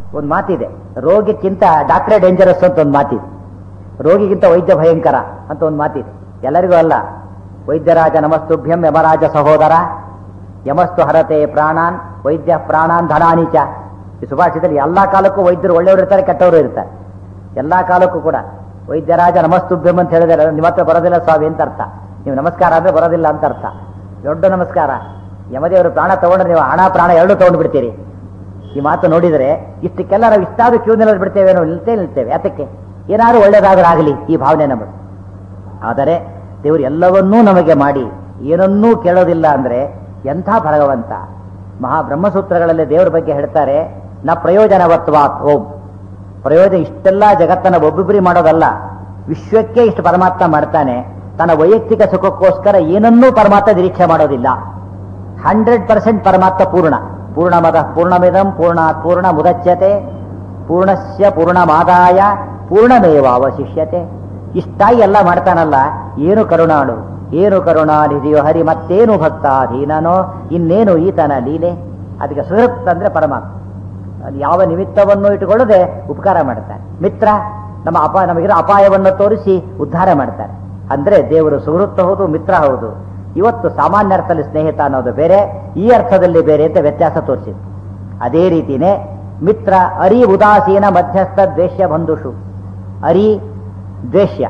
ಒಂದು ಮಾತಿದೆ ರೋಗಿಕ್ಕಿಂತ ಡಾಕ್ಟ್ರೇ ಡೇಂಜರಸ್ ಅಂತ ಒಂದು ಮಾತಿದೆ ರೋಗಿಗಿಂತ ವೈದ್ಯ ಭಯಂಕರ ಅಂತ ಒಂದು ಮಾತಿದೆ ಎಲ್ಲರಿಗೂ ಅಲ್ಲ ವೈದ್ಯರಾಜ ನಮಸ್ತುಭ್ಯಂ ಯಮರಾಜ ಸಹೋದರ ಯಮಸ್ತು ಹರತೆ ಪ್ರಾಣಾನ್ ವೈದ್ಯ ಪ್ರಾಣಾನ್ ಧನಾನಿಚ ಈ ಸುಭಾಷಿತದಲ್ಲಿ ಎಲ್ಲಾ ಕಾಲಕ್ಕೂ ವೈದ್ಯರು ಒಳ್ಳೆಯವರು ಇರ್ತಾರೆ ಕೆಟ್ಟವರು ಇರ್ತಾರೆ ಎಲ್ಲಾ ಕಾಲಕ್ಕೂ ಕೂಡ ವೈದ್ಯರಾಜ ನಮಸ್ತುಭ್ಯಂ ಅಂತ ಹೇಳಿದರೆ ನಿಮ್ಮ ಹತ್ರ ಬರೋದಿಲ್ಲ ಸ್ವಾಮಿ ಅಂತ ಅರ್ಥ ನೀವು ನಮಸ್ಕಾರ ಅಂದ್ರೆ ಬರೋದಿಲ್ಲ ಅಂತ ಅರ್ಥ ದೊಡ್ಡ ನಮಸ್ಕಾರ ಯಮದೇವರು ಪ್ರಾಣ ತಗೊಂಡ್ರೆ ನೀವು ಹಣ ಪ್ರಾಣ ಎರಡೂ ತಗೊಂಡು ಬಿಡ್ತೀರಿ ಈ ಮಾತು ನೋಡಿದರೆ ಇಷ್ಟಕ್ಕೆಲ್ಲ ನಾವು ಇಷ್ಟಾದ್ರೂ ಕ್ಯೂ ನಿಲ್ಲೋದು ಬಿಡ್ತೇವೆ ನಾವು ನಿಲ್ತೇ ನಿಲ್ತೇವೆ ಯಾತಕ್ಕೆ ಏನಾದ್ರು ಒಳ್ಳೇದಾದ್ರೂ ಆಗಲಿ ಈ ಭಾವನೆ ನಮ್ಮದು ಆದರೆ ದೇವರು ಎಲ್ಲವನ್ನೂ ನಮಗೆ ಮಾಡಿ ಏನನ್ನೂ ಕೇಳೋದಿಲ್ಲ ಅಂದ್ರೆ ಎಂಥ ಭಗವಂತ ಮಹಾ ಬ್ರಹ್ಮಸೂತ್ರಗಳಲ್ಲಿ ದೇವರ ಬಗ್ಗೆ ಹೇಳ್ತಾರೆ ನ ಪ್ರಯೋಜನವತ್ವಾತ್ ಓಂ ಪ್ರಯೋಜನ ಇಷ್ಟೆಲ್ಲ ಜಗತ್ತನ್ನ ಒಬ್ಬೊಬ್ಬರಿ ಮಾಡೋದಲ್ಲ ವಿಶ್ವಕ್ಕೆ ಇಷ್ಟು ಪರಮಾತ್ಮ ಮಾಡ್ತಾನೆ ತನ್ನ ವೈಯಕ್ತಿಕ ಸುಖಕ್ಕೋಸ್ಕರ ಏನನ್ನೂ ಪರಮಾತ್ಮ ನಿರೀಕ್ಷೆ ಮಾಡೋದಿಲ್ಲ ಹಂಡ್ರೆಡ್ ಪರ್ಸೆಂಟ್ ಪರಮಾತ್ಮ ಪೂರ್ಣ ಪೂರ್ಣಮದ ಪೂರ್ಣಮಿದಂ ಪೂರ್ಣ ಪೂರ್ಣ ಮುದಚ್ಯತೆ ಪೂರ್ಣಸ್ಯ ಪೂರ್ಣಮಾದಾಯ ಪೂರ್ಣಮೇವಾವಶಿಷ್ಯತೆ ಇಷ್ಟಾಗಿ ಎಲ್ಲ ಮಾಡ್ತಾನಲ್ಲ ಏನು ಕರುಣಾಳು ಏನು ಕರುಣಾನಿಧಿಯೋ ಹರಿ ಮತ್ತೇನು ಭಕ್ತಾಧೀನನೋ ಇನ್ನೇನು ಈತನ ಲೀಲೆ ಅದಕ್ಕೆ ಸುಹೃತ್ ಅಂದ್ರೆ ಪರಮಾತ್ಮ ಅದು ಯಾವ ನಿಮಿತ್ತವನ್ನು ಇಟ್ಟುಕೊಳ್ಳದೆ ಉಪಕಾರ ಮಾಡ್ತಾನೆ ಮಿತ್ರ ನಮ್ಮ ಅಪ ನಮಗಿರೋ ಅಪಾಯವನ್ನು ತೋರಿಸಿ ಉದ್ಧಾರ ಮಾಡ್ತಾರೆ ಅಂದ್ರೆ ದೇವರು ಸುಹೃತ್ ಹೌದು ಮಿತ್ರ ಹೌದು ಇವತ್ತು ಸಾಮಾನ್ಯ ಅರ್ಥದಲ್ಲಿ ಸ್ನೇಹಿತ ಅನ್ನೋದು ಬೇರೆ ಈ ಅರ್ಥದಲ್ಲಿ ಬೇರೆ ಅಂತ ವ್ಯತ್ಯಾಸ ತೋರಿಸಿತ್ತು ಅದೇ ರೀತಿನೇ ಮಿತ್ರ ಅರಿ ಉದಾಸೀನ ಮಧ್ಯಸ್ಥ ದ್ವೇಷ್ಯ ಬಂಧುಷು ಅರಿ ದ್ವೇಷ್ಯ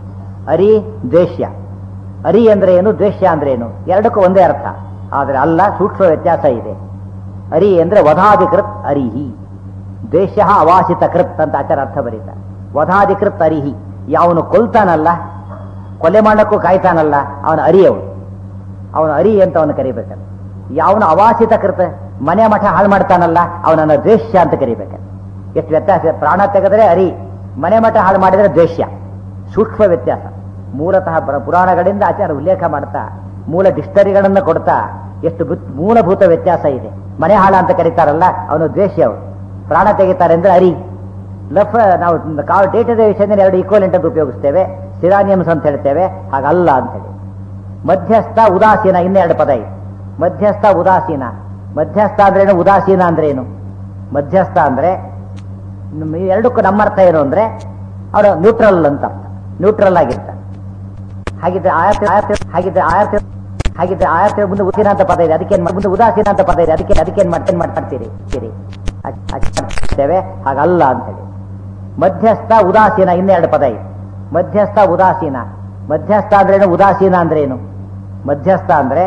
ಅರಿ ದ್ವೇಷ್ಯ ಅರಿ ಅಂದ್ರೆ ಏನು ದ್ವೇಷ್ಯ ಅಂದ್ರೆ ಏನು ಎರಡಕ್ಕೂ ಒಂದೇ ಅರ್ಥ ಆದರೆ ಅಲ್ಲ ಸೂಕ್ಷ್ಮ ವ್ಯತ್ಯಾಸ ಇದೆ ಅರಿ ಅಂದ್ರೆ ವಧಾಧಿಕೃತ್ ಅರಿಹಿ ದ್ವೇಷ ಅವಾಸಿತ ಕೃತ್ ಅಂತ ಆಚಾರ ಅರ್ಥ ಬರೀತಾರೆ ವಧಾಧಿಕೃತ್ ಅರಿಹಿ ಯಾವನು ಕೊಲ್ತಾನಲ್ಲ ಕೊಲೆ ಮಾಡಕ್ಕೂ ಕಾಯ್ತಾನಲ್ಲ ಅವನ ಅರಿ ಅವನು ಅವನು ಅರಿ ಅಂತ ಅವನು ಕರಿಬೇಕಲ್ಲ ಯಾವನು ಅವಾಸಿತ ಕೃತ ಮನೆ ಮಠ ಹಾಳು ಮಾಡ್ತಾನಲ್ಲ ಅವನನ್ನ ದ್ವೇಷ್ಯ ಅಂತ ಕರಿಬೇಕಲ್ಲ ಎಷ್ಟು ವ್ಯತ್ಯಾಸ ಪ್ರಾಣ ತೆಗೆದರೆ ಅರಿ ಮನೆ ಮಠ ಹಾಳು ಮಾಡಿದರೆ ದ್ವೇಷ್ಯ ಸೂಕ್ಷ್ಮ ವ್ಯತ್ಯಾಸ ಮೂಲತಃ ಪುರ- ಪುರಾಣಗಳಿಂದ ಆಚಾರ ಉಲ್ಲೇಖ ಮಾಡ್ತಾ ಮೂಲ ಡಿಕ್ಷನರಿಗಳನ್ನು ಕೊಡ್ತಾ ಎಷ್ಟು ಬುತ್- ಮೂಲಭೂತ ವ್ಯತ್ಯಾಸ ಇದೆ ಮನೆ ಹಾಳ ಅಂತ ಕರೀತಾರಲ್ಲ ಅವನು ದ್ವೇಷ್ಯ ಅವನು ಪ್ರಾಣ ತೆಗಿತಾರೆ ಅಂದ್ರೆ ಅರಿ ಲಫ್ ನಾವು ಕಾವು ಡೇಟದ ವಿಷಯದಲ್ಲಿ ಎರಡು ಈಕ್ವಲೆಂಟ್ ಅಂತ ಉಪಯೋಗಿಸ್ತೇವೆ ಸಿರಾನಿಯಮ್ಸ್ ಅಂತ ಹೇಳ್ತೇವೆ ಹಾಗಲ್ಲ ಅಂತ ಹೇಳಿ ಮಧ್ಯಸ್ಥ ಉದಾಸೀನ ಇನ್ನೆರಡು ಪದ ಇದೆ ಮಧ್ಯಸ್ಥ ಉದಾಸೀನ ಮಧ್ಯಸ್ಥ ಅಂದ್ರೇನು ಉದಾಸೀನ ಅಂದ್ರೆ ಏನು ಮಧ್ಯಸ್ಥ ಅಂದ್ರೆ ನಮ್ಮ ಈ ಎರಡಕ್ಕೂ ನಮ್ಮ ಅರ್ಥ ಏನು ಅಂದ್ರೆ ಅವನು ನ್ಯೂಟ್ರಲ್ ಅಂತ ಅರ್ಥ ನ್ಯೂಟ್ರಲ್ ಆಗಿರ್ತಾನೆ ಹಾಗಿದ್ರೆ ಆಯತ ಆಯತ ಹಾಗಿದ್ರೆ ಆಯತ ಹಾಗಿದ್ರೆ ಆಯತ ಮುಂದೆ ಉದಾಸೀನ ಅಂತ ಪದ ಇದೆ ಅದಕ್ಕೆ ಮುಂದೆ ಉದಾಸೀನ ಅಂತ ಪದ ಇದೆ ಅದಕ್ಕೆ ಅದಕ್ಕೆ ಮಾಡ್ತೇನೆ ಮಾಡ್ತೀರಿ ಸರಿ ಮಾಡ್ತೇವೆ ಹಾಗಲ್ಲ ಅಂತ ಹೇಳಿ ಮಧ್ಯಸ್ಥ ಉದಾಸೀನ ಇನ್ನೆರಡು ಪದ ಇದೆ ಮಧ್ಯಸ್ಥ ಉದಾಸೀನ ಮಧ್ಯಸ್ಥ ಅಂದ್ರೇನು ಉದಾಸೀನ ಅಂದ್ರೆ ಏನು ಮಧ್ಯಸ್ಥ ಅಂದ್ರೆ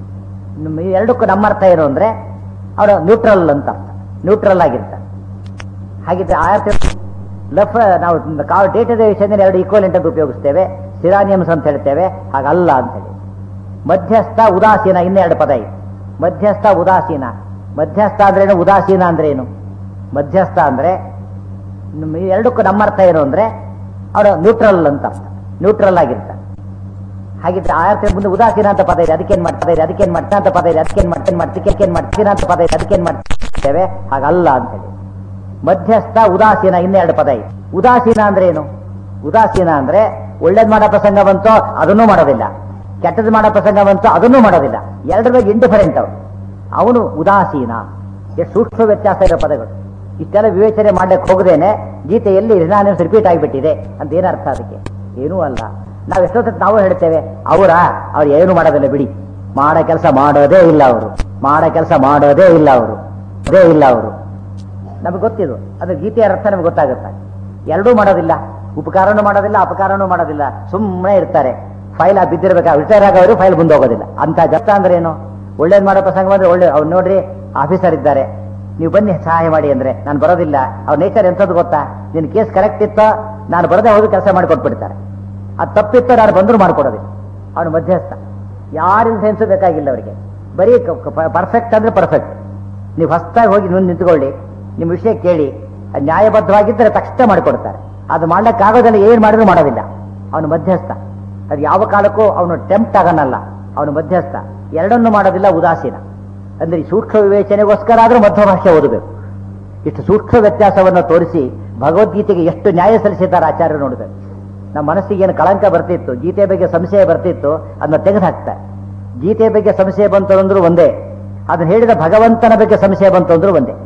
ನಮ್ಮ ಈ ಎರಡಕ್ಕೂ ನಮ್ಮ ಅರ್ಥ ಏನು ಅಂದ್ರೆ ಅವನು ನ್ಯೂಟ್ರಲ್ ಅಂತ ಅರ್ಥ ನ್ಯೂಟ್ರಲ್ ಆಗಿರ್ತಾನೆ ಹಾಗಿದ್ರೆ ಆಯತ ಲಫ್ ನಾವು ಕಾವು ಡೇಟದ ವಿಷಯದಲ್ಲಿ ಎರಡು ಈಕ್ವಲೆಂಟ್ ಅಂತ ಉಪಯೋಗಿಸ್ತೇವೆ ಸಿರಾನಿಯಮ್ಸ್ ಅಂತ ಹೇಳ್ತೇವೆ ಹಾಗಲ್ಲ ಅಂತ ಹೇಳಿ ಮಧ್ಯಸ್ಥ ಉದಾಸೀನ ಇನ್ನೆರಡು ಪದ ಇದೆ ಮಧ್ಯಸ್ಥ ಉದಾಸೀನ ಮಧ್ಯಸ್ಥ ಅಂದ್ರೇನು ಉದಾಸೀನ ಅಂದ್ರೆ ಏನು ಮಧ್ಯಸ್ಥ ಅಂದ್ರೆ ನಮ್ಮ ಈ ಎರಡಕ್ಕೂ ನಮ್ಮ ಅರ್ಥ ಏನು ಅಂದ್ರೆ ಅವನು ನ್ಯೂಟ್ರಲ್ ಅಂತ ಅರ್ಥ ನ್ಯೂಟ್ರಲ್ ಆಗಿರ್ತಾನೆ ಹಾಗಿದ್ರೆ ಆಯತ ಮುಂದೆ ಉದಾಸೀನ ಅಂತ ಪದ ಇದೆ ಅದಕ್ಕೇನ್ ಮಾಡ್ತಾ ಇದೆ ಅದಕ್ಕೇನ್ ಮಾಡ್ತಾ ಅಂತ ಪದ ಇದೆ ಅದಕ್ಕೇನ್ ಮಾಡ್ತೇನೆ ಮಾಡ್ತೀನಿ ಏನ್ ಮಾಡ್ತೀನ ಅಂತ ಪದ ಇದೆ ಅದಕ್ಕೇನ್ ಮಾಡ್ತೇವೆ ಹಾಗಲ್ಲ ಅಂತ ಹೇಳಿ ಮಧ್ಯಸ್ಥ ಉದಾಸೀನ ಇನ್ನೆರಡು ಪದ ಇದೆ ಉದಾಸೀನ ಅಂದ್ರೆ ಏನು ಉದಾಸೀನ ಅಂದ್ರೆ ಒಳ್ಳೇದ್ ಮಾಡೋ ಪ್ರಸಂಗ ಬಂತೋ ಅದನ್ನೂ ಮಾಡೋದಿಲ್ಲ ಕೆಟ್ಟದ್ ಮಾಡೋ ಪ್ರಸಂಗ ಬಂತೋ ಅದನ್ನೂ ಮಾಡೋದಿಲ್ಲ ಎರಡರ ಬಗ್ಗೆ ಇಂಡಿಫರೆಂಟ್ ಅವನು ಅವನು ಉದಾಸೀನ ಎಷ್ಟು ಸೂಕ್ಷ್ಮ ವ್ಯತ್ಯಾಸ ಇರೋ ಪದಗಳು ಇಷ್ಟೆಲ್ಲ ವಿವೇಚನೆ ಮಾಡ್ಲಿಕ್ಕೆ ಹೋಗದೇನೆ ಗೀತೆಯಲ್ಲಿ ರಿನಾನಿಮ್ಸ್ ರಿಪೀಟ್ ಆಗಿಬಿಟ್ಟಿದೆ ಅಂತ ಏನು ಅರ್ಥ ಅದಕ್ಕೆ ಏನೂ ಅಲ್ಲ ನಾವು ಎಷ್ಟೊತ್ತ ನಾವು ಹೇಳ್ತೇವೆ ಅವರ ಅವ್ರು ಏನು ಮಾಡೋದಿಲ್ಲ ಬಿಡಿ ಮಾಡೋ ಕೆಲಸ ಮಾಡೋದೇ ಇಲ್ಲ ಅವರು ಮಾಡೋ ಕೆಲಸ ಮಾಡೋದೇ ಇಲ್ಲ ಅವರು ಅದೇ ಇಲ್ಲ ಅವರು ನಮಗೆ ಗೊತ್ತಿದು ಅದು ಗೀತೆಯ ಅರ್ಥ ನಮ್ಗೆ ಗೊತ್ತಾಗುತ್ತೆ ಎರಡೂ ಮಾಡೋದಿಲ್ಲ ಉಪಕಾರನೂ ಮಾಡೋದಿಲ್ಲ ಅಪಕಾರನೂ ಮಾಡೋದಿಲ್ಲ ಸುಮ್ಮನೆ ಇರ್ತಾರೆ ಫೈಲ್ ಬಿದ್ದಿರ್ಬೇಕಾ ರಿಟೈರ್ ಆಗೋರು ಫೈಲ್ ಮುಂದೆ ಹೋಗೋದಿಲ್ಲ ಅಂತ ಜಪ್ತ ಅಂದ್ರೆ ಏನು ಒಳ್ಳೇದ್ ಮಾಡೋ ಪ್ರಸಂಗ ಬಂದ್ರೆ ಒಳ್ಳೆ ಅವ್ರು ನೋಡ್ರಿ ಆಫೀಸರ್ ಇದ್ದಾರೆ ನೀವು ಬನ್ನಿ ಸಹಾಯ ಮಾಡಿ ಅಂದ್ರೆ ನಾನು ಬರೋದಿಲ್ಲ ಅವ್ರ ನೇಚರ್ ಎಂಥದ್ದು ಗೊತ್ತಾ ನಿನ್ನ ಕೇಸ್ ಕರೆಕ್ಟ್ ಇತ್ತೋ ನಾನು ಬರದೇ ಹೋಗಿ ಕೆಲಸ ಮಾಡಿ ಕೊಟ್ಬಿಡ್ತಾರೆ ಅದು ತಪ್ಪಿತ್ತೋ ನಾನು ಬಂದರೂ ಮಾಡ್ಕೊಡೋದಿಲ್ಲ ಅವನು ಮಧ್ಯಸ್ಥ ಯಾರಿಂದ ಸೆನ್ಸು ಬೇಕಾಗಿಲ್ಲ ಅವರಿಗೆ ಬರೀ ಪರ್ಫೆಕ್ಟ್ ಅಂದ್ರೆ ಪರ್ಫೆಕ್ಟ್ ನೀವು ಹೊಸದಾಗಿ ಹೋಗಿ ಮುಂದೆ ನಿಂತ್ಕೊಳ್ಳಿ ನಿಮ್ಮ ವಿಷಯ ಕೇಳಿ ಅದ್ ನ್ಯಾಯಬದ್ಧವಾಗಿದ್ದರೆ ತಕ್ಷಣ ಮಾಡಿಕೊಡ್ತಾರೆ ಅದು ಮಾಡ್ಲಿಕ್ಕಾಗೋದಿಲ್ಲ ಏನು ಮಾಡಿದ್ರು ಮಾಡೋದಿಲ್ಲ ಅವನು ಮಧ್ಯಸ್ಥ ಅದು ಯಾವ ಕಾಲಕ್ಕೂ ಅವನು ಟೆಂಪ್ಟ್ ಆಗನಲ್ಲ ಅವನು ಮಧ್ಯಸ್ಥ ಎರಡನ್ನೂ ಮಾಡೋದಿಲ್ಲ ಉದಾಸೀನ ಅಂದ್ರೆ ಈ ಸೂಕ್ಷ್ಮ ವಿವೇಚನೆಗೋಸ್ಕರ ಆದ್ರೂ ಮಧ್ಯ ಭಾಷೆ ಓದಬೇಕು ಇಷ್ಟು ಸೂಕ್ಷ್ಮ ವ್ಯತ್ಯಾಸವನ್ನು ತೋರಿಸಿ ಭಗವದ್ಗೀತೆಗೆ ಎಷ್ಟು ನ್ಯಾಯ ಸಲ್ಲಿಸಿದ್ದಾರೆ ಆಚಾರ್ಯರು ನೋಡಬೇಕು ನಮ್ಮ ಮನಸ್ಸಿಗೆ ಏನು ಕಳಂಕ ಬರ್ತಿತ್ತು ಗೀತೆ ಬಗ್ಗೆ ಸಂಶಯ ಬರ್ತಿತ್ತು ಅದನ್ನ ತೆಗೆದು ಹಾಕ್ತಾರೆ ಗೀತೆ ಬಗ್ಗೆ ಸಂಶಯ ಬಂತು ಅಂದ್ರೂ ಒಂದೇ ಅದನ್ನ ಹೇಳಿದ ಭಗವಂತನ ಬಗ್ಗೆ ಸಂಶಯ ಬಂತು ಅಂದ್ರೂ ಒಂದೇ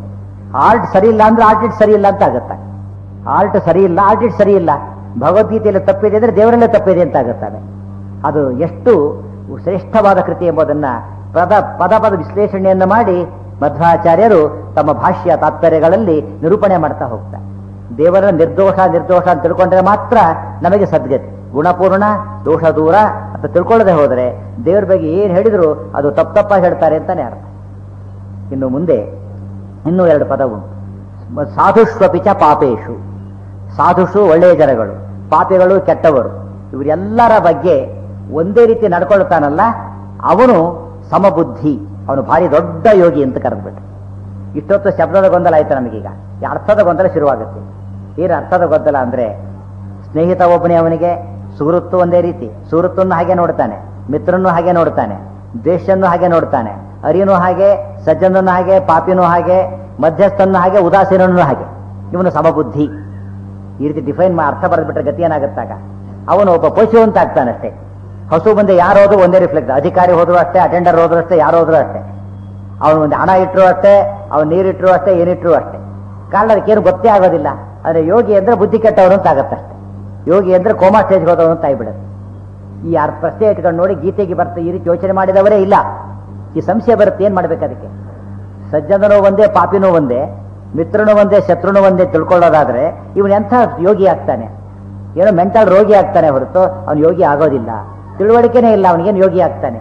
ಆರ್ಟ್ ಸರಿ ಇಲ್ಲ ಅಂದ್ರೆ ಆರ್ಟಿಟ್ ಸರಿ ಇಲ್ಲ ಅಂತ ಆಗುತ್ತೆ ಆರ್ಟ್ ಸರಿ ಇಲ್ಲ ಆರ್ಟಿಟ್ ಸರಿ ಇಲ್ಲ ಭಗವದ್ಗೀತೆಯಲ್ಲಿ ತಪ್ಪಿದೆ ಅಂದ್ರೆ ದೇವರಲ್ಲೇ ತಪ್ಪಿದೆ ಅಂತ ಆಗುತ್ತಾನೆ ಅದು ಎಷ್ಟು ಶ್ರೇಷ್ಠವಾದ ಕೃತಿ ಎಂಬುದನ್ನ ಪದ ಪದ ಪದ ವಿಶ್ಲೇಷಣೆಯನ್ನು ಮಾಡಿ ಮಧ್ವಾಚಾರ್ಯರು ತಮ್ಮ ಭಾಷ್ಯ ತಾತ್ಪರ್ಯಗಳಲ್ಲಿ ನಿರೂಪಣೆ ಮಾಡ್ತಾ ಹೋಗ್ತಾರೆ ದೇವರ ನಿರ್ದೋಷ ನಿರ್ದೋಷ ಅಂತ ತಿಳ್ಕೊಂಡ್ರೆ ಮಾತ್ರ ನಮಗೆ ಸದ್ಗತಿ ಗುಣಪೂರ್ಣ ದೋಷ ದೂರ ಅಂತ ತಿಳ್ಕೊಳ್ಳದೆ ಹೋದರೆ ದೇವರ ಬಗ್ಗೆ ಏನು ಹೇಳಿದ್ರು ಅದು ತಪ್ಪು ತಪ್ಪಾಗಿ ಹೇಳ್ತಾರೆ ಅಂತಾನೆ ಅರ್ಥ ಇನ್ನು ಮುಂದೆ ಇನ್ನೂ ಎರಡು ಪದ ಉಂಟು ಸಾಧುಷ್ವಪಿಚ ಪಾಪೇಶು ಸಾಧುಷು ಒಳ್ಳೆಯ ಜನಗಳು ಪಾಪಿಗಳು ಕೆಟ್ಟವರು ಇವರೆಲ್ಲರ ಬಗ್ಗೆ ಒಂದೇ ರೀತಿ ನಡ್ಕೊಳ್ತಾನಲ್ಲ ಅವನು ಸಮಬುದ್ಧಿ ಅವನು ಭಾರಿ ದೊಡ್ಡ ಯೋಗಿ ಅಂತ ಕರೆದ್ಬಿಟ್ಟು ಇಷ್ಟೊತ್ತು ಶಬ್ದದ ಗೊಂದಲ ಆಯ್ತು ನಮಗೀಗ ಈ ಅರ್ಥದ ಗೊಂದಲ ಶುರುವಾಗುತ್ತೆ ಏನು ಅರ್ಥದ ಗೊಂದಲ ಅಂದ್ರೆ ಸ್ನೇಹಿತ ಒಬ್ಬನೇ ಅವನಿಗೆ ಸುಹೃತ್ತು ಒಂದೇ ರೀತಿ ಸುಹೃತ್ತನ್ನು ಹಾಗೆ ನೋಡ್ತಾನೆ ಮಿತ್ರನ್ನು ಹಾಗೆ ನೋಡ್ತಾನೆ ದ್ವೇಷನ್ನು ಹಾಗೆ ನೋಡ್ತಾನೆ ಅರಿನೂ ಹಾಗೆ ಸಜ್ಜನನ್ನು ಹಾಗೆ ಪಾಪಿನೂ ಹಾಗೆ ಮಧ್ಯಸ್ಥನ್ನು ಹಾಗೆ ಉದಾಸೀನನ್ನು ಹಾಗೆ ಇವನು ಸಮಬುದ್ಧಿ ಈ ರೀತಿ ಡಿಫೈನ್ ಮಾ ಅರ್ಥ ಬರೆದ್ಬಿಟ್ರೆ ಗತಿ ಏನಾಗುತ್ತಾಗ ಅವನು ಒಬ್ಬ ಪಶು ಅಂತ ಆಗ್ತಾನಷ್ಟೇ ಹಸು ಮುಂದೆ ಯಾರು ಹೋದ್ರು ಒಂದೇ ರಿಫ್ಲೆಕ್ಟ್ ಅಧಿಕಾರಿ ಹೋದ್ರು ಅಷ್ಟೇ ಅಟೆಂಡರ್ ಹೋದ್ರು ಅಷ್ಟೇ ಯಾರು ಹೋದ್ರು ಅಷ್ಟೇ ಅವನು ಒಂದು ಹಣ ಇಟ್ಟರು ಅಷ್ಟೇ ಅವನು ನೀರಿಟ್ರು ಅಷ್ಟೇ ಏನಿಟ್ರು ಅಷ್ಟೇ ಕಾರಣ ಅದಕ್ಕೇನು ಗೊತ್ತೇ ಆಗೋದಿಲ್ಲ ಆದರೆ ಯೋಗಿ ಅಂದ್ರೆ ಬುದ್ಧಿ ಕೆಟ್ಟವನು ಅಂತ ಆಗತ್ತಷ್ಟೇ ಯೋಗಿ ಅಂದ್ರೆ ಕೋಮಾ ಸ್ಟೇಜ್ಗೆ ಹೋದವನು ಅಂತ ಆಗ್ಬಿಡುತ್ತೆ ಈ ಅರ್ಥ ಪ್ರಶ್ನೆ ಇಟ್ಕೊಂಡು ನೋಡಿ ಗೀತೆಗೆ ಬರ್ತಾ ಈ ರೀತಿ ಯೋಚನೆ ಮಾಡಿದವರೇ ಇಲ್ಲ ಈ ಸಂಶಯ ಬರುತ್ತೆ ಏನ್ ಮಾಡ್ಬೇಕು ಅದಕ್ಕೆ ಸಜ್ಜನನು ಒಂದೇ ಪಾಪಿನೂ ಒಂದೇ ಮಿತ್ರನು ಒಂದೇ ಶತ್ರುನು ಒಂದೇ ತಿಳ್ಕೊಳ್ಳೋದಾದ್ರೆ ಇವನು ಎಂಥ ಯೋಗಿ ಆಗ್ತಾನೆ ಏನೋ ಮೆಂಟಲ್ ರೋಗಿ ಆಗ್ತಾನೆ ಹೊರತು ಅವನು ಯೋಗಿ ಆಗೋದಿಲ್ಲ ತಿಳುವಳಿಕೆನೇ ಇಲ್ಲ ಅವನಿಗೇನು ಯೋಗಿ ಆಗ್ತಾನೆ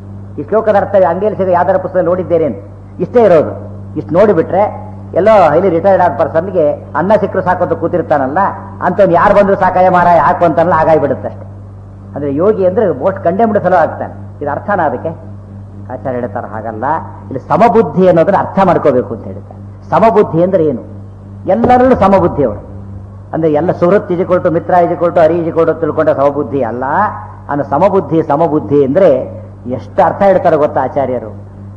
ಈ ಶ್ಲೋಕದ ಅರ್ಥ ಅಂಗಡಿಯಲ್ಲಿ ಸಿಗೋ ಯಾವ್ದಾರ ಪುಸ್ತಕ ನೋಡಿದ್ದೇನೆ ಇಷ್ಟೇ ಇರೋದು ಇಷ್ಟು ನೋಡಿಬಿಟ್ರೆ ಎಲ್ಲೋ ಹೈಲಿ ರಿಟೈರ್ಡ್ ಆದ ಪರ್ಸನ್ಗೆ ಅನ್ನ ಸಿಕ್ಕರು ಸಾಕೋದು ಕೂತಿರ್ತಾನಲ್ಲ ಅಂತವ್ನು ಯಾರು ಬಂದ್ರು ಸಾಕಾಯ ಮಾರಾಯ ಹಾಕು ಅಂತಾನಲ್ಲ ಹಾಗಾಗಿಬಿಡುತ್ತೆ ಅಷ್ಟೇ ಅಂದ್ರೆ ಯೋಗಿ ಅಂದ್ರೆ ಮೋಸ್ಟ್ ಕಂಡೆಮ್ಡ್ ಸಲ ಆಗ್ತಾನೆ ಇದು ಅರ್ಥನ ಅದಕ್ಕೆ ಆಚಾರ್ಯ ಹೇಳ್ತಾರೆ ಹಾಗಲ್ಲ ಇಲ್ಲಿ ಸಮಬುದ್ಧಿ ಅನ್ನೋದನ್ನ ಅರ್ಥ ಮಾಡ್ಕೋಬೇಕು ಅಂತ ಹೇಳ್ತಾರೆ ಸಮಬುದ್ಧಿ ಅಂದ್ರೆ ಏನು ಎಲ್ಲರಲ್ಲೂ ಸಮಬುದ್ಧಿ ಅವರು ಅಂದ್ರೆ ಎಲ್ಲ ಸುಹೃತ್ ಇಜಿಕೊಳ್ಟು ಮಿತ್ರ ಇಜಿಕೊಳ್ಟು ಅರಿ ಇಜಿಕೊಳ್ಟು ತಿಳ್ಕೊಂಡ ಸಮಬುದ್ಧಿ ಅಲ್ಲ ಅನ್ನೋ ಸಮಬುದ್ಧಿ ಸಮಬುದ್ಧಿ ಅಂದ್ರೆ ಎಷ್ಟು ಅರ್ಥ ಹೇಳ್ತಾರೆ ಗೊತ್ತಾ ಆಚಾರ್ಯರು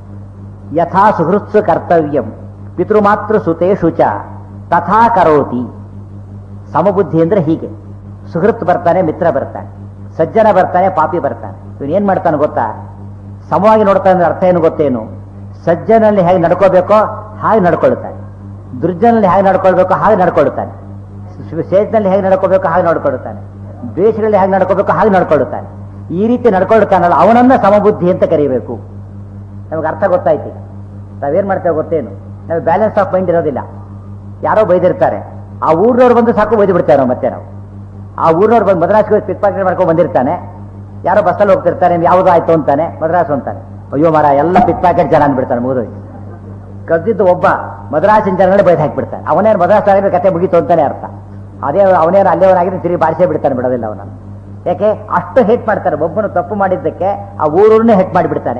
ಯಥಾ ಸುಹೃತ್ಸು ಕರ್ತವ್ಯಂ ಪಿತೃಮಾತೃ ಸುತೇಶು ಚ ತಥಾ ಕರೋತಿ ಸಮಬುದ್ಧಿ ಅಂದ್ರೆ ಹೀಗೆ ಸುಹೃತ್ ಬರ್ತಾನೆ ಮಿತ್ರ ಬರ್ತಾನೆ ಸಜ್ಜನ ಬರ್ತಾನೆ ಪಾಪಿ ಬರ್ತಾನೆ ಇವನು ಏನ್ ಮಾಡ್ತಾನೆ ಗೊತ್ತಾ ಸಮವಾಗಿ ನೋಡ್ತಾನೆ ಅಂದ್ರೆ ಅರ್ಥ ಏನು ಗೊತ್ತೇನು ಸಜ್ಜನಲ್ಲಿ ಹೇಗೆ ನಡ್ಕೋಬೇಕೋ ಹಾಗೆ ನಡ್ಕೊಳ್ತಾನೆ ದುರ್ಜನಲ್ಲಿ ಹೇಗೆ ನಡ್ಕೊಳ್ಬೇಕೋ ಹಾಗೆ ನಡ್ಕೊಳ್ತಾನೆ ಸೇಜ್ನಲ್ಲಿ ಹೇಗೆ ನಡ್ಕೋಬೇಕೋ ಹಾಗೆ ನಡ್ಕೊಳ್ತಾನೆ ದ್ವೇಷಗಳಲ್ಲಿ ಹೇಗೆ ನಡ್ಕೋಬೇಕೋ ಹಾಗೆ ನಡ್ಕೊಳ್ತಾನೆ ಈ ರೀತಿ ನಡ್ಕೊಳ್ತಾನಲ್ಲ ಅವನನ್ನ ಸಮಬುದ್ಧಿ ಅಂತ ಕರೀಬೇಕು ನಮಗೆ ಅರ್ಥ ಗೊತ್ತಾಯ್ತು ಈಗ ನಾವೇನ್ ಮಾಡ್ತೇವೆ ಗೊತ್ತೇನು ನಮಗೆ ಬ್ಯಾಲೆನ್ಸ್ ಆಫ್ ಮೈಂಡ್ ಇರೋದಿಲ್ಲ ಯಾರೋ ಬೈದಿರ್ತಾರೆ ಆ ಊರಿನವ್ರು ಬಂದು ಸಾಕು ಬೈದು ಬಿಡ್ತೇವೆ ನಾವು ಮತ್ತೆ ನಾವು ಆ ಊರಿನವ್ರು ಬಂದು ಮದ್ರಾಸ್ಗೆ ಪಿಕ್ ಪಾಕೆಟ್ ಮಾಡ್ಕೊಂಡು ಬಂದಿರ್ತಾನೆ ಯಾರೋ ಬಸ್ಸಲ್ಲಿ ಹೋಗ್ತಿರ್ತಾನೆ ಯಾವುದು ಆಯ್ತು ಅಂತಾನೆ ಮದ್ರಾಸ್ ಅಂತಾನೆ ಅಯ್ಯೋ ಮರ ಎಲ್ಲ ಪಿಕ್ ಪಾಕೆಟ್ ಜನ ಅಂದ್ಬಿಡ್ತಾನೆ ಮುಗಿದೋಯ್ತು ಕದ್ದಿದ್ದು ಒಬ್ಬ ಮದ್ರಾಸಿನ ಜನಗಳೇ ಬೈದು ಹಾಕ್ಬಿಡ್ತಾನೆ ಅವನೇನು ಮದ್ರಾಸ್ ಆಗಿದ್ರೆ ಕತೆ ಮುಗೀತು ಅಂತಾನೆ ಅರ್ಥ ಅದೇ ಅವನೇನು ಅಲ್ಲೇವನಾಗಿದ್ರೆ ತಿರುಗಿ ಬಾರಿಸೇ ಬಿಡ್ತಾನೆ ಬಿಡೋದಿಲ್ಲ ಅವನನ್ನು ಯಾಕೆ ಅಷ್ಟು ಹೇಟ್ ಮಾಡ್ತಾರೆ ಒಬ್ಬನು ತಪ್ಪು ಮಾಡಿದ್ದಕ್ಕೆ ಆ ಊರನ್ನೇ ಹೆಟ್ ಮಾಡಿಬಿಡ್ತಾನೆ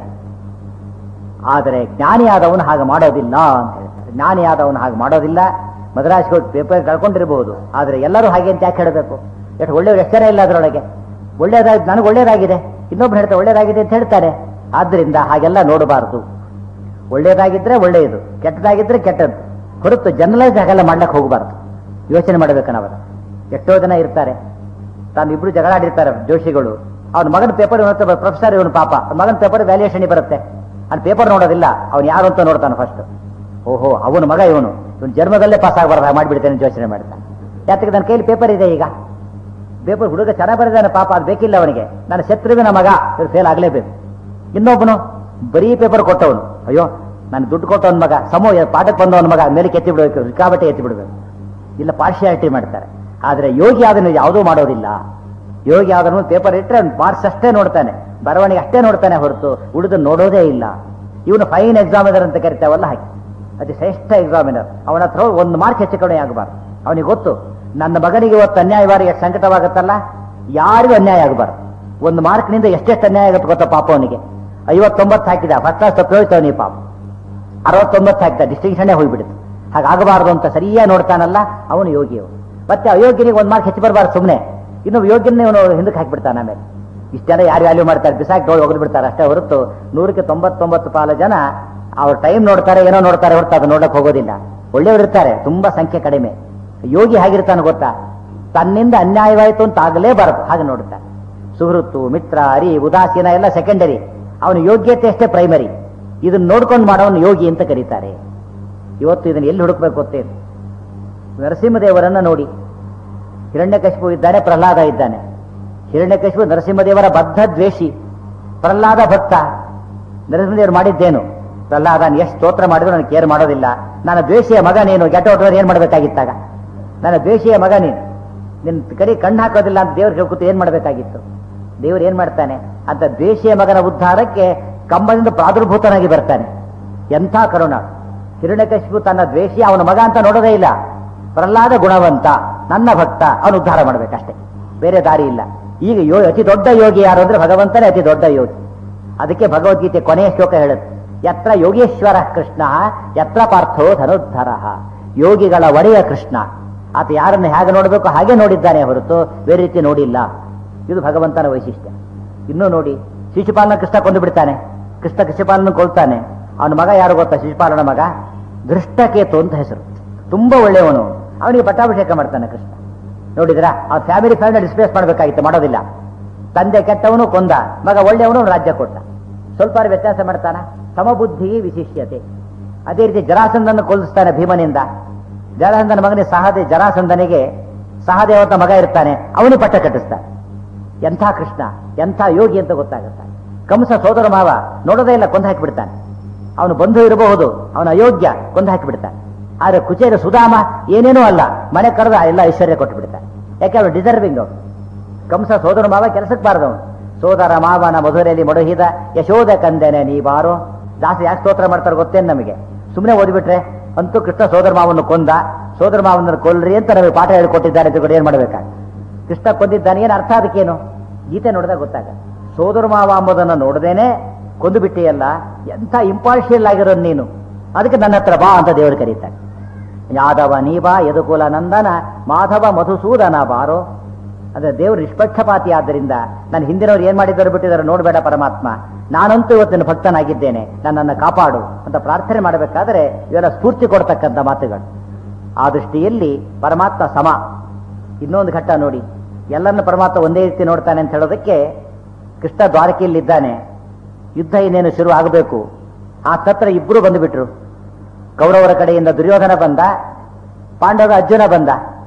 ಆದರೆ ಜ್ಞಾನಿಯಾದವನು ಹಾಗೆ ಮಾಡೋದಿಲ್ಲ ಅಂತ ಹೇಳ್ತಾರೆ ಜ್ಞಾನಿಯಾದವನು ಹಾಗೆ ಮಾಡೋದಿಲ್ಲ ಮದ್ರಾಸ್ಗೆ ಹೋಗಿ ಪೇಪರ್ ಕಳ್ಕೊಂಡಿರಬಹುದು ಆದರೆ ಎಲ್ಲರೂ ಹಾಗೆ ಅಂತ ಯಾಕೆ ಹೇಳಬೇಕು ಎಷ್ಟು ಒಳ್ಳೆ ಎಷ್ಟರೇ ಇಲ್ಲ ಅದರೊಳಗೆ ಒಳ್ಳೇದಾಗಿ ನನಗೆ ಒಳ್ಳೇದಾಗಿದೆ ಇನ್ನೊಬ್ರು ಹೇಳ್ತಾರೆ ಒಳ್ಳೇದಾಗಿದೆ ಅಂತ ಹೇಳ್ತಾರೆ ಆದ್ದರಿಂದ ಹಾಗೆಲ್ಲ ನೋಡಬಾರದು ಒಳ್ಳೇದಾಗಿದ್ರೆ ಒಳ್ಳೆಯದು ಕೆಟ್ಟದಾಗಿದ್ರೆ ಕೆಟ್ಟದ್ದು ಹೊರತು ಜನರಲೈಸ್ ಹಾಗೆಲ್ಲ ಮಾಡ್ಲಿಕ್ಕೆ ಹೋಗಬಾರ್ದು ಯೋಚನೆ ಮಾಡಬೇಕು ನಾವು ಎಷ್ಟೋ ಜನ ಇರ್ತಾರೆ ತಾನು ಇಬ್ರು ಜಗಳಾಡಿರ್ತಾರೆ ಜೋಶಿಗಳು ಅವ್ನ ಮಗನ ಪೇಪರ್ ಪ್ರೊಫೆಸರ್ ಇವನು ಪಾಪ ಅವ್ನ ಮಗನ ಪೇಪರ್ ವ್ಯಾಲ್ಯೂಯೇಷನ್ ಬರುತ್ತೆ ಅವ್ನ ಪೇಪರ್ ನೋಡೋದಿಲ್ಲ ಅವ್ನು ಯಾರು ಅಂತ ನೋಡ್ತಾನೆ ಫಸ್ಟ್ ಓಹೋ ಅವನ ಮಗ ಇವನು ಇವನು ಜನ್ಮದಲ್ಲೇ ಪಾಸ್ ಆಗಬಾರ್ದು ಹಾಗೆ ಮಾಡಿಬಿಡ್ತೇನೆ ಅಂತ ಯೋಚನೆ ಮಾಡ್ತಾನೆ ಯಾತಕ್ಕೆ ನನ್ನ ಕೈಲಿ ಪೇಪರ್ ಇದೆ ಈಗ ಪೇಪರ್ ಹುಡುಗ ಚೆನ್ನಾಗಿ ಬರೆದಾನೆ ಪಾಪ ಅದು ಬೇಕಿಲ್ಲ ಅವನಿಗೆ ನನ್ನ ಶತ್ರುವಿನ ಮಗ ಇವ್ರು ಫೇಲ್ ಆಗಲೇಬೇಕು ಇನ್ನೊಬ್ಬನು ಬರೀ ಪೇಪರ್ ಕೊಟ್ಟವನು ಅಯ್ಯೋ ನಾನು ದುಡ್ಡು ಕೊಟ್ಟವನ ಮಗ ಸಮೋ ಪಾಠಕ್ಕೆ ಬಂದವನ ಮಗ ಮೇಲೆ ಎತ್ತಿ ಬಿಡಬೇಕು ಸಿಕ್ಕಾಬಟ್ಟೆ ಎತ್ತಿ ಬಿಡಬೇಕು ಇಲ್ಲ ಪಾರ್ಶಿಯಾಲಿಟಿ ಮಾಡ್ತಾರೆ ಆದರೆ ಯೋಗಿ ಅದನ್ನು ಯಾವುದೂ ಮಾಡೋದಿಲ್ಲ ಯೋಗಿ ಆದನು ಪೇಪರ್ ಇಟ್ಟರೆ ಮಾರ್ಕ್ಸ್ ಅಷ್ಟೇ ನೋಡ್ತಾನೆ ಬರವಣಿಗೆ ಅಷ್ಟೇ ನೋಡ್ತಾನೆ ಹೊರತು ಉಳಿದು ನೋಡೋದೇ ಇಲ್ಲ ಇವನು ಫೈನ್ ಎಕ್ಸಾಮಿನರ್ ಅಂತ ಕರಿತಾವಲ್ಲ ಹಾಗೆ ಅತಿ ಶ್ರೇಷ್ಠ ಎಕ್ಸಾಮಿನರ್ ಅವನ ಹತ್ರ ಹೋಗಿ ಒಂದು ಮಾರ್ಕ್ ಹೆಚ್ಚು ಕಡಿಮೆ ಆಗಬಾರ್ದು ಅವನಿಗೆ ಗೊತ್ತು ನನ್ನ ಮಗನಿಗೆ ಇವತ್ತು ಅನ್ಯಾಯವಾರಿ ಎಷ್ಟು ಸಂಕಟವಾಗುತ್ತಲ್ಲ ಯಾರಿಗೂ ಅನ್ಯಾಯ ಆಗಬಾರ್ದು ಒಂದು ಮಾರ್ಕ್ನಿಂದ ಎಷ್ಟೆಷ್ಟು ಅನ್ಯಾಯ ಆಗುತ್ತೆ ಗೊತ್ತಾ ಪಾಪ ಅವನಿಗೆ ಐವತ್ತೊಂಬತ್ತು ಹಾಕಿದ ಫಸ್ಟ್ ಕ್ಲಾಸ್ ತಪ್ಪು ಹೋಯ್ತವನಿ ಪಾಪ ಅರವತ್ತೊಂಬತ್ತು ಹಾಕಿದ ಡಿಸ್ಟಿಂಕ್ಷನ್ನೇ ಹೋಗ್ಬಿಡುತ್ತೆ ಹಾಗಾಗಬಾರ್ದು ಅಂತ ಸರಿಯಾಗಿ ನೋಡ್ತಾನಲ್ಲ ಅವನು ಯೋಗಿ ಅವನು ಮತ್ತೆ ಅಯೋಗ್ಯನಿಗೆ ಒಂದು ಮಾರ್ಕ್ ಹೆಚ್ಚು ಬರಬಾರ್ದು ಸುಮ್ಮನೆ ಇನ್ನು ಯೋಗ್ಯನ ಇವನು ಹಿಂದಕ್ಕೆ ಹಾಕಿಬಿಡ್ತಾನೆ ಆಮೇಲೆ ಇಷ್ಟೆಲ್ಲ ಯಾರು ವ್ಯಾಲ್ಯೂ ಮಾಡ್ತಾರೆ ಬಿಸಾಕಿ ನೋಡಿ ಹೋಗಿ ಬಿಡ್ತಾರೆ ಅಷ್ಟೇ ಹೊರತು ನೂರಕ್ಕೆ ತೊಂಬತ್ತೊಂಬತ್ತು ಪಾಲು ಜನ ಅವ್ರ ಟೈಮ್ ನೋಡ್ತಾರೆ ಏನೋ ನೋಡ್ತಾರೆ ಹೊರತು ಅದು ನೋಡಕ್ ಹೋಗೋದಿಲ್ಲ ಒಳ್ಳೆಯವರು ಇರ್ತಾರೆ ತುಂಬಾ ಸಂಖ್ಯೆ ಕಡಿಮೆ ಯೋಗಿ ಹೇಗಿರ್ತಾನೆ ಗೊತ್ತಾ ತನ್ನಿಂದ ಅನ್ಯಾಯವಾಯಿತು ಅಂತ ಆಗಲೇಬಾರದು ಹಾಗೆ ನೋಡುತ್ತಾನೆ ಸುಹೃತ್ತು ಮಿತ್ರ ಅರಿ ಉದಾಸೀನ ಎಲ್ಲ ಸೆಕೆಂಡರಿ ಅವನ ಯೋಗ್ಯತೆ ಅಷ್ಟೇ ಪ್ರೈಮರಿ ಇದನ್ನ ನೋಡ್ಕೊಂಡು ಮಾಡೋನು ಯೋಗಿ ಅಂತ ಕರೀತಾರೆ ಇವತ್ತು ಇದನ್ನು ಎಲ್ಲಿ ಹುಡುಕ್ಬೇಕು ಗೊತ್ತೇನು ನರಸಿಂಹದೇವರನ್ನ ನೋಡಿ ಹಿರಣ್ಯಕಶಿಪು ಇದ್ದಾನೆ ಪ್ರಹ್ಲಾದ ಇದ್ದಾನೆ ಹಿರಣ್ಯಕಶಿಪು ನರಸಿಂಹದೇವರ ಬದ್ಧ ದ್ವೇಷಿ ಪ್ರಹ್ಲಾದ ಭಕ್ತ ನರಸಿಂಹದೇವರು ಮಾಡಿದ್ದೇನು ಪ್ರಹ್ಲಾದ ಎಷ್ಟು ಸ್ತೋತ್ರ ಮಾಡಿದ್ರು ನನಗೆ ಕೇರ್ ಮಾಡೋದಿಲ್ಲ ನನ್ನ ದ್ವೇಷಿಯ ಮಗ ನೀನು ಗೆಟ್ಟ ಹೊಟ್ಟೋರು ಏನ್ ಮಾಡ್ಬೇಕಾಗಿತ್ತಾಗ ನನ್ನ ದ್ವೇಷಿಯ ಮಗ ನೀನು ನಿನ್ನ ಕಡೆ ಕಣ್ಣು ಹಾಕೋದಿಲ್ಲ ಅಂತ ದೇವ್ರು ಹೇಳ್ಕೊತು ಏನ್ ಮಾಡ್ಬೇಕಾಗಿತ್ತು ದೇವ್ರು ಏನ್ ಮಾಡ್ತಾನೆ ಅಂತ ದ್ವೇಷಿಯ ಮಗನ ಉದ್ಧಾರಕ್ಕೆ ಕಂಬದಿಂದ ಪ್ರಾದುರ್ಭೂತನಾಗಿ ಬರ್ತಾನೆ ಎಂಥ ಕರುಣ ಹಿರಣ್ಯಕಶಿಪು ತನ್ನ ದ್ವೇಷಿ ಅವನ ಮಗ ಅಂತ ನೋಡೋದೇ ಇಲ್ಲ ಪ್ರಹ್ಲಾದ ಗುಣವಂತ ನನ್ನ ಭಕ್ತ ಅವನು ಉದ್ಧಾರ ಮಾಡ್ಬೇಕಷ್ಟೇ ಬೇರೆ ದಾರಿ ಇಲ್ಲ ಈಗ ಯೋ ಅತಿ ದೊಡ್ಡ ಯೋಗಿ ಯಾರು ಅಂದ್ರೆ ಭಗವಂತನೇ ಅತಿ ದೊಡ್ಡ ಯೋಗಿ ಅದಕ್ಕೆ ಭಗವದ್ಗೀತೆ ಕೊನೆಯ ಶ್ಲೋಕ ಹೇಳುತ್ತೆ ಯತ್ರ ಯೋಗೇಶ್ವರ ಕೃಷ್ಣ ಯತ್ರ ಪಾರ್ಥೋ ಧನುರ್ಧರ ಯೋಗಿಗಳ ಒಡೆಯ ಕೃಷ್ಣ ಆತ ಯಾರನ್ನು ಹೇಗೆ ನೋಡಬೇಕು ಹಾಗೆ ನೋಡಿದ್ದಾನೆ ಹೊರತು ಬೇರೆ ರೀತಿ ನೋಡಿಲ್ಲ ಇದು ಭಗವಂತನ ವೈಶಿಷ್ಟ್ಯ ಇನ್ನೂ ನೋಡಿ ಶಿಶುಪಾಲನ ಕೃಷ್ಣ ಕೊಂದು ಬಿಡ್ತಾನೆ ಕೃಷ್ಣ ಶಿಶುಪಾಲನ ಕೊಲ್ತಾನೆ ಅವನ ಮಗ ಯಾರು ಗೊತ್ತಾ ಶಿಶುಪಾಲನ ಮಗ ದೃಷ್ಟಕೇತು ಅಂತ ಹೆಸರು ತುಂಬಾ ಒಳ್ಳೆಯವನು ಅವನಿಗೆ ಪಟ್ಟಾಭಿಷೇಕ ಮಾಡ್ತಾನೆ ಕೃಷ್ಣ ನೋಡಿದ್ರಾ ಆ ಫ್ಯಾಮಿಲಿ ಫ್ಯಾಮಿಲಿ ಡಿಸ್ಪ್ಲೇಸ್ ಮಾಡಬೇಕಾಗಿತ್ತು ಮಾಡೋದಿಲ್ಲ ತಂದೆ ಕೆಟ್ಟವನು ಕೊಂದ ಮಗ ಒಳ್ಳೆಯವನು ರಾಜ್ಯ ಕೊಟ್ಟ ಸ್ವಲ್ಪ ವ್ಯತ್ಯಾಸ ಮಾಡ್ತಾನ ಸಮಬುದ್ಧಿ ವಿಶಿಷ್ಯತೆ ಅದೇ ರೀತಿ ಜರಾಸಂಧನ ಕೊಲ್ಲಿಸ್ತಾನೆ ಭೀಮನಿಂದ ಜರಾಸಂಧನ ಮಗನಿಗೆ ಸಹದೇ ಜರಾಸಂಧನಿಗೆ ಸಹದೇವತ ಮಗ ಇರ್ತಾನೆ ಅವನು ಪಟ್ಟ ಕಟ್ಟಿಸ್ತಾನೆ ಎಂಥ ಕೃಷ್ಣ ಎಂಥ ಯೋಗಿ ಅಂತ ಗೊತ್ತಾಗುತ್ತೆ ಕಂಸ ಸೋದರ ಮಾವ ನೋಡೋದೇ ಇಲ್ಲ ಕೊಂದು ಹಾಕಿಬಿಡ್ತಾನೆ ಅವನು ಬಂಧು ಇರಬಹುದು ಅವನ ಅಯೋಗ್ಯ ಕೊಂದು ಹಾಕಿಬಿಡ್ತಾನೆ ಆದ್ರೆ ಕುಚೇರ ಸುಧಾಮ ಏನೇನೂ ಅಲ್ಲ ಮನೆ ಕರೆದ ಎಲ್ಲ ಐಶ್ವರ್ಯ ಕೊಟ್ಟು ಬಿಡ್ತಾನೆ ಯಾಕೆ ಅವನು ಡಿಸರ್ವಿಂಗ್ ಅವನು ಕಂಸ ಸೋದರ ಮಾವ ಕೆಲಸಕ್ಕೆ ಬಾರದವನು ಸೋದರ ಮಾವನ ಮಧುರೆಯಲ್ಲಿ ಮೊಡಹಿದ ಯಶೋಧ ಕಂದೆನೆ ನೀ ಬಾರೋ ಜಾಸ್ತಿ ಯಾಕೆ ಸ್ತೋತ್ರ ಮಾಡ್ತಾರೆ ಗೊತ್ತೇನು ನಮಗೆ ಸುಮ್ಮನೆ ಓದಿಬಿಟ್ರೆ ಅಂತೂ ಕೃಷ್ಣ ಸೋದರ ಮಾವನ್ನು ಕೊಂದ ಸೋದರ ಮಾವನನ್ನು ಕೊಲ್ರಿ ಅಂತ ನಮಗೆ ಪಾಠ ಹೇಳಿಕೊಟ್ಟಿದ್ದಾರೆ ಅಂತ ಕೂಡ ಏನ್ ಮಾಡ್ಬೇಕಾಗ ಕೃಷ್ಣ ಕೊಂದಿದ್ದಾನೆ ಏನು ಅರ್ಥ ಅದಕ್ಕೇನು ಗೀತೆ ನೋಡಿದಾಗ ಗೊತ್ತಾಗ ಸೋದರ ಮಾವ ಅಂಬುದನ್ನು ನೋಡದೇನೆ ಕೊಂದು ಬಿಟ್ಟಿಯಲ್ಲ ಎಂಥ ಇಂಪಾರ್ಷಿಯಲ್ ಆಗಿರೋ ನೀನು ಅದಕ್ಕೆ ನನ್ನ ಹತ್ರ ಬಾ ಅಂತ ದೇವರು ಕರೀತಾನೆ ಯಾದವ ನೀ ಬಾ ಯದುಕುಲ ನಂದನ ಮಾಧವ ಮಧುಸೂದನ ಬಾರೋ ಅಂದ್ರೆ ದೇವರು ನಿಷ್ಪಕ್ಷಪಾತಿ ಆದ್ದರಿಂದ ನಾನು ಹಿಂದಿನವ್ರು ಏನ್ ಮಾಡಿದ್ದಾರೆ ಬಿಟ್ಟಿದ್ದಾರೆ ನೋಡಬೇಡ ಪರಮಾತ್ಮ ನಾನಂತೂ ಇವತ್ತಿನ ಭಕ್ತನಾಗಿದ್ದೇನೆ ನನ್ನನ್ನು ಕಾಪಾಡು ಅಂತ ಪ್ರಾರ್ಥನೆ ಮಾಡಬೇಕಾದ್ರೆ ಇವೆಲ್ಲ ಸ್ಫೂರ್ತಿ ಕೊಡ್ತಕ್ಕಂಥ ಮಾತುಗಳು ಆ ದೃಷ್ಟಿಯಲ್ಲಿ ಪರಮಾತ್ಮ ಸಮ ಇನ್ನೊಂದು ಘಟ್ಟ ನೋಡಿ ಎಲ್ಲರನ್ನ ಪರಮಾತ್ಮ ಒಂದೇ ರೀತಿ ನೋಡ್ತಾನೆ ಅಂತ ಹೇಳೋದಕ್ಕೆ ಕೃಷ್ಣ ದ್ವಾರಕೆಯಲ್ಲಿದ್ದಾನೆ ಯುದ್ಧ ಇನ್ನೇನು ಶುರು ಆಗಬೇಕು ಆ ತತ್ರ ಇಬ್ಬರು ಬಂದುಬಿಟ್ರು ಕೌರವರ ಕಡೆಯಿಂದ ದುರ್ಯೋಧನ ಬಂದ ಪಾಂಡವ ಅರ್ಜುನ ಬಂದ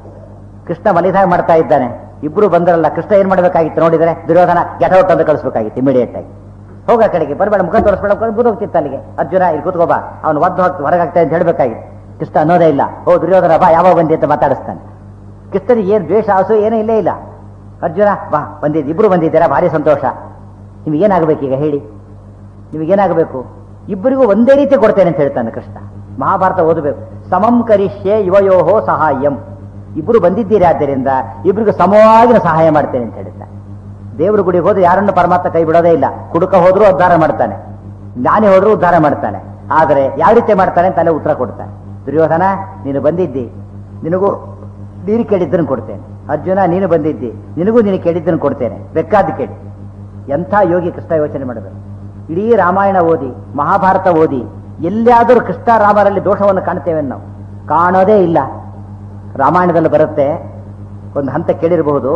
ಕೃಷ್ಣ ಮಲಿದಾಗ ಮಾಡ್ತಾ ಇದ್ದಾನೆ ಇಬ್ರು ಬಂದರಲ್ಲ ಕೃಷ್ಣ ಏನ್ ಮಾಡ್ಬೇಕಾಗಿತ್ತು ನೋಡಿದ್ರೆ ದುರ್ಯೋಧನ ಗೆಟೌಟ್ ಅಂತ ಕಳಿಸ್ಬೇಕಾಗಿತ್ತು ಇಮಿಡಿಯೇಟ್ ಆಗಿ ಹೋಗ ಆ ಕಡೆಗೆ ಬರಬೇಡ ಮುಖ ತೋರಿಸ್ಬೇಡ ಬುದ್ ಹೋಗ್ತಿತ್ತು ಅಲ್ಲಿಗೆ ಅರ್ಜುನ ಇಲ್ಲಿ ಕೂತ್ಕೋ ಬಾ ಅವನು ಒದ್ದು ಹೋಗ್ತು ಹೊರಗಾಗ್ತಾ ಅಂತ ಹೇಳ್ಬೇಕಾಗಿತ್ತು ಕೃಷ್ಣ ಅನ್ನೋದೇ ಇಲ್ಲ ಓ ದುರ್ಯೋಧನ ಬಾ ಯಾವಾಗ ಬಂದಿ ಅಂತ ಮಾತಾಡಿಸ್ತಾನೆ ಕೃಷ್ಣನಿಗೆ ಏನು ದ್ವೇಷ ಆಸು ಏನೂ ಇಲ್ಲೇ ಇಲ್ಲ ಅರ್ಜುನ ಬಾ ಬಂದಿದ್ದು ಇಬ್ರು ಬಂದಿದ್ದೀರಾ ಭಾರಿ ಸಂತೋಷ ನಿಮಗೇನಾಗಬೇಕೀಗ ಹೇಳಿ ನಿಮಗೇನಾಗಬೇಕು ಇಬ್ಬರಿಗೂ ಒಂದೇ ರೀತಿ ಕೊಡ್ತೇನೆ ಅಂತ ಹೇಳ್ತಾನೆ ಕೃಷ್ಣ ಮಹಾಭಾರತ ಓದಬೇಕು ಸಮಂ ಕರಿಷ್ಯೆ ಯುವಯೋಹೋ ಸಹಾಯಂ ಇಬ್ರು ಬಂದಿದ್ದೀರಿ ಆದ್ದರಿಂದ ಇಬ್ರಿಗೂ ಸಮವಾಗಿ ನಾನು ಸಹಾಯ ಮಾಡ್ತೇನೆ ಅಂತ ಹೇಳ್ತಾನೆ ದೇವ್ರ ಗುಡಿಗೆ ಹೋದ್ರೆ ಯಾರನ್ನು ಪರಮಾತ್ಮ ಕೈ ಬಿಡೋದೇ ಇಲ್ಲ ಕುಡುಕ ಹೋದ್ರೂ ಉದ್ಧಾರ ಮಾಡ್ತಾನೆ ಜ್ಞಾನಿ ಹೋದ್ರೂ ಉದ್ಧಾರ ಮಾಡ್ತಾನೆ ಆದರೆ ಯಾವ ರೀತಿ ಮಾಡ್ತಾನೆ ಅಂತ ಅಲ್ಲೇ ಉತ್ತರ ಕೊಡ್ತಾನೆ ದುರ್ಯೋಧನ ನೀನು ಬಂದಿದ್ದಿ ನಿನಗೂ ನೀನು ಕೇಳಿದ್ದನ್ನು ಕೊಡ್ತೇನೆ ಅರ್ಜುನ ನೀನು ಬಂದಿದ್ದಿ ನಿನಗೂ ನೀನು ಕೇಳಿದ್ದನ್ನು ಕೊಡ್ತೇನೆ ಬೇಕಾದ ಕೇಳಿ ಎಂಥ ಯೋಗಿ ಕೃಷ್ಣ ಯೋಚನೆ ಮಾಡಬೇಕು ಇಡೀ ರಾಮಾಯಣ ಓದಿ ಮಹಾಭಾರತ ಓದಿ ಎಲ್ಲಿಯಾದರೂ ಕೃಷ್ಣ ರಾಮರಲ್ಲಿ ದೋಷವನ್ನು ಕಾಣ್ತೇವೆ ನಾವು ಕಾಣೋದೇ ಇಲ್ಲ ರಾಮಾಯಣದಲ್ಲಿ ಬರುತ್ತೆ ಒಂದು ಹಂತ ಕೇಳಿರಬಹುದು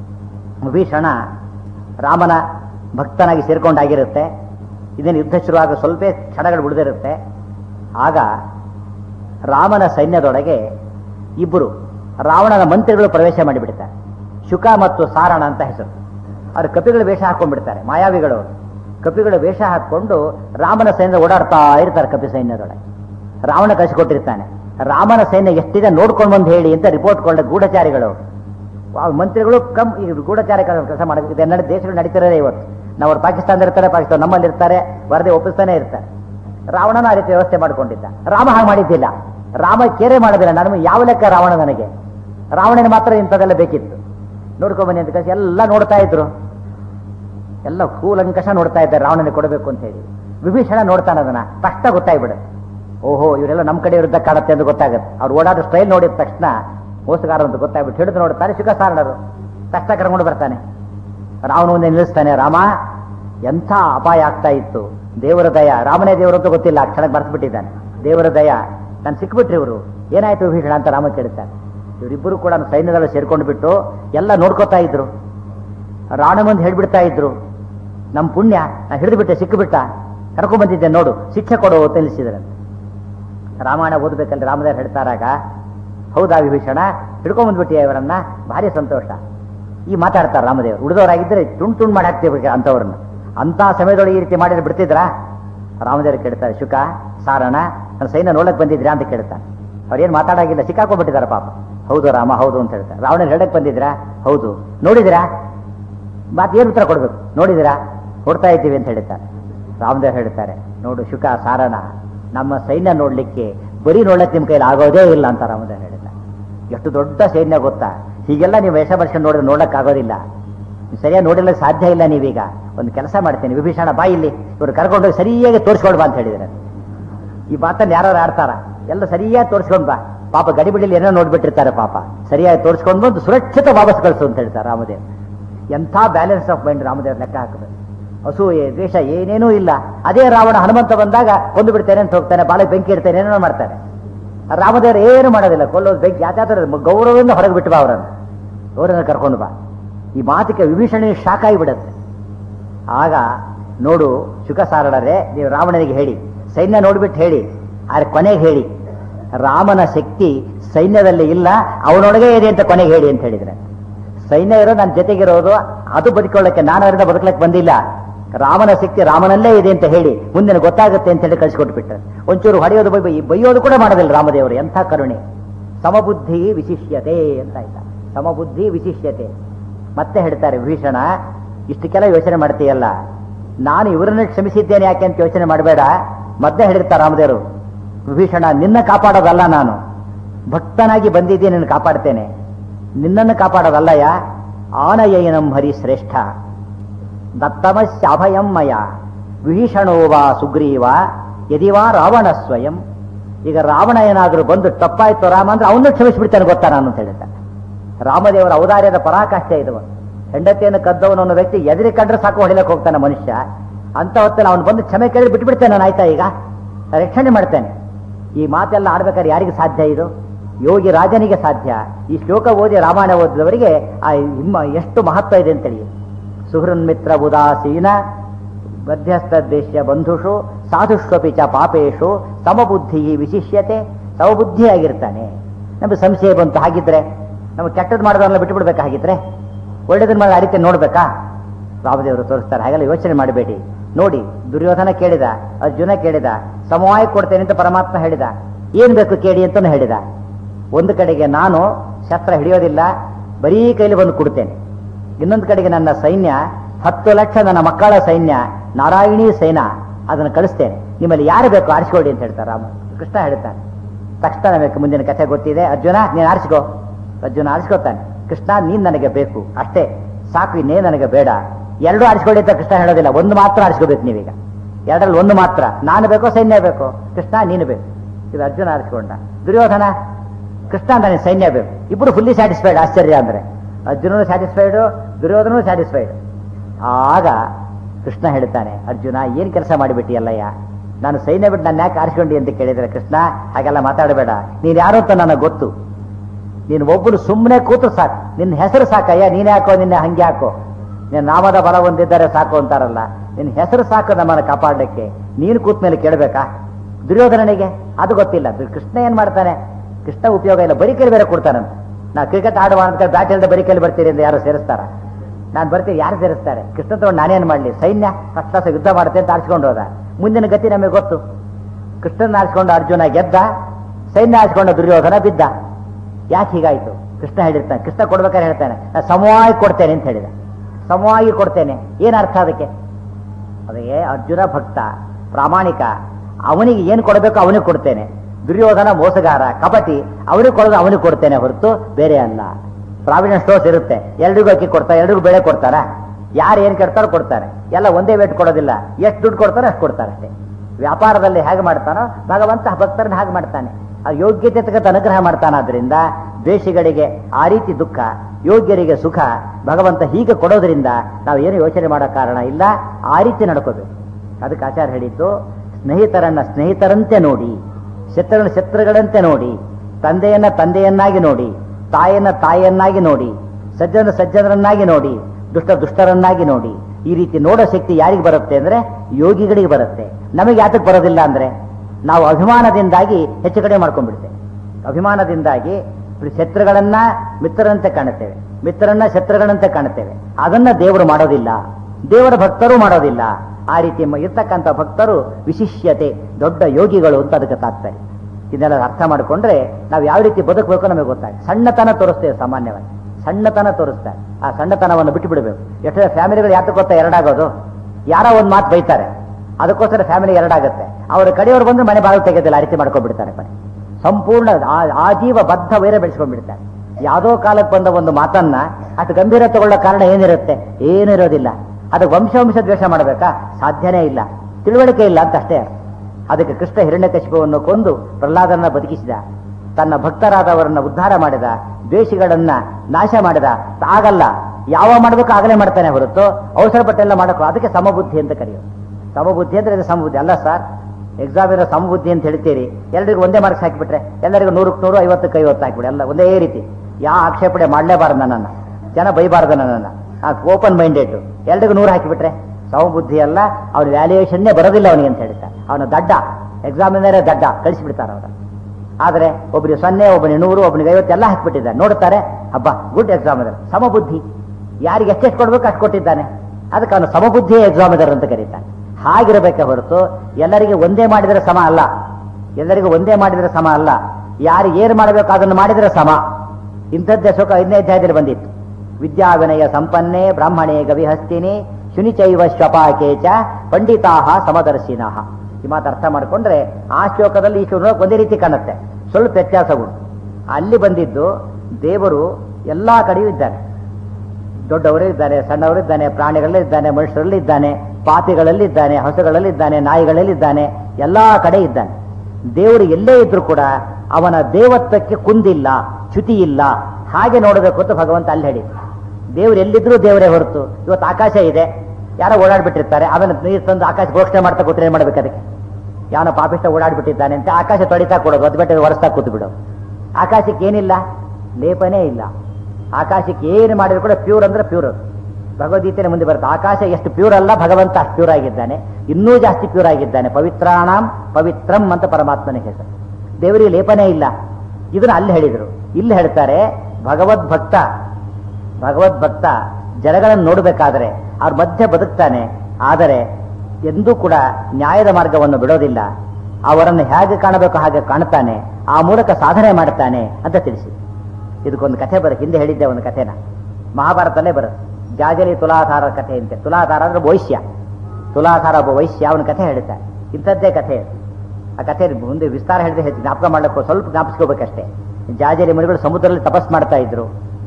ವಿಭೀಷಣ ರಾಮನ ಭಕ್ತನಾಗಿ ಸೇರ್ಕೊಂಡಾಗಿರುತ್ತೆ ಇದನ್ನು ಯುದ್ಧ ಶುರುವಾಗ ಸ್ವಲ್ಪ ಕ್ಷಣಗಳು ಉಳಿದಿರುತ್ತೆ ಆಗ ರಾಮನ ಸೈನ್ಯದೊಳಗೆ ಇಬ್ಬರು ರಾವಣನ ಮಂತ್ರಿಗಳು ಪ್ರವೇಶ ಮಾಡಿಬಿಡ್ತಾರೆ ಶುಕ ಮತ್ತು ಸಾರಣ ಅಂತ ಹೆಸರು ಅವರು ಕಪಿಗಳ ವೇಷ ಹಾಕೊಂಡ್ಬಿಡ್ತಾರೆ ಮಾಯಾವಿಗಳು ಕಪಿಗಳ ವೇಷ ಹಾಕೊಂಡು ರಾಮನ ಸೈನ್ಯ ಓಡಾಡ್ತಾ ಇರ್ತಾರೆ ಕಪಿ ಸೈನ್ಯದೊಳಗೆ ರಾವಣ ಕಳಿಸಿಕೊಟ್ಟಿರ್ತಾನೆ ರಾಮನ ಸೈನ್ಯ ಎಷ್ಟಿದೆ ನೋಡ್ಕೊಂಡು ಬಂದು ಹೇಳಿ ಅಂತ ರಿಪೋರ್ಟ್ ಕೊಂಡ ಗೂಢಚಾರಿಗಳು ಆ ಮಂತ್ರಿಗಳು ಕಮ್ ಈ ಗೂಢಚಾರ ಕೆಲಸ ಮಾಡಬೇಕು ಇದೆಲ್ಲ ದೇಶಗಳು ನಡೀತಿರೋದೇ ಇವತ್ತು ನಾವು ಅವ್ರು ಪಾಕಿಸ್ತಾನದ ಇರ್ತಾರೆ ಪಾಕಿಸ್ತಾನ ನಮ್ಮಲ್ಲಿ ಇರ್ತಾರೆ ವರದಿ ಒಪ್ಪಿಸ್ತಾನೆ ಇರ್ತಾರೆ ರಾವಣನ ಆ ರೀತಿ ವ್ಯವಸ್ಥೆ ಮಾಡಿಕೊಂಡಿದ್ದ ರಾಮ ಹಾಗೆ ಮಾಡಿದ್ದಿಲ್ಲ ರಾಮ ಕೇರೆ ಮಾಡೋದಿಲ್ಲ ನನಗೆ ಯಾವ ಲೆಕ್ಕ ರಾವಣ ನನಗೆ ರಾವಣನ ಮಾತ್ರ ಇಂಥದ್ದೆಲ್ಲ ಬೇಕಿತ್ತು ನೋಡ್ಕೊಂಬನ್ನಿ ಅಂತ ಕಳಿಸಿ ಎಲ್ಲ ನೋಡ್ತಾ ಇದ್ರು ಎಲ್ಲ ಕೂಲಂಕಷ ನೋಡ್ತಾ ಇದ್ದಾರೆ ರಾವಣನಿಗೆ ಕೊಡಬೇಕು ಅಂತ ಹೇಳಿ ವಿಭೀಷಣ ನೋಡ್ತಾನೆ ಅದನ್ನ ತಕ್ಷಣ ಗೊತ್ತಾಗ್ಬಿಡುತ್ತೆ ಓಹೋ ಇವರೆಲ್ಲ ನಮ್ಮ ಕಡೆ ವಿರುದ್ಧ ಕಾಣುತ್ತೆ ಅಂತ ಗೊತ್ತಾಗುತ್ತೆ ಅವ್ರು ಓಡಾಡೋ ಸ್ಟೈಲ್ ನೋಡಿದ ತಕ್ಷಣ ಮೋಸಗಾರ ಅಂತ ಗೊತ್ತಾಗ್ಬಿಟ್ಟು ಹಿಡಿದು ನೋಡ್ತಾರೆ ಸುಖಸಾರಣರು ತಕ್ಷಣ ಕರ್ಕೊಂಡು ಬರ್ತಾನೆ ರಾವಣ ಮುಂದೆ ನಿಲ್ಲಿಸ್ತಾನೆ ರಾಮ ಎಂಥ ಅಪಾಯ ಆಗ್ತಾ ಇತ್ತು ದೇವರ ದಯ ರಾಮನೇ ದೇವರು ಅಂತ ಗೊತ್ತಿಲ್ಲ ಆ ಕ್ಷಣಕ್ಕೆ ಬರ್ಸ್ಬಿಟ್ಟಿದ್ದಾನೆ ದೇವರ ದಯ ನಾನು ಸಿಕ್ಬಿಟ್ರಿ ಇವರು ಏನಾಯ್ತು ವಿಭೀಷಣ ಅಂತ ರಾಮ ಕೇಳ್ತಾನೆ ಇವರಿಬ್ಬರು ಕೂಡ ಸೈನ್ಯದಲ್ಲಿ ಸೇರ್ಕೊಂಡು ಬಿಟ್ಟು ಎಲ್ಲ ನೋಡ್ಕೋತಾ ಇದ್ರು ರಾವಣ ಮುಂದೆ ಹೇಳ್ಬಿಡ್ತಾ ಇದ್ರು ನಮ್ಮ ಪುಣ್ಯ ನಾ ಹಿಡಿದು ಬಿಟ್ಟೆ ಸಿಕ್ಕಿಬಿಟ್ಟ ಕರ್ಕೊಂಡ್ ಬಂದಿದ್ದೆ ನೋಡು ಶಿಕ್ಷೆ ಕೊಡು ಅಂತ ನಿಲ್ಲಿಸಿದ್ರಂತೆ ರಾಮಾಯಣ ಓದಬೇಕಲ್ಲಿ ರಾಮದೇವ್ರು ಹೇಳ್ತಾರಾಗ ಹೌದಾ ವಿಭೀಷಣ ಹಿಡ್ಕೊಂಬಂದ್ಬಿಟ್ಟಿಯ ಇವರನ್ನ ಭಾರಿ ಸಂತೋಷ ಈ ಮಾತಾಡ್ತಾರೆ ರಾಮದೇವರು ಉಳಿದವರಾಗಿದ್ದರೆ ತುಂಡು ತುಂಡು ಮಾಡಿ ಹಾಕ್ತಿರ್ಬೇಕು ಅಂಥವ್ರನ್ನ ಅಂಥ ಸಮಯದೊಳಗೆ ಈ ರೀತಿ ಮಾಡಿದ್ರೆ ಬಿಡ್ತಿದ್ರಾ ರಾಮದೇವರು ಕೇಳ್ತಾರೆ ಶುಕ ಸಾರಣ ನನ್ನ ಸೈನ್ಯ ನೋಡಕ್ ಬಂದಿದ್ರಾ ಅಂತ ಕೇಳ್ತಾನೆ ಅವ್ರೇನು ಮಾತಾಡಾಗಿಲ್ಲ ಸಿಕ್ಕಾಕೊಂಡ್ಬಿಟ್ಟಿದ್ದಾರೆ ಪಾಪ ಹೌದು ರಾಮ ಹೌದು ಅಂತ ಹೇಳ್ತಾರೆ ರಾವಣ ಹೇಳಕ್ ಬಂದಿದ್ರಾ ಹೌದು ನೋಡಿದಿರಾ ಮಾತು ಏನು ಉತ್ತರ ಕೊಡ್ಬೇಕು ನೋಡಿದಿರಾ ಕೊಡ್ತಾ ಇದ್ದೀವಿ ಅಂತ ಹೇಳ್ತಾರೆ ರಾಮದೇವ್ ಹೇಳ್ತಾರೆ ನೋಡು ಶುಕ ಸಾರಣ ನಮ್ಮ ಸೈನ್ಯ ನೋಡ್ಲಿಕ್ಕೆ ಬರೀ ನೋಡ್ಲಿಕ್ಕೆ ನಿಮ್ಮ ಕೈಲಿ ಆಗೋದೇ ಇಲ್ಲ ಅಂತ ರಾಮದೇವ್ ಹೇಳ್ತಾರೆ ಎಷ್ಟು ದೊಡ್ಡ ಸೈನ್ಯ ಗೊತ್ತಾ ಹೀಗೆಲ್ಲ ನೀವು ವೇಷ ಬರ್ಸ್ಕೊಂಡು ನೋಡಿದ್ರೆ ನೋಡಕ್ ಆಗೋದಿಲ್ಲ ನೀವು ಸರಿಯಾಗಿ ನೋಡಿರ್ಲಿಕ್ಕೆ ಸಾಧ್ಯ ಇಲ್ಲ ನೀವೀಗ ಒಂದು ಕೆಲಸ ಮಾಡ್ತೀನಿ ವಿಭೀಷಣ ಬಾ ಇಲ್ಲಿ ಇವ್ರು ಕರ್ಕೊಂಡೋಗಿ ಸರಿಯಾಗಿ ತೋರಿಸ್ಕೊಳ್ಬಾ ಅಂತ ಹೇಳಿದ್ರೆ ಈ ಮಾತನ್ನು ಯಾರು ಆಡ್ತಾರ ಎಲ್ಲ ಸರಿಯಾಗಿ ತೋರಿಸ್ಕೊಂಡ್ ಬಾ ಪಾಪ ಗಡಿಬಿಡಿಲಿ ಏನೋ ನೋಡ್ಬಿಟ್ಟಿರ್ತಾರೆ ಪಾಪ ಸರಿಯಾಗಿ ತೋರಿಸ್ಕೊಂಡು ಬಂದು ಸುರಕ್ಷಿತ ವಾಪಸ್ ಕಳಿಸು ಅಂತ ಹೇಳ್ತಾರೆ ರಾಮದೇವ್ ಎಂಥ ಬ್ಯಾಲೆನ್ಸ್ ಆಫ್ ಮೈಂಡ್ ರಾಮದೇವ್ ಲೆಕ್ಕ ಹಾಕಬೇಕು ಅಸೂಯೆ ದ್ವೇಷ ಏನೇನೂ ಇಲ್ಲ ಅದೇ ರಾವಣ ಹನುಮಂತ ಬಂದಾಗ ಕೊಂದು ಬಿಡ್ತೇನೆ ಅಂತ ಹೋಗ್ತಾನೆ ಬಾಳೆ ಬೆಂಕಿ ಇಡ್ತೇನೆ ಏನೋ ಮಾಡ್ತಾನೆ ರಾಮದೇವರು ಏನು ಮಾಡೋದಿಲ್ಲ ಕೊಲ್ಲೋದು ಬೆಂಕಿ ಯಾತಾದ್ರೆ ಗೌರವದಿಂದ ಹೊರಗೆ ಬಿಟ್ಟು ಬಾ ಅವರನ್ನು ಅವರನ್ನು ಕರ್ಕೊಂಡು ಬಾ ಈ ಮಾತಿಗೆ ವಿಭೀಷಣಿ ಶಾಕ್ ಆಗಿಬಿಡತ್ತೆ ಆಗ ನೋಡು ಶುಕಸಾರಳರೇ ನೀವು ರಾವಣನಿಗೆ ಹೇಳಿ ಸೈನ್ಯ ನೋಡ್ಬಿಟ್ಟು ಹೇಳಿ ಆದ್ರೆ ಕೊನೆಗೆ ಹೇಳಿ ರಾಮನ ಶಕ್ತಿ ಸೈನ್ಯದಲ್ಲಿ ಇಲ್ಲ ಅವನೊಳಗೆ ಇದೆ ಅಂತ ಕೊನೆಗೆ ಹೇಳಿ ಅಂತ ಹೇಳಿದ್ರೆ ಸೈನ್ಯ ಇರೋ ನನ್ನ ಜೊತೆಗಿರೋದು ಅದು ಬದುಕೊಳ್ಳಕ್ಕೆ ನಾನು ಅವರಿಂದ ಬದುಕಲಕ್ಕೆ ಬಂದಿಲ್ಲ ರಾಮನ ಶಕ್ತಿ ರಾಮನಲ್ಲೇ ಇದೆ ಅಂತ ಹೇಳಿ ಮುಂದಿನ ಗೊತ್ತಾಗುತ್ತೆ ಅಂತ ಹೇಳಿ ಕಳಿಸ್ಕೊಟ್ಬಿಟ್ರೆ ಒಂಚೂರು ಹೊಡೆಯೋದು ಬೈ ಬೈ- ಬೈಯೋದು ಕೂಡ ಮಾಡೋದಿಲ್ಲ ರಾಮದೇವರು ಎಂಥ ಕರುಣೆ ಸಮಬುದ್ಧಿ ವಿಶಿಷ್ಯತೆ ಅಂತ ಆಯ್ತಾ ಸಮಬುದ್ಧಿ ವಿಶಿಷ್ಯತೆ ಮತ್ತೆ ಹೇಳ್ತಾರೆ ವಿಭೀಷಣ ಇಷ್ಟಕ್ಕೆಲ್ಲ ಯೋಚನೆ ಮಾಡ್ತೀಯಲ್ಲ ನಾನು ಇವರನ್ನ ಕ್ಷಮಿಸಿದ್ದೇನೆ ಯಾಕೆ ಅಂತ ಯೋಚನೆ ಮಾಡಬೇಡ ಮತ್ತೆ ಹೇಳಿರ್ತಾರೆ ರಾಮದೇವರು ವಿಭೀಷಣ ನಿನ್ನ ಕಾಪಾಡೋದಲ್ಲ ನಾನು ಭಕ್ತನಾಗಿ ಬಂದಿದ್ದೀನಿ ನಿನ್ನ ಕಾಪಾಡ್ತೇನೆ ನಿನ್ನನ್ನು ಕಾಪಾಡೋದಲ್ಲಯ್ಯ ಆನಯನಂ ಹರಿ ಶ್ರೇಷ್ಠ ದತ್ತಮಸ್ಯಾಭಯಂ ಮಯ ವಿಭೀಷಣೋ ವಾ ಸುಗ್ರೀವ ಯದಿವಾ ರಾವಣ ಸ್ವಯಂ ಈಗ ರಾವಣ ಏನಾದರೂ ಬಂದು ತಪ್ಪಾಯ್ತು ರಾಮ ಅಂದ್ರೆ ಅವನು ಕ್ಷಮಿಸ್ಬಿಡ್ತಾನೆ ಗೊತ್ತಾ ನಾನು ಅಂತ ಹೇಳ್ತಾನೆ ರಾಮದೇವರ ಔದಾರ್ಯದ ಪರಾಕಾಷ್ಠೆ ಇದು ಹೆಂಡತಿಯನ್ನು ಕದ್ದವನು ಅನ್ನೋ ವ್ಯಕ್ತಿ ಎದುರಿ ಕಂಡ್ರೆ ಸಾಕು ಹೊಡಿಲಕ್ಕೆ ಹೋಗ್ತಾನೆ ಮನುಷ್ಯ ಅಂತ ಹೊತ್ತಲ್ಲಿ ಅವನು ಬಂದು ಕ್ಷಮೆ ಕೇಳಿ ಬಿಟ್ಬಿಡ್ತೇನೆ ನಾನು ಆಯ್ತಾ ಈಗ ರಕ್ಷಣೆ ಮಾಡ್ತೇನೆ ಈ ಮಾತೆಲ್ಲ ಆಡ್ಬೇಕಾದ್ರೆ ಯಾರಿಗೆ ಸಾಧ್ಯ ಇದು ಯೋಗಿ ರಾಜನಿಗೆ ಸಾಧ್ಯ ಈ ಶ್ಲೋಕ ಓದಿ ರಾಮಾಯಣ ಓದಿದವರಿಗೆ ಆ ಹಿಮ್ಮ ಎಷ್ಟು ಮಹತ್ವ ಇದೆ ಅಂತೇಳಿ ಸುಹೃನ್ಮಿತ್ರ ಉದಾಸೀನ ಮಧ್ಯಸ್ಥ ದೇಶ ಬಂಧುಷು ಸಾಧುಷ್ವಪಿ ಚ ಪಾಪೇಶು ಸಮಬುದ್ಧಿ ವಿಶಿಷ್ಯತೆ ಸಮಬುದ್ಧಿಯಾಗಿರ್ತಾನೆ ನಮಗೆ ಸಂಶಯ ಬಂತು ಹಾಗಿದ್ರೆ ನಮಗೆ ಕೆಟ್ಟದ್ದು ಮಾಡೋದನ್ನೆಲ್ಲ ಬಿಟ್ಟು ಬಿಡ್ಬೇಕಾ ಹಾಗಿದ್ರೆ ಒಳ್ಳೇದನ್ನ ಮಾಡಿ ಆ ರೀತಿ ನೋಡ್ಬೇಕಾ ರಾಮದೇವರು ತೋರಿಸ್ತಾರೆ ಹಾಗೆಲ್ಲ ಯೋಚನೆ ಮಾಡಬೇಡಿ ನೋಡಿ ದುರ್ಯೋಧನ ಕೇಳಿದ ಅರ್ಜುನ ಕೇಳಿದ ಸಮವಾಯ ಕೊಡ್ತೇನೆ ಅಂತ ಪರಮಾತ್ಮ ಹೇಳಿದ ಏನ್ ಬೇಕು ಕೇಳಿ ಅಂತಾನು ಹೇಳಿದ ಒಂದು ಕಡೆಗೆ ನಾನು ಶಸ್ತ್ರ ಹಿಡಿಯೋದಿಲ್ಲ ಬರೀ ಕೈಲಿ ಬಂದು ಕೊಡ್ತೇನೆ ಇನ್ನೊಂದು ಕಡೆಗೆ ನನ್ನ ಸೈನ್ಯ ಹತ್ತು ಲಕ್ಷ ನನ್ನ ಮಕ್ಕಳ ಸೈನ್ಯ ನಾರಾಯಣಿ ಸೈನ್ಯ ಅದನ್ನು ಕಳಿಸ್ತೇನೆ ನಿಮ್ಮಲ್ಲಿ ಯಾರು ಬೇಕು ಆರಿಸ್ಕೊಳ್ಳಿ ಅಂತ ಹೇಳ್ತಾರೆ ರಾಮ ಕೃಷ್ಣ ಹೇಳ್ತಾನೆ ತಕ್ಷಣ ಬೇಕು ಮುಂದಿನ ಕಥೆ ಗೊತ್ತಿದೆ ಅರ್ಜುನ ನೀನು ಆರಿಸ್ಕೋ ಅರ್ಜುನ ಆರಿಸ್ಕೋತಾನೆ ಕೃಷ್ಣ ನೀನ್ ನನಗೆ ಬೇಕು ಅಷ್ಟೇ ಸಾಕು ಇನ್ನೇ ನನಗೆ ಬೇಡ ಎರಡು ಆರಿಸ್ಕೊಳ್ಳಿ ಅಂತ ಕೃಷ್ಣ ಹೇಳೋದಿಲ್ಲ ಒಂದು ಮಾತ್ರ ಆರಿಸ್ಕೋಬೇಕು ನೀವೀಗ ಎರಡರಲ್ಲಿ ಒಂದು ಮಾತ್ರ ನಾನು ಬೇಕೋ ಸೈನ್ಯ ಬೇಕು ಕೃಷ್ಣ ನೀನು ಬೇಕು ಇದು ಅರ್ಜುನ ಆರಿಸ್ಕೊಂಡ ದುರ್ಯೋಧನ ಕೃಷ್ಣ ನನಗೆ ಸೈನ್ಯ ಬೇಕು ಇಬ್ಬರು ಫುಲ್ಲಿ ಸ್ಯಾಟಿಸ್ಫೈಡ್ ಆಶ್ಚರ್ಯ ಅಂದ್ರೆ ಅರ್ಜುನನು ಸ್ಯಾಟಿಸ್ಫೈಡು ದುರ್ಯೋಧನೂ ಸ್ಯಾಟಿಸ್ಫೈಡ್ ಆಗ ಕೃಷ್ಣ ಹೇಳ್ತಾನೆ ಅರ್ಜುನ ಏನ್ ಕೆಲಸ ಮಾಡಿಬಿಟ್ಟಿಯಲ್ಲಯ್ಯ ನಾನು ಸೈನ್ಯ ಬಿಟ್ಟು ನನ್ನ ಯಾಕೆ ಆರಿಸ್ಕೊಂಡಿ ಅಂತ ಕೇಳಿದ್ರೆ ಕೃಷ್ಣ ಹಾಗೆಲ್ಲ ಮಾತಾಡಬೇಡ ನೀನ್ ಯಾರು ಅಂತ ನನಗೆ ಗೊತ್ತು ನೀನು ಒಬ್ಬನು ಸುಮ್ಮನೆ ಕೂತು ಸಾಕು ನಿನ್ನ ಹೆಸರು ಸಾಕಯ್ಯ ನೀನ್ ಯಾಕೋ ನಿನ್ನೆ ಹಂಗೆ ಯಾಕೋ ನಿನ್ನ ನಾಮದ ಬಲ ಹೊಂದಿದ್ದಾರೆ ಸಾಕು ಅಂತಾರಲ್ಲ ನಿನ್ನ ಹೆಸರು ಸಾಕು ನಮ್ಮನ್ನು ಕಾಪಾಡಲಿಕ್ಕೆ ನೀನು ಕೂತ ಮೇಲೆ ಕೇಳಬೇಕಾ ದುರ್ಯೋಧನನಿಗೆ ಅದು ಗೊತ್ತಿಲ್ಲ ದು- ಕೃಷ್ಣ ಏನ್ ಮಾಡ್ತಾನೆ ಕೃಷ್ಣ ಉಪಯೋಗ ಇಲ್ಲ ಬರೀ ಕೈಲಿ ಬೇರೆ ಕೊಡ್ತಾನಂತ ನಾ ಕ್ರಿಕೆಟ್ ಆಡುವ ಅಂತ ಬ್ಯಾಟ್ ಇಲ್ಲದೆ ಬರೀ ಕೈಲಿ ಬರ್ತೀರಿ ಅಂತ ಯಾರು ಸೇರಿಸ್ತಾರ ನಾನು ಬರ್ತೀನಿ ಯಾರು ಸೇರಿಸ್ತಾರೆ ಕೃಷ್ಣ ತಗೊಂಡು ನಾನೇನು ಮಾಡಲಿ ಸೈನ್ಯ ಕಷ್ಟ ಯುದ್ಧ ಮಾಡ್ತೇನೆ ಅಂತ ಆರಿಸ್ಕೊಂಡು ಹೋದ ಮುಂದಿನ ಗತಿ ನಮಗೆ ಗೊತ್ತು ಕೃಷ್ಣನ ಆರಿಸ್ಕೊಂಡು ಅರ್ಜುನ ಗೆದ್ದ ಸೈನ್ಯ ಆರಿಸ್ಕೊಂಡ ದುರ್ಯೋಧನ ಬಿದ್ದ ಯಾಕೆ ಹೀಗಾಯ್ತು ಕೃಷ್ಣ ಹೇಳಿರ್ತಾನೆ ಕೃಷ್ಣ ಕೊಡ್ಬೇಕಾದ್ರೆ ಹೇಳ್ತಾನೆ ನಾ ಸಮವಾಗಿ ಕೊಡ್ತೇನೆ ಅಂತ ಹೇಳಿದ ಸಮವಾಗಿ ಕೊಡ್ತೇನೆ ಏನ್ ಅರ್ಥ ಅದಕ್ಕೆ ಅದಕ್ಕೆ ಅರ್ಜುನ ಭಕ್ತ ಪ್ರಾಮಾಣಿಕ ಅವನಿಗೆ ಏನು ಕೊಡಬೇಕು ಅವನಿಗೆ ಕೊಡ್ತೇನೆ ದುರ್ಯೋಧನ ಮೋಸಗಾರ ಕಪಟಿ ಅವನಿಗೆ ಕೊಡೋದು ಅವನಿಗೆ ಕೊಡ್ತೇನೆ ಹೊರತು ಬೇರೆ ಅಲ್ಲ ಪ್ರಾವಿಡೆನ್ಸ್ ಸ್ಟೋರ್ಸ್ ಇರುತ್ತೆ ಎಲ್ರಿಗೂ ಅಕ್ಕಿ ಕೊಡ್ತಾರೆ ಎಲ್ರಿಗೂ ಬೆಳೆ ಕೊಡ್ತಾರ ಯಾರು ಏನು ಕೆಡ್ತಾರೋ ಕೊಡ್ತಾರೆ ಎಲ್ಲ ಒಂದೇ ವೇಟ್ ಕೊಡೋದಿಲ್ಲ ಎಷ್ಟು ದುಡ್ಡು ಕೊಡ್ತಾರೋ ಅಷ್ಟು ಕೊಡ್ತಾರೆ ಅಷ್ಟೇ ವ್ಯಾಪಾರದಲ್ಲಿ ಹೇಗೆ ಮಾಡ್ತಾನೋ ಭಗವಂತ ಭಕ್ತರನ್ನ ಹಾಗೆ ಮಾಡ್ತಾನೆ ಆ ಯೋಗ್ಯತೆ ತಕ್ಕಂತ ಅನುಗ್ರಹ ಮಾಡ್ತಾನಾದ್ರಿಂದ ದ್ವೇಷಿಗಳಿಗೆ ಆ ರೀತಿ ದುಃಖ ಯೋಗ್ಯರಿಗೆ ಸುಖ ಭಗವಂತ ಹೀಗೆ ಕೊಡೋದ್ರಿಂದ ನಾವು ಏನು ಯೋಚನೆ ಮಾಡೋ ಕಾರಣ ಇಲ್ಲ ಆ ರೀತಿ ನಡ್ಕೋಬೇಕು ಅದಕ್ಕೆ ಆಚಾರ ಹೇಳಿದ್ದು ಸ್ನೇಹಿತರನ್ನ ಸ್ನೇಹಿತರಂತೆ ನೋಡಿ ಶತ್ರುಗಳನ್ನ ಶತ್ರುಗಳಂತೆ ನೋಡಿ ತಂದೆಯನ್ನ ತಂದೆಯನ್ನಾಗಿ ನೋಡಿ ತಾಯಿಯನ್ನ ತಾಯಿಯನ್ನಾಗಿ ನೋಡಿ ಸಜ್ಜನ ಸಜ್ಜನರನ್ನಾಗಿ ನೋಡಿ ದುಷ್ಟ ದುಷ್ಟರನ್ನಾಗಿ ನೋಡಿ ಈ ರೀತಿ ನೋಡೋ ಶಕ್ತಿ ಯಾರಿಗೆ ಬರುತ್ತೆ ಅಂದ್ರೆ ಯೋಗಿಗಳಿಗೆ ಬರುತ್ತೆ ನಮಗೆ ಯಾತಕ್ಕೆ ಬರೋದಿಲ್ಲ ಅಂದ್ರೆ ನಾವು ಅಭಿಮಾನದಿಂದಾಗಿ ಹೆಚ್ಚು ಕಡಿಮೆ ಮಾಡ್ಕೊಂಡ್ಬಿಡ್ತೇವೆ ಅಭಿಮಾನದಿಂದಾಗಿ ಶತ್ರುಗಳನ್ನ ಮಿತ್ರರಂತೆ ಕಾಣುತ್ತೇವೆ ಮಿತ್ರರನ್ನ ಶತ್ರುಗಳಂತೆ ಕಾಣುತ್ತೇವೆ ಅದನ್ನ ದೇವರು ಮಾಡೋದಿಲ್ಲ ದೇವರ ಭಕ್ತರು ಮಾಡೋದಿಲ್ಲ ಆ ರೀತಿ ಮ- ಇರ್ತಕ್ಕಂಥ ಭಕ್ತರು ವಿಶಿಷ್ಯತೆ ದೊಡ್ಡ ಯೋಗಿಗಳು ಅಂತ ಅದಕ್ಕೆ ತಾತ್ಪರ್ಯ ಇದನ್ನೆಲ್ಲ ಅರ್ಥ ಮಾಡಿಕೊಂಡ್ರೆ ನಾವು ಯಾವ ರೀತಿ ಬದುಕಬೇಕು ನಮಗೆ ಗೊತ್ತಾಗುತ್ತೆ ಸಣ್ಣತನ ತೋರಿಸ್ತೇವೆ ಸಾಮಾನ್ಯವಾಗಿ ಸಣ್ಣತನ ತೋರಿಸ್ತಾರೆ ಆ ಸಣ್ಣತನವನ್ನು ಬಿಟ್ಟು ಬಿಡಬೇಕು ಎಷ್ಟೋ ಫ್ಯಾಮಿಲಿಗಳು ಯಾತಕ್ಕೆ ಗೊತ್ತಾ ಎರಡಾಗೋದು ಯಾರೋ ಒಂದು ಮಾತು ಬೈತಾರೆ ಅದಕ್ಕೋಸ್ಕರ ಫ್ಯಾಮಿಲಿ ಎರಡಾಗುತ್ತೆ ಅವರ ಕಡೆಯವರು ಬಂದ್ರೆ ಮನೆ ಬಾಗಿಲು ತೆಗೆದಿಲ್ಲ ಆ ರೀತಿ ಮಾಡ್ಕೊಂಡ್ಬಿಡ್ತಾರೆ ಮನೆ ಸಂಪೂರ್ಣ ಆ- ಆಜೀವ ಬದ್ಧ ವೈರ ಬೆಳೆಸ್ಕೊಂಡ್ಬಿಡ್ತಾರೆ ಯಾವುದೋ ಕಾಲಕ್ಕೆ ಬಂದ ಒಂದು ಮಾತನ್ನ ಅಷ್ಟು ಗಂಭೀರ ತಗೊಳ್ಳೋ ಕಾರಣ ಏನಿರುತ್ತೆ ಏನಿರೋದಿಲ್ಲ ಅದು ವಂಶ ವಂಶ ದ್ವೇಷ ಮಾಡಬೇಕಾ ಸಾಧ್ಯನೇ ಇಲ್ಲ ತಿಳುವಳಿಕೆ ಇಲ್ಲ ಅಂತ ಅಷ್ಟೇ ಅದಕ್ಕೆ ಕೃಷ್ಣ ಹಿರಣ್ಯಕಶಿಪವನ್ನು ಕೊಂದು ಪ್ರಹ್ಲಾದನ ಬದುಕಿಸಿದ ತನ್ನ ಭಕ್ತರಾದವರನ್ನ ಉದ್ಧಾರ ಮಾಡಿದ ದ್ವೇಷಿಗಳನ್ನ ನಾಶ ಮಾಡಿದ ಆಗಲ್ಲ ಯಾವ ಮಾಡಬೇಕು ಆಗಲೇ ಮಾಡ್ತಾನೆ ಹೊರತು ಅವಸರ ಪಟ್ಟೆಲ್ಲ ಮಾಡಬೇಕು ಅದಕ್ಕೆ ಸಮಬುದ್ಧಿ ಅಂತ ಕರೆಯೋದು ಸಮಬುದ್ಧಿ ಅಂದ್ರೆ ಇದು ಸಮಬುದ್ಧಿ ಅಲ್ಲ ಸರ್ ಎಕ್ಸಾಮ್ ಇರೋ ಸಮಬುದ್ಧಿ ಅಂತ ಹೇಳ್ತೀರಿ ಎಲ್ಲರಿಗೂ ಒಂದೇ ಮಾರ್ಕ್ಸ್ ಹಾಕಿಬಿಟ್ರೆ ಎಲ್ಲರಿಗೂ ನೂರಕ್ಕೆ ನೂರು ಐವತ್ತಕ್ಕೆ ಐವತ್ತು ಹಾಕಿಬಿಡಿ ಎಲ್ಲ ಒಂದೇ ರೀತಿ ಯಾವ ಆಕ್ಷೇಪಣೆ ಮಾಡಲೇಬಾರದು ನನ್ನನ್ನು ಜನ ಬೈಬಾರದು ನನ್ನನ್ನು ಆ ಓಪನ್ ಮೈಂಡೆಡ್ ಎಲ್ರಿಗೂ ನೂರು ಹಾಕಿಬಿಟ್ರೆ ಸಮಬುದ್ಧಿ ಅಲ್ಲ ಅವ್ರ ವ್ಯಾಲ್ಯೂಯೇಷನ್ನೇ ಬರೋದಿಲ್ಲ ಅವನಿಗೆ ಅಂತ ಹೇಳ್ತಾರೆ ಅವನ ದಡ್ಡ ಎಕ್ಸಾಮಿನರೇ ದಡ್ಡ ಕಳಿಸಿಬಿಡ್ತಾರೆ ಅವರ ಆದರೆ ಒಬ್ಬರಿಗೆ ಸೊನ್ನೆ ಒಬ್ಬನಿಗೆ ನೂರು ಒಬ್ಬನಿಗೆ ಐವತ್ತು ಎಲ್ಲ ಹಾಕಿಬಿಟ್ಟಿದ್ದಾರೆ ನೋಡ್ತಾರೆ ಹಬ್ಬ ಗುಡ್ ಎಕ್ಸಾಮಿನರ್ ಸಮಬುದ್ಧಿ ಯಾರಿಗೆ ಎಷ್ಟೆಷ್ಟು ಕೊಡ್ಬೇಕು ಅಷ್ಟು ಕೊಟ್ಟಿದ್ದಾನೆ ಅದಕ್ಕೆ ಅವನು ಸಮಬುದ್ಧಿಯೇ ಎಕ್ಸಾಮಿನರ್ ಅಂತ ಕರೀತಾನೆ ಹಾಗಿರಬೇಕೆ ಹೊರತು ಎಲ್ಲರಿಗೆ ಒಂದೇ ಮಾಡಿದರೆ ಸಮ ಅಲ್ಲ ಎಲ್ಲರಿಗೂ ಒಂದೇ ಮಾಡಿದರೆ ಸಮ ಅಲ್ಲ ಯಾರು ಏನು ಮಾಡಬೇಕು ಅದನ್ನು ಮಾಡಿದರೆ ಸಮ ಇಂಥದ್ದೇ ಸುಖ ಐದನೇ ಅಧ್ಯಾಯದಲ್ಲಿ ಬಂದಿತ್ತು ವಿದ್ಯಾ ವಿನಯ ಸಂಪನ್ನೆ ಬ್ರಾಹ್ಮಣೇ ಗವಿಹಸ್ತಿನಿ ಶುನಿಚೈವ ಶ್ವಪಾಕೇಚ ಪಂಡಿತಾಹ ಸಮದರ್ಶಿನಃ ಈ ಮಾತು ಅರ್ಥ ಮಾಡಿಕೊಂಡ್ರೆ ಆ ಶ್ಲೋಕದಲ್ಲಿ ಈ ಶ್ಲೋಕ ಒಂದೇ ರೀತಿ ಕಾಣುತ್ತೆ ಸ್ವಲ್ಪ ವ್ಯತ್ಯಾಸಗಳು ಅಲ್ಲಿ ಬಂದಿದ್ದು ದೇವರು ಎಲ್ಲಾ ಕಡೆಯೂ ಇದ್ದಾನೆ ದೊಡ್ಡವರು ಇದ್ದಾನೆ ಸಣ್ಣವರು ಇದ್ದಾನೆ ಪ್ರಾಣಿಗಳಲ್ಲಿ ಇದ್ದಾನೆ ಮನುಷ್ಯರಲ್ಲಿ ಇದ್ದಾನೆ ಪಾಪಿಗಳಲ್ಲಿ ಇದ್ದಾನೆ ಹಸುಗಳಲ್ಲಿ ಇದ್ದಾನೆ ನಾಯಿಗಳಲ್ಲಿ ಇದ್ದಾನೆ ಎಲ್ಲಾ ಕಡೆ ಇದ್ದಾನೆ ದೇವರು ಎಲ್ಲೇ ಇದ್ರೂ ಕೂಡ ಅವನ ದೇವತ್ವಕ್ಕೆ ಕುಂದಿಲ್ಲ ಚ್ಯುತಿ ಇಲ್ಲ ಹಾಗೆ ನೋಡಬೇಕು ಅಂತ ಭಗವಂತ ಅಲ್ಲಿ ಹೇಳಿ ದೇವ್ರು ಎಲ್ಲಿದ್ರೂ ದೇವರೇ ಹೊರತು ಇವತ್ತು ಆಕಾಶ ಇದೆ ಯಾರೋ ಓಡಾಡ್ಬಿಟ್ಟಿರ್ತಾರೆ ಅವನ ನೀರು ತಂದು ಆಕಾಶ ಘೋಷಣೆ ಮಾಡ್ತಾ ಕೂತ್ರೆ ಏನ್ ಮಾಡ್ಬೇಕು ಅದಕ್ಕೆ ಯಾವನ ಪಾಪಿಷ್ಟ ಓಡಾಡ್ಬಿಟ್ಟಿದ್ದಾನೆ ಅಂತ ಆಕಾಶ ತೊಡಿತಾ ಕೊಡೋದು ಅದು ಬಿಟ್ಟು ಒರೆಸ್ತಾ ಕೂತು ಬಿಡೋದು ಆಕಾಶಕ್ಕೆ ಏನಿಲ್ಲ ಲೇಪನೇ ಇಲ್ಲ ಆಕಾಶಕ್ಕೆ ಏನು ಮಾಡಿದ್ರು ಕೂಡ ಪ್ಯೂರ್ ಅಂದ್ರೆ ಪ್ಯೂರ್ ಅದು ಭಗವದ್ಗೀತೆಯ ಮುಂದೆ ಬರುತ್ತೆ ಆಕಾಶ ಎಷ್ಟು ಪ್ಯೂರ್ ಅಲ್ಲ ಭಗವಂತ ಅಷ್ಟು ಪ್ಯೂರ್ ಆಗಿದ್ದಾನೆ ಇನ್ನೂ ಜಾಸ್ತಿ ಪ್ಯೂರ್ ಆಗಿದ್ದಾನೆ ಪವಿತ್ರಾಣಾಂ ಪವಿತ್ರಂ ಅಂತ ಪರಮಾತ್ಮನ ಹೆಸರು ದೇವರಿಗೆ ಲೇಪನೇ ಇಲ್ಲ ಇದನ್ನ ಅಲ್ಲಿ ಹೇಳಿದರು ಇಲ್ಲಿ ಹೇಳ್ತಾರೆ ಭಗವದ್ಭಕ್ತ ಭಗವದ್ಭಕ್ತ ಜನಗಳನ್ನು ನೋಡಬೇಕಾದ್ರೆ ಅವ್ರ ಮಧ್ಯೆ ಬದುಕ್ತಾನೆ ಆದರೆ ಎಂದೂ ಕೂಡ ನ್ಯಾಯದ ಮಾರ್ಗವನ್ನು ಬಿಡೋದಿಲ್ಲ ಅವರನ್ನು ಹೇಗೆ ಕಾಣಬೇಕು ಹಾಗೆ ಕಾಣ್ತಾನೆ ಆ ಮೂಲಕ ಸಾಧನೆ ಮಾಡ್ತಾನೆ ಅಂತ ತಿಳಿಸಿ ಇದಕ್ಕೊಂದು ಕಥೆ ಬರುತ್ತೆ ಹಿಂದೆ ಹೇಳಿದ್ದೆ ಒಂದು ಕಥೆನ ಮಹಾಭಾರತಲ್ಲೇ ಬರುತ್ತೆ ಜಾಜಲಿ ತುಲಾಧಾರ ಕಥೆ ಅಂತೆ ತುಲಾಧಾರ ಅಂದ್ರೆ ವೈಶ್ಯ ತುಲಾಧಾರ ಒಬ್ಬ ವೈಶ್ಯ ಅವನ ಕಥೆ ಹೇಳ್ತಾರೆ ಇಂಥದ್ದೇ ಕಥೆ ಅದು. ಆ ಕಥೆ ಮುಂದೆ ವಿಸ್ತಾರ ಹೇಳಿದ್ರೆ ಹೆಚ್ಚು ಜ್ಞಾಪಕ ಮಾಡ್ಲಿಕ್ಕೆ ಸ್ವಲ್ಪ ಜ್ಞಾಪಿಸ್ಕೋಬೇಕಷ್ಟೇ ಜಾಜಲಿ ಮುನಿಗಳು ಸಮುದ್ರದಲ್ಲಿ ತಪಸ್ ಮಾಡ್ತಾ ಇದ್ರು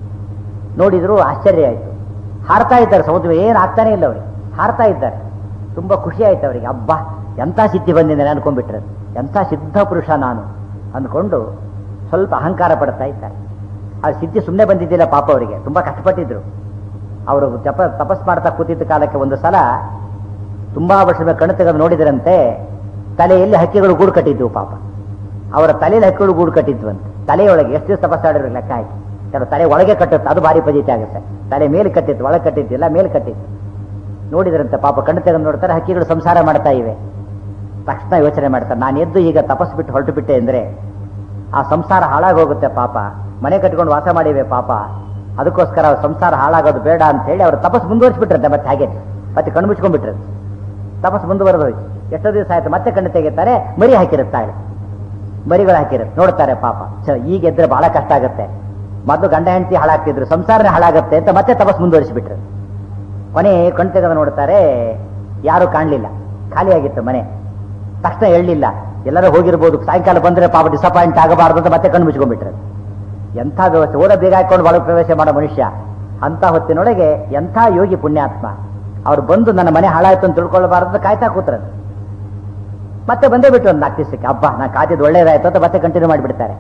ನೋಡಿದ್ರು ಆಶ್ಚರ್ಯ ಆಯ್ತು ಹಾರ್ತಾ ಇದ್ದಾರೆ ಸಮುದ್ರ ಏನು ಆಗ್ತಾನೆ ಇಲ್ಲ ಅವ್ರಿಗೆ ಹಾರ್ತಾ ಇದ್ದಾರೆ ತುಂಬಾ ಖುಷಿ ಆಯ್ತು ಅವರಿಗೆ ಅಬ್ಬಾ ಎಂಥ ಸಿದ್ಧಿ ಬಂದಿದೆ ಅನ್ಕೊಂಡ್ಬಿಟ್ರೆ ಎಂಥ ಸಿದ್ಧ ಪುರುಷ ನಾನು ಅಂದ್ಕೊಂಡು ಸ್ವಲ್ಪ ಅಹಂಕಾರ ಪಡ್ತಾ ಇದ್ದಾರೆ ಆ ಸಿದ್ಧಿ ಸುಮ್ಮನೆ ಬಂದಿದ್ದಿಲ್ಲ ಪಾಪ ಅವರಿಗೆ ತುಂಬಾ ಕಷ್ಟಪಟ್ಟಿದ್ರು ಅವರು ಜಪ ತಪಸ್ ಮಾಡ್ತಾ ಕೂತಿದ್ದ ಕಾಲಕ್ಕೆ ಒಂದು ಸಲ ತುಂಬಾ ವರ್ಷದ ಕಣ್ಣು ತೆಗೆದು ನೋಡಿದ್ರಂತೆ ತಲೆಯಲ್ಲಿ ಹಕ್ಕಿಗಳು ಗೂಡು ಕಟ್ಟಿದ್ವು ಪಾಪ ಅವರ ತಲೆಯಲ್ಲಿ ಹಕ್ಕಿಗಳು ಗೂಡು ಕಟ್ಟಿದ್ವಂತೆ ತಲೆಯೊಳಗೆ ಎಷ್ಟು ದಿವಸ ತಪಸ್ಸಾಡಿದ್ರು ಲೆಕ್ಕ ಹಾಕಿ ಕೆಲವು ತಲೆ ಒಳಗೆ ಕಟ್ಟುತ್ತೆ ಅದು ಭಾರಿ ಪಜಿತಿ ಆಗುತ್ತೆ ತಲೆ ಮೇಲೆ ಕಟ್ಟಿತ್ತು ಒಳಗೆ ಕಟ್ಟಿದ್ದಿಲ್ಲ ಮೇಲೆ ಕಟ್ಟಿತ್ತು ನೋಡಿದ್ರಂತೆ ಪಾಪ ಕಣ್ಣು ತೆಗೆದು ನೋಡ್ತಾರೆ ಹಕ್ಕಿಗಳು ಸಂಸಾರ ಮಾಡ್ತಾ ಇವೆ ತಕ್ಷಣ ಯೋಚನೆ ಮಾಡ್ತಾರೆ ನಾನು ಎದ್ದು ಈಗ ತಪಸ್ ಬಿಟ್ಟು ಹೊರಟು ಬಿಟ್ಟೆ ಅಂದ್ರೆ ಆ ಸಂಸಾರ ಹಾಳಾಗೋಗುತ್ತೆ ಪಾಪ ಮನೆ ಕಟ್ಕೊಂಡು ವಾಸ ಮಾಡಿವೆ ಪಾಪ ಅದಕ್ಕೋಸ್ಕರ ಅವ್ರ ಸಂಸಾರ ಹಾಳಾಗೋದು ಬೇಡ ಅಂತ ಹೇಳಿ ಅವ್ರು ತಪಸ್ ಮುಂದುವರಿಸ್ಬಿಟ್ರಂತೆ ಮತ್ತೆ ಹಾಗೆ ಮತ್ತೆ ಕಣ್ಣು ಮುಚ್ಕೊಂಡ್ಬಿಟ್ರೆ ತಪಸ್ ಮುಂದುವರೆದು ಹೋಯ್ತು ಎಷ್ಟೋ ದಿವಸ ಆಯ್ತು ಮತ್ತೆ ಕಣ್ಣು ತೆಗಿತಾರೆ ಮರಿ ಹಾಕಿರುತ್ತಾಳೆ ಮರಿಗಳು ಹಾಕಿರುತ್ತೆ ನೋಡ್ತಾರೆ ಪಾಪ ಛ, ಈಗ ಎದ್ರೆ ಬಹಳ ಕಷ್ಟ ಆಗುತ್ತೆ ಮೊದಲು ಗಂಡ ಹೆಂಡತಿ ಹಾಳಾಗ್ತಿದ್ರು ಸಂಸಾರನೇ ಹಾಳಾಗುತ್ತೆ ಅಂತ ಮತ್ತೆ ತಪಸ್ ಮುಂದುವರಿಸಿಬಿಟ್ರು ಕೊನೆ ಕಣ್ ತೆಗೆದು ನೋಡ್ತಾರೆ ಯಾರು ಕಾಣಲಿಲ್ಲ ಖಾಲಿಯಾಗಿತ್ತು ಮನೆ ತಕ್ಷಣ ಹೇಳಲಿಲ್ಲ ಎಲ್ಲರೂ ಹೋಗಿರ್ಬೋದು ಸಾಯಂಕಾಲ ಬಂದ್ರೆ ಪಾಪ ಡಿಸಪಾಯಿಂಟ್ ಆಗಬಾರ್ದು ಅಂತ ಮತ್ತೆ ಕಣ್ಣು ಮುಚ್ಕೊಂಡ್ಬಿಟ್ರೆ ಎಂಥ ವ್ಯವಸ್ಥೆ ಓದ ಬೇಗ ಹಾಕೊಂಡು ಒಳಗೆ ಪ್ರವೇಶ ಮಾಡೋ ಮನುಷ್ಯ ಅಂತ ಹೊತ್ತಿನೊಳಗೆ ಎಂಥ ಯೋಗಿ ಪುಣ್ಯಾತ್ಮ ಅವ್ರು ಬಂದು ನನ್ನ ಮನೆ ಹಾಳಾಯ್ತು ಅಂತ ತಿಳ್ಕೊಳ್ಬಾರ್ದು ಅಂತ ಕಾಯ್ತಾ ಕೂತ್ರಂತೆ ಮತ್ತೆ ಬಂದೇ ಬಿಟ್ಟು ಒಂದು ನಾಲ್ಕು ದಿವಸಕ್ಕೆ ಹಬ್ಬ ನಾ ಕಾದಿದ್ದು ಒಳ್ಳೇದಾಯ್ತು ಅಂತ ಮತ್ತೆ ಕಂಟಿನ್ಯೂ ಮಾಡಿಬಿಡ್ತಾರೆ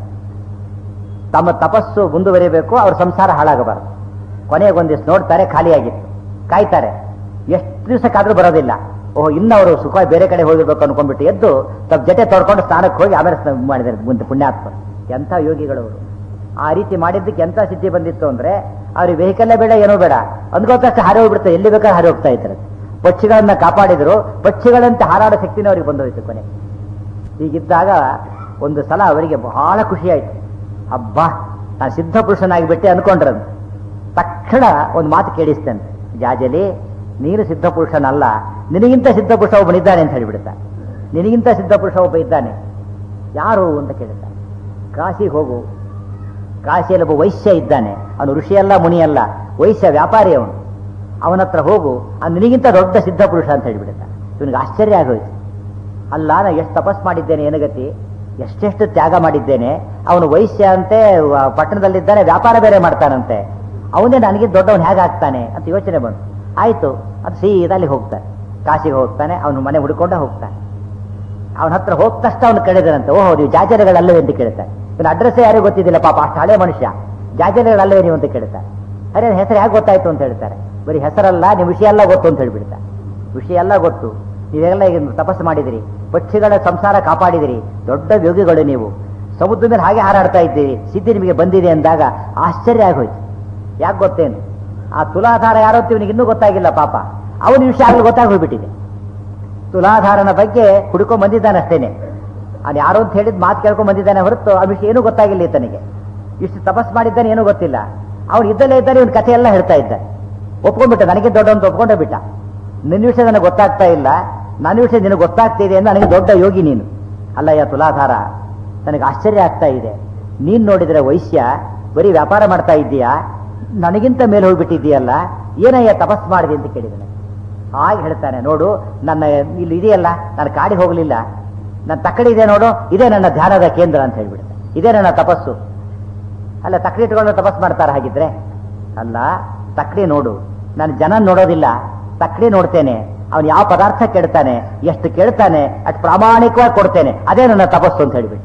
ತಮ್ಮ ತಪಸ್ಸು ಮುಂದುವರಿಬೇಕು ಅವ್ರ ಸಂಸಾರ ಹಾಳಾಗಬಾರದು ಕೊನೆಗೊಂದಿವ್ಸ ನೋಡ್ತಾರೆ ಖಾಲಿಯಾಗಿತ್ತು ಕಾಯ್ತಾರೆ ಎಷ್ಟು ದಿವಸಕ್ಕಾದ್ರೂ ಬರೋದಿಲ್ಲ ಓಹೋ ಇನ್ನು ಅವರು ಸುಖ ಬೇರೆ ಕಡೆ ಹೋಗಿರ್ಬೇಕು ಅನ್ಕೊಂಡ್ಬಿಟ್ಟು ಎದ್ದು ತಮ್ಮ ಜೊತೆ ತೊಡ್ಕೊಂಡು ಸ್ನಾನಕ್ಕೆ ಹೋಗಿ ಆಮೇಲೆ ಸ್ನಾನ ಮಾಡಿದ್ದಾರೆ ಮುಂದೆ ಪುಣ್ಯಾತ್ಮ ಎಂಥ ಯೋಗಿಗಳವರು ಆ ರೀತಿ ಮಾಡಿದ್ದಕ್ಕೆ ಎಂಥ ಸಿದ್ಧಿ ಬಂದಿತ್ತು ಅಂದ್ರೆ ಅವ್ರಿಗೆ ವೆಹಿಕಲ್ಲೇ ಬೇಡ ಏನೂ ಬೇಡ ಅಂದ್ಕೊತಷ್ಟು ಹಾರಿ ಹೋಗ್ಬಿಡ್ತಾರೆ ಎಲ್ಲಿ ಬೇಕಾದ್ರೆ ಹಾರಿ ಹೋಗ್ತಾ ಇದ್ದಾರೆ ಪಕ್ಷಿಗಳನ್ನ ಕಾಪಾಡಿದ್ರು ಪಕ್ಷಿಗಳಂತೆ ಹಾರಾಡೋ ಶಕ್ತಿನೇ ಅವ್ರಿಗೆ ಬಂದೋಯ್ತು ಕೊನೆ ಹೀಗಿದ್ದಾಗ ಒಂದು ಸಲ ಅವರಿಗೆ ಬಹಳ ಖುಷಿ ಆಯ್ತು ಅಬ್ಬಾ ನಾನು ಸಿದ್ಧ ಪುರುಷನಾಗಿಬಿಟ್ಟೆ ಅನ್ಕೊಂಡ್ರಂತೆ ತಕ್ಷಣ ಒಂದು ಮಾತು ಕೇಳಿಸ್ತೇನೆ ಜಾಜಲಿ ನೀನು ಸಿದ್ಧ ಪುರುಷನಲ್ಲ ನಿನಗಿಂತ ಸಿದ್ಧ ಪುರುಷ ಒಬ್ಬನಿದ್ದಾನೆ ಅಂತ ಹೇಳಿಬಿಡ್ತ ನಿನಗಿಂತ ಸಿದ್ಧ ಪುರುಷ ಒಬ್ಬ ಇದ್ದಾನೆ ಯಾರು ಅಂತ ಕೇಳ್ತಾನೆ ಕಾಶಿಗೆ ಹೋಗು ಕಾಶಿಯಲ್ಲಿ ಒಬ್ಬ ವೈಶ್ಯ ಇದ್ದಾನೆ ಅವನು ಋಷಿಯಲ್ಲ ಮುನಿಯಲ್ಲ ವೈಶ್ಯ ವ್ಯಾಪಾರಿ ಅವನು ಅವನ ಹತ್ರ ಹೋಗು ಅದು ನಿನಗಿಂತ ದೊಡ್ಡ ಸಿದ್ಧ ಪುರುಷ ಅಂತ ಹೇಳಿಬಿಡ್ತಾನೆ ಇವನಿಗೆ ಆಶ್ಚರ್ಯ ಆಗೋಯ್ತು ಅಲ್ಲ ನಾನು ಎಷ್ಟು ತಪಸ್ ಮಾಡಿದ್ದೇನೆ ಏನಗತಿ ಎಷ್ಟೆಷ್ಟು ತ್ಯಾಗ ಮಾಡಿದ್ದೇನೆ ಅವನು ವೈಶ್ಯ ಅಂತೆ ವ- ಪಟ್ಟಣದಲ್ಲಿದ್ದಾನೆ ವ್ಯಾಪಾರ ಬೇರೆ ಮಾಡ್ತಾನಂತೆ ಅವನೇ ನನಗೆ ದೊಡ್ಡವನು ಹೇಗಾಗ್ತಾನೆ ಅಂತ ಯೋಚನೆ ಬಂತು ಆಯ್ತು ಅದು ಸೀದಾ ಅಲ್ಲಿ ಹೋಗ್ತಾನೆ ಕಾಶಿಗೆ ಹೋಗ್ತಾನೆ ಅವನು ಮನೆ ಹುಡ್ಕೊಂಡ ಹೋಗ್ತಾನೆ ಅವನ ಹತ್ರ ಹೋದ ತಕ್ಷಣ ಅವನು ಕೇಳಿದನಂತೆ ಓಹೋ ನೀವು ಜಾಜರಗಳಲ್ಲವೇ ಅಂತ ಕೇಳ್ತಾನೆ ಇವನ ಅಡ್ರೆಸ್ ಯಾರಿಗೂ ಗೊತ್ತಿದ್ದಿಲ್ಲ ಪಾಪ ಅಷ್ಟು ಹಳೆ ಮನುಷ್ಯ ಜಾಜರಗಳಲ್ಲವೇ ನೀವು ಅಂತ ಕೇಳ್ತಾನೆ ಅರೆ ಹೆಸರು ಹೇಗೆ ಗೊತ್ತಾಯ್ತು ಅಂತ ಹೇಳ್ತಾರೆ ಬರೀ ಹೆಸರಲ್ಲ ನೀವು ವಿಷಯ ಎಲ್ಲ ಗೊತ್ತು ಅಂತ ಹೇಳ್ಬಿಡ್ತಾರೆ ವಿಷಯ ಎಲ್ಲ ಗೊತ್ತು ನೀವೆಲ್ಲ ಈಗ ತಪಸ್ಸು ಮಾಡಿದಿರಿ ಪಕ್ಷಿಗಳ ಸಂಸಾರ ಕಾಪಾಡಿದಿರಿ ದೊಡ್ಡ ಯೋಗಿಗಳು ನೀವು ಸಮುದ್ರ ಮೇಲೆ ಹಾಗೆ ಹಾರಾಡ್ತಾ ಇದ್ದೀರಿ ಸಿದ್ಧಿ ನಿಮಗೆ ಬಂದಿದೆ ಅಂದಾಗ ಆಶ್ಚರ್ಯ ಆಗೋಯ್ತು ಯಾಕೆ ಗೊತ್ತೇನು ಆ ತುಲಾಧಾರ ಯಾರೋ ಅಂತ ಇವನಿಗೆ ಇನ್ನೂ ಗೊತ್ತಾಗಿಲ್ಲ ಪಾಪ ಅವನ ವಿಷಯ ಆಗಲಿ ಗೊತ್ತಾಗಿ ಹೋಗ್ಬಿಟ್ಟಿದೆ ತುಲಾಧಾರನ ಬಗ್ಗೆ ಹುಡುಕೊಂಡ್ ಬಂದಿದ್ದಾನೆ ಅಷ್ಟೇನೆ ಅವ್ನು ಯಾರೋ ಅಂತ ಹೇಳಿದ್ ಮಾತು ಕೇಳ್ಕೊಂಡ್ ಬಂದಿದ್ದಾನೆ ಹೊರತು ಆ ವಿಷಯ ಏನೂ ಗೊತ್ತಾಗಿಲ್ಲ ಈತನಿಗೆ ಇಷ್ಟು ತಪಸ್ ಮಾಡಿದ್ದಾನೆ ಏನೂ ಗೊತ್ತಿಲ್ಲ ಅವ್ನು ಇದ್ದಲ್ಲೇ ಇದ್ದಾನೆ ಇವನ್ ಕಥೆ ಎಲ್ಲ ಹೇಳ್ತಾ ಇದ್ದ ಒಪ್ಕೊಂಡ್ಬಿಟ್ಟ ನನಗೆ ದೊಡ್ಡ ಅಂತ ಒಪ್ಕೊಂಡೇ ಬಿಟ್ಟ ನಿನ್ನ ವಿಷಯ ನನಗೆ ಗೊತ್ತಾಗ್ತಾ ಇಲ್ಲ ನನ್ನ ವಿಷಯ ನಿನಗೆ ಗೊತ್ತಾಗ್ತಿದೆ ಅಂತ ನನಗೆ ದೊಡ್ಡ ಯೋಗಿ ನೀನು ಅಲ್ಲಯ್ಯ ತುಲಾಧಾರ ನನಗೆ ಆಶ್ಚರ್ಯ ಆಗ್ತಾ ಇದೆ ನೀನ್ ನೋಡಿದ್ರೆ ವೈಶ್ಯ ಬರೀ ವ್ಯಾಪಾರ ಮಾಡ್ತಾ ಇದ್ದೀಯಾ ನನಗಿಂತ ಮೇಲೆ ಹೋಗ್ಬಿಟ್ಟಿದ್ದೀಯಲ್ಲ ಏನಯ್ಯ ತಪಸ್ ಮಾಡಿದೆ ಅಂತ ಕೇಳಿದ್ದಾನೆ ಹಾಗೆ ಹೇಳ್ತಾನೆ ನೋಡು ನನ್ನ ಇಲ್ಲಿ ಇದೆಯಲ್ಲ ನಾನು ಕಾಡಿಗೆ ಹೋಗಲಿಲ್ಲ ನನ್ನ ತಕ್ಕಡಿ ಇದೆ ನೋಡು ಇದೇ ನನ್ನ ಧ್ಯಾನದ ಕೇಂದ್ರ ಅಂತ ಹೇಳ್ಬಿಡುತ್ತೆ ಇದೇ ನನ್ನ ತಪಸ್ಸು ಅಲ್ಲ ತಕ್ಕಡಿ ಇಟ್ಕೊಂಡು ತಪಸ್ ಮಾಡ್ತಾರೆ ಹಾಗಿದ್ರೆ ಅಲ್ಲ ತಕ್ಕಡಿ ನೋಡು ನಾನು ಜನ ನೋಡೋದಿಲ್ಲ ತಕ್ಕಡಿ ನೋಡ್ತೇನೆ ಅವನು ಯಾವ ಪದಾರ್ಥ ಕೇಳ್ತಾನೆ ಎಷ್ಟು ಕೇಳ್ತಾನೆ ಅಷ್ಟು ಪ್ರಾಮಾಣಿಕವಾಗಿ ಕೊಡ್ತೇನೆ ಅದೇ ನನ್ನ ತಪಸ್ಸು ಅಂತ ಹೇಳಿಬಿಟ್ಟ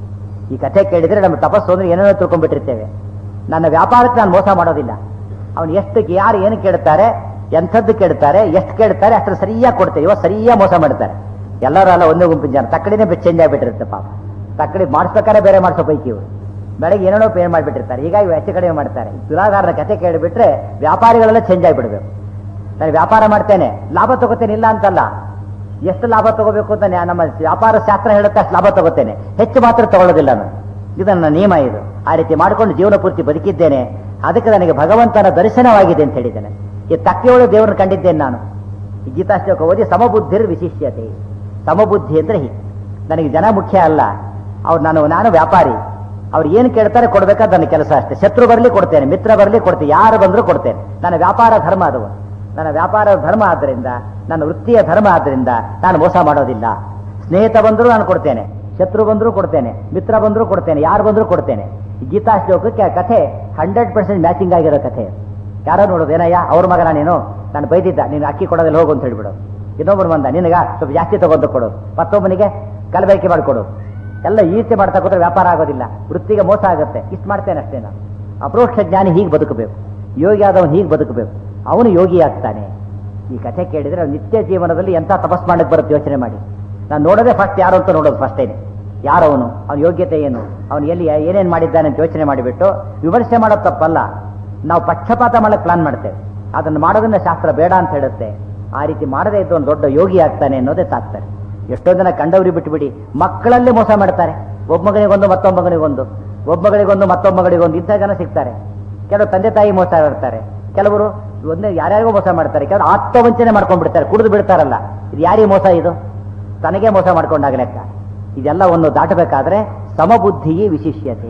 ಈ ಕಥೆ ಕೇಳಿದ್ರೆ ನಮ್ಮ ತಪಸ್ಸು ಅಂದ್ರೆ ಏನೇನೋ ತಿಳ್ಕೊಂಡ್ಬಿಟ್ಟಿರ್ತೇವೆ ನನ್ನ ವ್ಯಾಪಾರಕ್ಕೆ ನಾನು ಮೋಸ ಮಾಡೋದಿಲ್ಲ ಅವನು ಎಷ್ಟು ಯಾರು ಏನು ಕೇಳ್ತಾರೆ ಎಂಥದ್ದು ಕೇಳ್ತಾರೆ ಎಷ್ಟು ಕೇಳ್ತಾರೆ ಅಷ್ಟು ಸರಿಯಾಗಿ ಕೊಡ್ತೇವೆ ಇವಾಗ ಸರಿಯಾಗಿ ಮೋಸ ಮಾಡ್ತಾರೆ ಎಲ್ಲರೂ ಅಲ್ಲ ಒಂದೇ ಗುಂಪಿನ ಜನ ತಕ್ಕಡಿನೇ ಚೇಂಜ್ ಆಗಿಬಿಟ್ಟಿರುತ್ತೆ ಪಾಪ ತಕ್ಕಡಿ ಮಾಡಿಸ್ಬೇಕಾದ್ರೆ ಬೇರೆ ಮಾಡಿಸೋ ಪೈಕಿ ಇವರು ಬೆಳಗ್ಗೆ ಏನೇನೋ ಪೇ ಮಾಡಿಬಿಟ್ಟಿರ್ತಾರೆ ಹೀಗಾಗಿ ಹೆಚ್ಚು ಕಡಿಮೆ ಮಾಡ್ತಾರೆ ತುಲಾಧಾರನ ಕಥೆ ಕೇಳಿಬಿಟ್ರೆ ವ್ಯಾಪಾರಿಗಳೆಲ್ಲ ಚೇಂಜ್ ಆಗಿಬಿಡ್ಬೇಕು ನಾನು ವ್ಯಾಪಾರ ಮಾಡ್ತೇನೆ ಲಾಭ ತಗೋತೇನೆ ಇಲ್ಲ ಅಂತಲ್ಲ ಎಷ್ಟು ಲಾಭ ತಗೋಬೇಕು ಅಂತ ನ್ಯಾ- ನಮ್ಮ ವ್ಯಾಪಾರ ಶಾಸ್ತ್ರ ಹೇಳುತ್ತೆ ಅಷ್ಟು ಲಾಭ ತಗೋತೇನೆ ಹೆಚ್ಚು ಮಾತ್ರ ತಗೊಳ್ಳೋದಿಲ್ಲ ನಾನು ಇದು ನನ್ನ ನಿಯಮ ಇದು ಆ ರೀತಿ ಮಾಡಿಕೊಂಡು ಜೀವನ ಪೂರ್ತಿ ಬದುಕಿದ್ದೇನೆ ಅದಕ್ಕೆ ನನಗೆ ಭಗವಂತನ ದರ್ಶನವಾಗಿದೆ ಅಂತ ಹೇಳಿದ್ದೇನೆ ಈ ತಕ್ಕೆಯೊಳಗೆ ದೇವರನ್ನು ಕಂಡಿದ್ದೇನೆ ನಾನು ಈ ಗೀತಾಶ್ಲೋಕ ಓದಿ ಸಮಬುದ್ಧಿರ್ ವಿಶಿಷ್ಯತೆ ಸಮಬುದ್ಧಿ ಅಂದ್ರೆ ಹೀಗೆ ನನಗೆ ಜನ ಮುಖ್ಯ ಅಲ್ಲ ಅವ್ರು ನಾನು ನಾನು ವ್ಯಾಪಾರಿ ಅವ್ರು ಏನು ಕೇಳ್ತಾರೆ ಕೊಡ್ಬೇಕಾದ ನನ್ನ ಕೆಲಸ ಅಷ್ಟೇ ಶತ್ರು ಬರಲಿ ಕೊಡ್ತೇನೆ ಮಿತ್ರ ಬರಲಿ ಕೊಡ್ತೇನೆ ಯಾರು ಬಂದರೂ ಕೊಡ್ತೇನೆ ನನ್ನ ವ್ಯಾಪಾರ ಧರ್ಮ ಅದು ನನ್ನ ವ್ಯಾಪಾರ ಧರ್ಮ ಆದ್ದರಿಂದ ನನ್ನ ವೃತ್ತಿಯ ಧರ್ಮ ಆದ್ದರಿಂದ ನಾನು ಮೋಸ ಮಾಡೋದಿಲ್ಲ ಸ್ನೇಹಿತ ಬಂದರೂ ನಾನು ಕೊಡ್ತೇನೆ ಶತ್ರು ಬಂದರೂ ಕೊಡ್ತೇನೆ ಮಿತ್ರ ಬಂದರೂ ಕೊಡ್ತೇನೆ ಯಾರು ಬಂದರೂ ಕೊಡ್ತೇನೆ ಈ ಗೀತಾ ಶ್ಲೋಕಕ್ಕೆ ಆ ಕಥೆ ಹಂಡ್ರೆಡ್ ಪರ್ಸೆಂಟ್ ಮ್ಯಾಚಿಂಗ್ ಆಗಿರೋ ಕಥೆ ಯಾರೋ ನೋಡೋದು ಏನಯ್ಯ ಅವ್ರ ಮಗ ನೀನು ನಾನು ಬೈದಿದ್ದ ನೀನು ಅಕ್ಕಿ ಕೊಡೋದಿಲ್ಲ ಹೋಗು ಅಂತ ಹೇಳ್ಬಿಡೋದು ಇನ್ನೊಬ್ಬರು ಬಂದ ನಿನಗ ಸ್ವಲ್ಪ ಜಾಸ್ತಿ ತಗೊಂಡು ಕೊಡೋದು ಮತ್ತೊಬ್ಬನಿಗೆ ಕಲಬೆರಕೆ ಮಾಡಿಕೊಡೋದು ಎಲ್ಲ ಈಚೆ ಮಾಡ್ತಾ ಕೂತ್ರೆ ವ್ಯಾಪಾರ ಆಗೋದಿಲ್ಲ ವೃತ್ತಿಗೆ ಮೋಸ ಆಗುತ್ತೆ ಇಷ್ಟು ಮಾಡ್ತೇನೆ ಅಷ್ಟೇ ನಾನು ಅಪ್ರೋಕ್ಷ ಜ್ಞಾನಿ ಹೀಗೆ ಬದುಕಬೇಕು ಯೋಗಿ ಆದವನು ಹೀಗೆ ಬದುಕಬೇಕು ಅವನು ಯೋಗಿ ಆಗ್ತಾನೆ ಈ ಕಥೆ ಕೇಳಿದ್ರೆ ಅವ್ನು ನಿತ್ಯ ಜೀವನದಲ್ಲಿ ಎಂಥ ತಪಸ್ ಮಾಡಕ್ಕೆ ಬರುತ್ತೆ ಯೋಚನೆ ಮಾಡಿ ನಾನು ನೋಡೋದೇ ಫಸ್ಟ್ ಯಾರು ಅಂತ ನೋಡೋದು ಫಸ್ಟ್ ಏನೆ ಯಾರವನು ಅವನ ಯೋಗ್ಯತೆ ಏನು ಅವನು ಎಲ್ಲಿ ಏನೇನು ಮಾಡಿದ್ದಾನೆ ಅಂತ ಯೋಚನೆ ಮಾಡಿಬಿಟ್ಟು ವಿಮರ್ಶೆ ಮಾಡೋದು ತಪ್ಪಲ್ಲ ನಾವು ಪಕ್ಷಪಾತ ಮಾಡಕ್ಕೆ ಪ್ಲಾನ್ ಮಾಡ್ತೇವೆ ಅದನ್ನು ಮಾಡೋದನ್ನ ಶಾಸ್ತ್ರ ಬೇಡ ಅಂತ ಹೇಳುತ್ತೆ ಆ ರೀತಿ ಮಾಡದೇ ಇದ್ದು ಒಂದು ದೊಡ್ಡ ಯೋಗಿ ಆಗ್ತಾನೆ ಅನ್ನೋದೇ ತಾಕ್ತಾರೆ ಎಷ್ಟೋ ಜನ ಕಂಡವ್ರಿ ಬಿಟ್ಟುಬಿಡಿ ಮಕ್ಕಳಲ್ಲೇ ಮೋಸ ಮಾಡ್ತಾರೆ ಒಬ್ಬ ಮಗನಿಗೊಂದು ಮತ್ತೊಬ್ಬ ಮಗನಿಗೊಂದು ಒಬ್ಬ ಮಗಳಿಗೊಂದು ಮತ್ತೊಬ್ಬ ಮಗಳಿಗೊಂದು ಇಂಥ ಜನ ಸಿಗ್ತಾರೆ ಕೆಲವು ತಂದೆ ತಾಯಿ ಮೋಸ ಮಾಡ್ತಾರೆ ಕೆಲವರು ಒಂದೇ ಯಾರ್ಯಾರಿಗೂ ಮೋಸ ಮಾಡ್ತಾರೆ ಕೆಲವರು ಆತ್ಮವಂಚನೆ ಮಾಡ್ಕೊಂಡ್ಬಿಡ್ತಾರೆ ಕುಡಿದು ಬಿಡ್ತಾರಲ್ಲ ಇದು ಯಾರಿಗೆ ಮೋಸ ಇದು ತನಗೆ ಮೋಸ ಮಾಡ್ಕೊಂಡಾಗ ಲೆಕ್ಕ ಇದೆಲ್ಲ ಒಂದು ದಾಟಬೇಕಾದ್ರೆ ಸಮಬುದ್ಧಿ ವಿಶಿಷ್ಯತೆ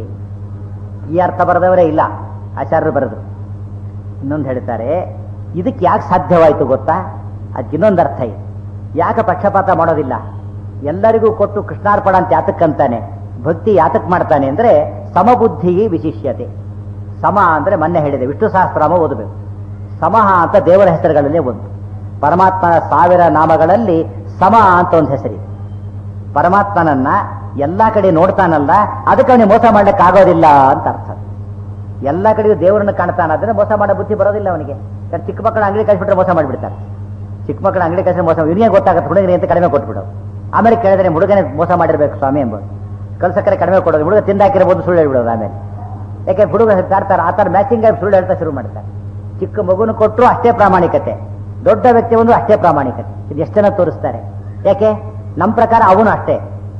ಈ ಅರ್ಥ ಬರೆದವರೇ ಇಲ್ಲ ಆಚಾರ್ಯರು ಬರೆದ್ರು ಇನ್ನೊಂದು ಹೇಳ್ತಾರೆ ಇದಕ್ಕೆ ಯಾಕೆ ಸಾಧ್ಯವಾಯಿತು ಗೊತ್ತಾ ಅದಕ್ಕೆ ಇನ್ನೊಂದು ಅರ್ಥ ಇದೆ ಯಾಕೆ ಪಕ್ಷಪಾತ ಮಾಡೋದಿಲ್ಲ ಎಲ್ಲರಿಗೂ ಕೊಟ್ಟು ಕೃಷ್ಣಾರ್ಪಣ ಅಂತ ಯಾತಕ್ಕಂತಾನೆ ಭಕ್ತಿ ಯಾತಕ್ ಮಾಡ್ತಾನೆ ಅಂದ್ರೆ ಸಮಬುದ್ಧಿ ವಿಶಿಷ್ಯತೆ ಸಮ ಅಂದ್ರೆ ಮೊನ್ನೆ ಹೇಳಿದೆ ವಿಷ್ಣು ಸಹಸ್ರಾಮ ಓದಬೇಕು ಸಮಹ ಅಂತ ದೇವರ ಹೆಸರುಗಳಲ್ಲೇ ಒಂದು ಪರಮಾತ್ಮನ ಸಾವಿರ ನಾಮಗಳಲ್ಲಿ ಸಮ ಅಂತ ಒಂದು ಹೆಸರಿದೆ ಪರಮಾತ್ಮನನ್ನ ಎಲ್ಲಾ ಕಡೆ ನೋಡ್ತಾನಲ್ಲ ಅದಕ್ಕೆ ಅವನಿಗೆ ಮೋಸ ಮಾಡ್ಲಿಕ್ಕೆ ಆಗೋದಿಲ್ಲ ಅಂತ ಅರ್ಥ ಎಲ್ಲ ಕಡೆಗೂ ದೇವರನ್ನ ಕಾಣ್ತಾನಾದ್ರೆ ಮೋಸ ಮಾಡೋ ಬುದ್ಧಿ ಬರೋದಿಲ್ಲ ಅವನಿಗೆ ಯಾಕಂದ್ರೆ ಚಿಕ್ಕ ಮಕ್ಕಳ ಅಂಗಡಿ ಕಳಿಸ್ಬಿಟ್ರೆ ಮೋಸ ಮಾಡಿಬಿಡ್ತಾರೆ ಚಿಕ್ಕ ಮಕ್ಕಳ ಅಂಗಡಿ ಕಳಿಸಿದ್ರೆ ಮೋಸ ಇವನಿಗೆ ಗೊತ್ತಾಗುತ್ತೆ ಹುಡುಗನಿಗೆ ಅಂತ ಕಡಿಮೆ ಕೊಟ್ಬಿಡು ಆಮೇಲೆ ಕೇಳಿದ್ರೆ ಹುಡುಗನೇ ಮೋಸ ಮಾಡಿರ್ಬೇಕು ಸ್ವಾಮಿ ಎಂಬುದು ಕಲ್ಸಕ್ಕರೆ ಕಡಿಮೆ ಕೊಡೋದು ಹುಡುಗ ತಿಂದಾಕಿರಬಹುದು ಸುಳ್ಳು ಹೇಳ್ಬಿಡೋದು ಆಮೇಲೆ ಯಾಕೆ ಹುಡುಗ ಹೇಳ್ತಾರೆ ಆ ಥರ ಮ್ಯಾಚಿಂಗ್ ಆಗಿ ಸುಳ್ಳು ಹೇಳ್ತಾ ಶುರು ಮಾಡ್ತಾರೆ ಚಿಕ್ಕ ಮಗುನ ಕೊಟ್ಟರು ಅಷ್ಟೇ ಪ್ರಾಮಾಣಿಕತೆ ದೊಡ್ಡ ವ್ಯಕ್ತಿ ಒಂದು ಅಷ್ಟೇ ಪ್ರಾಮಾಣಿಕತೆ ಇದು ಎಷ್ಟನ್ನ ತೋರಿಸ್ತಾರೆ ಯಾಕೆ ನಮ್ಮ ಪ್ರಕಾರ ಅವನು ಅಷ್ಟೇ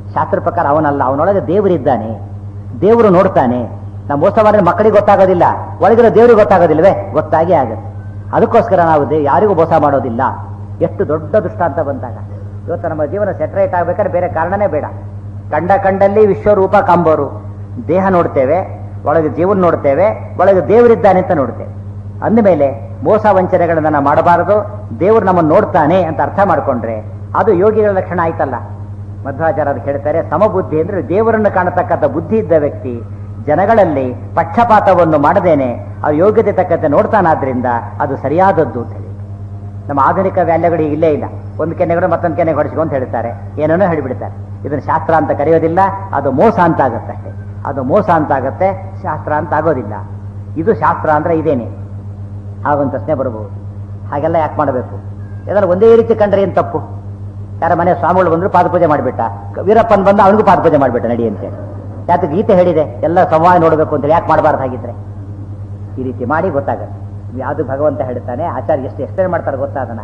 ಶಾಸ್ತ್ರ ಪ್ರಕಾರ ಅವನಲ್ಲ ಅವನೊಳಗೆ ದೇವರಿದ್ದಾನೆ ದೇವರು ನೋಡ್ತಾನೆ ನಾವು ಮೋಸ ಮಾಡಿದ್ರೆ ಮಕ್ಕಳಿಗೆ ಗೊತ್ತಾಗೋದಿಲ್ಲ ಒಳಗಿರೋ ದೇವರಿಗೆ ಗೊತ್ತಾಗೋದಿಲ್ವೇ ಗೊತ್ತಾಗೇ ಆಗುತ್ತೆ ಅದಕ್ಕೋಸ್ಕರ ನಾವು ದೇ ಯಾರಿಗೂ ಮೋಸ ಮಾಡೋದಿಲ್ಲ ಎಷ್ಟು ದೊಡ್ಡ ದೃಷ್ಟಾಂತ ಬಂದಾಗ ಇವತ್ತು ನಮ್ಮ ಜೀವನ ಸೆಟ್ರೇಟ್ ಆಗ್ಬೇಕಾದ್ರೆ ಬೇರೆ ಕಾರಣನೇ ಬೇಡ ಕಂಡ ಕಂಡಲ್ಲಿ ವಿಶ್ವರೂಪ ಕಾಂಬೋರು ದೇಹ ನೋಡ್ತೇವೆ ಒಳಗೆ ಜೀವನ ನೋಡ್ತೇವೆ ಒಳಗೆ ದೇವರಿದ್ದಾನೆ ಅಂತ ನೋಡ್ತೇವೆ ಅಂದಮೇಲೆ ಮೋಸ ವಂಚನೆಗಳನ್ನ ನಾವು ಮಾಡಬಾರದು ದೇವರು ನಮ್ಮನ್ನು ನೋಡ್ತಾನೆ ಅಂತ ಅರ್ಥ ಮಾಡ್ಕೊಂಡ್ರೆ ಅದು ಯೋಗಿಗಳ ಲಕ್ಷಣ ಆಯ್ತಲ್ಲ ಮಧ್ವಾಚಾರ್ಯ ಅದು ಹೇಳ್ತಾರೆ ಸಮಬುದ್ಧಿ ಅಂದ್ರೆ ದೇವರನ್ನು ಕಾಣತಕ್ಕಂಥ ಬುದ್ಧಿ ಇದ್ದ ವ್ಯಕ್ತಿ ಜನಗಳಲ್ಲಿ ಪಕ್ಷಪಾತವನ್ನು ಮಾಡದೇನೆ ಆ ಯೋಗ್ಯತೆ ತಕ್ಕಂತೆ ನೋಡ್ತಾನಾದ್ರಿಂದ ಅದು ಸರಿಯಾದದ್ದು ಅಂತ ಹೇಳಿ ನಮ್ಮ ಆಧುನಿಕ ವ್ಯಾಲ್ಯಗಳು ಈಗ ಇಲ್ಲೇ ಇಲ್ಲ ಒಂದು ಕೆನೆಗಳು ಮತ್ತೊಂದು ಕೆನೆಗೆ ಹೊಡಿಸ್ಕೊ ಅಂತ ಹೇಳ್ತಾರೆ ಏನೇನೋ ಹೇಳಿಬಿಡ್ತಾರೆ ಇದನ್ನು ಶಾಸ್ತ್ರ ಅಂತ ಕರೆಯೋದಿಲ್ಲ ಅದು ಮೋಸ ಅಂತ ಆಗುತ್ತೆ ಅಷ್ಟೇ ಅದು ಮೋಸ ಅಂತ ಆಗುತ್ತೆ ಶಾಸ್ತ್ರ ಅಂತ ಆಗೋದಿಲ್ಲ ಇದು ಶಾಸ್ತ್ರ ಅಂದ್ರೆ ಇದೇನೆ ಹಾಗೊಂದು ಪ್ರಶ್ನೆ ಬರಬಹುದು ಹಾಗೆಲ್ಲ ಯಾಕೆ ಮಾಡಬೇಕು ಯಾಕಂದ್ರೆ ಒಂದೇ ರೀತಿ ಕಂಡ್ರೆ ಏನು ತಪ್ಪು ಯಾರ ಮನೆ ಸ್ವಾಮಿಗಳು ಬಂದ್ರು ಪಾದಪೂಜೆ ಮಾಡಿಬಿಟ್ಟ ವೀರಪ್ಪನ್ ಬಂದ ಅವನಿಗೂ ಪಾದಪೂಜೆ ಮಾಡಿಬಿಟ್ಟ ನಡಿ ಅಂತೇಳಿ ಯಾಕೆ ಗೀತೆ ಹೇಳಿದೆ ಎಲ್ಲ ಸಮವಾಯ ನೋಡಬೇಕು ಅಂತೇಳಿ ಯಾಕೆ ಮಾಡಬಾರ್ದು ಹಾಗಿದ್ರೆ ಈ ರೀತಿ ಮಾಡಿ ಗೊತ್ತಾಗತ್ತೆ ಯಾವುದು ಭಗವಂತ ಹೇಳ್ತಾನೆ ಆಚಾರ್ಯ ಎಷ್ಟು ಎಕ್ಸ್ಪ್ಲೇನ್ ಮಾಡ್ತಾರೆ ಗೊತ್ತಾದನ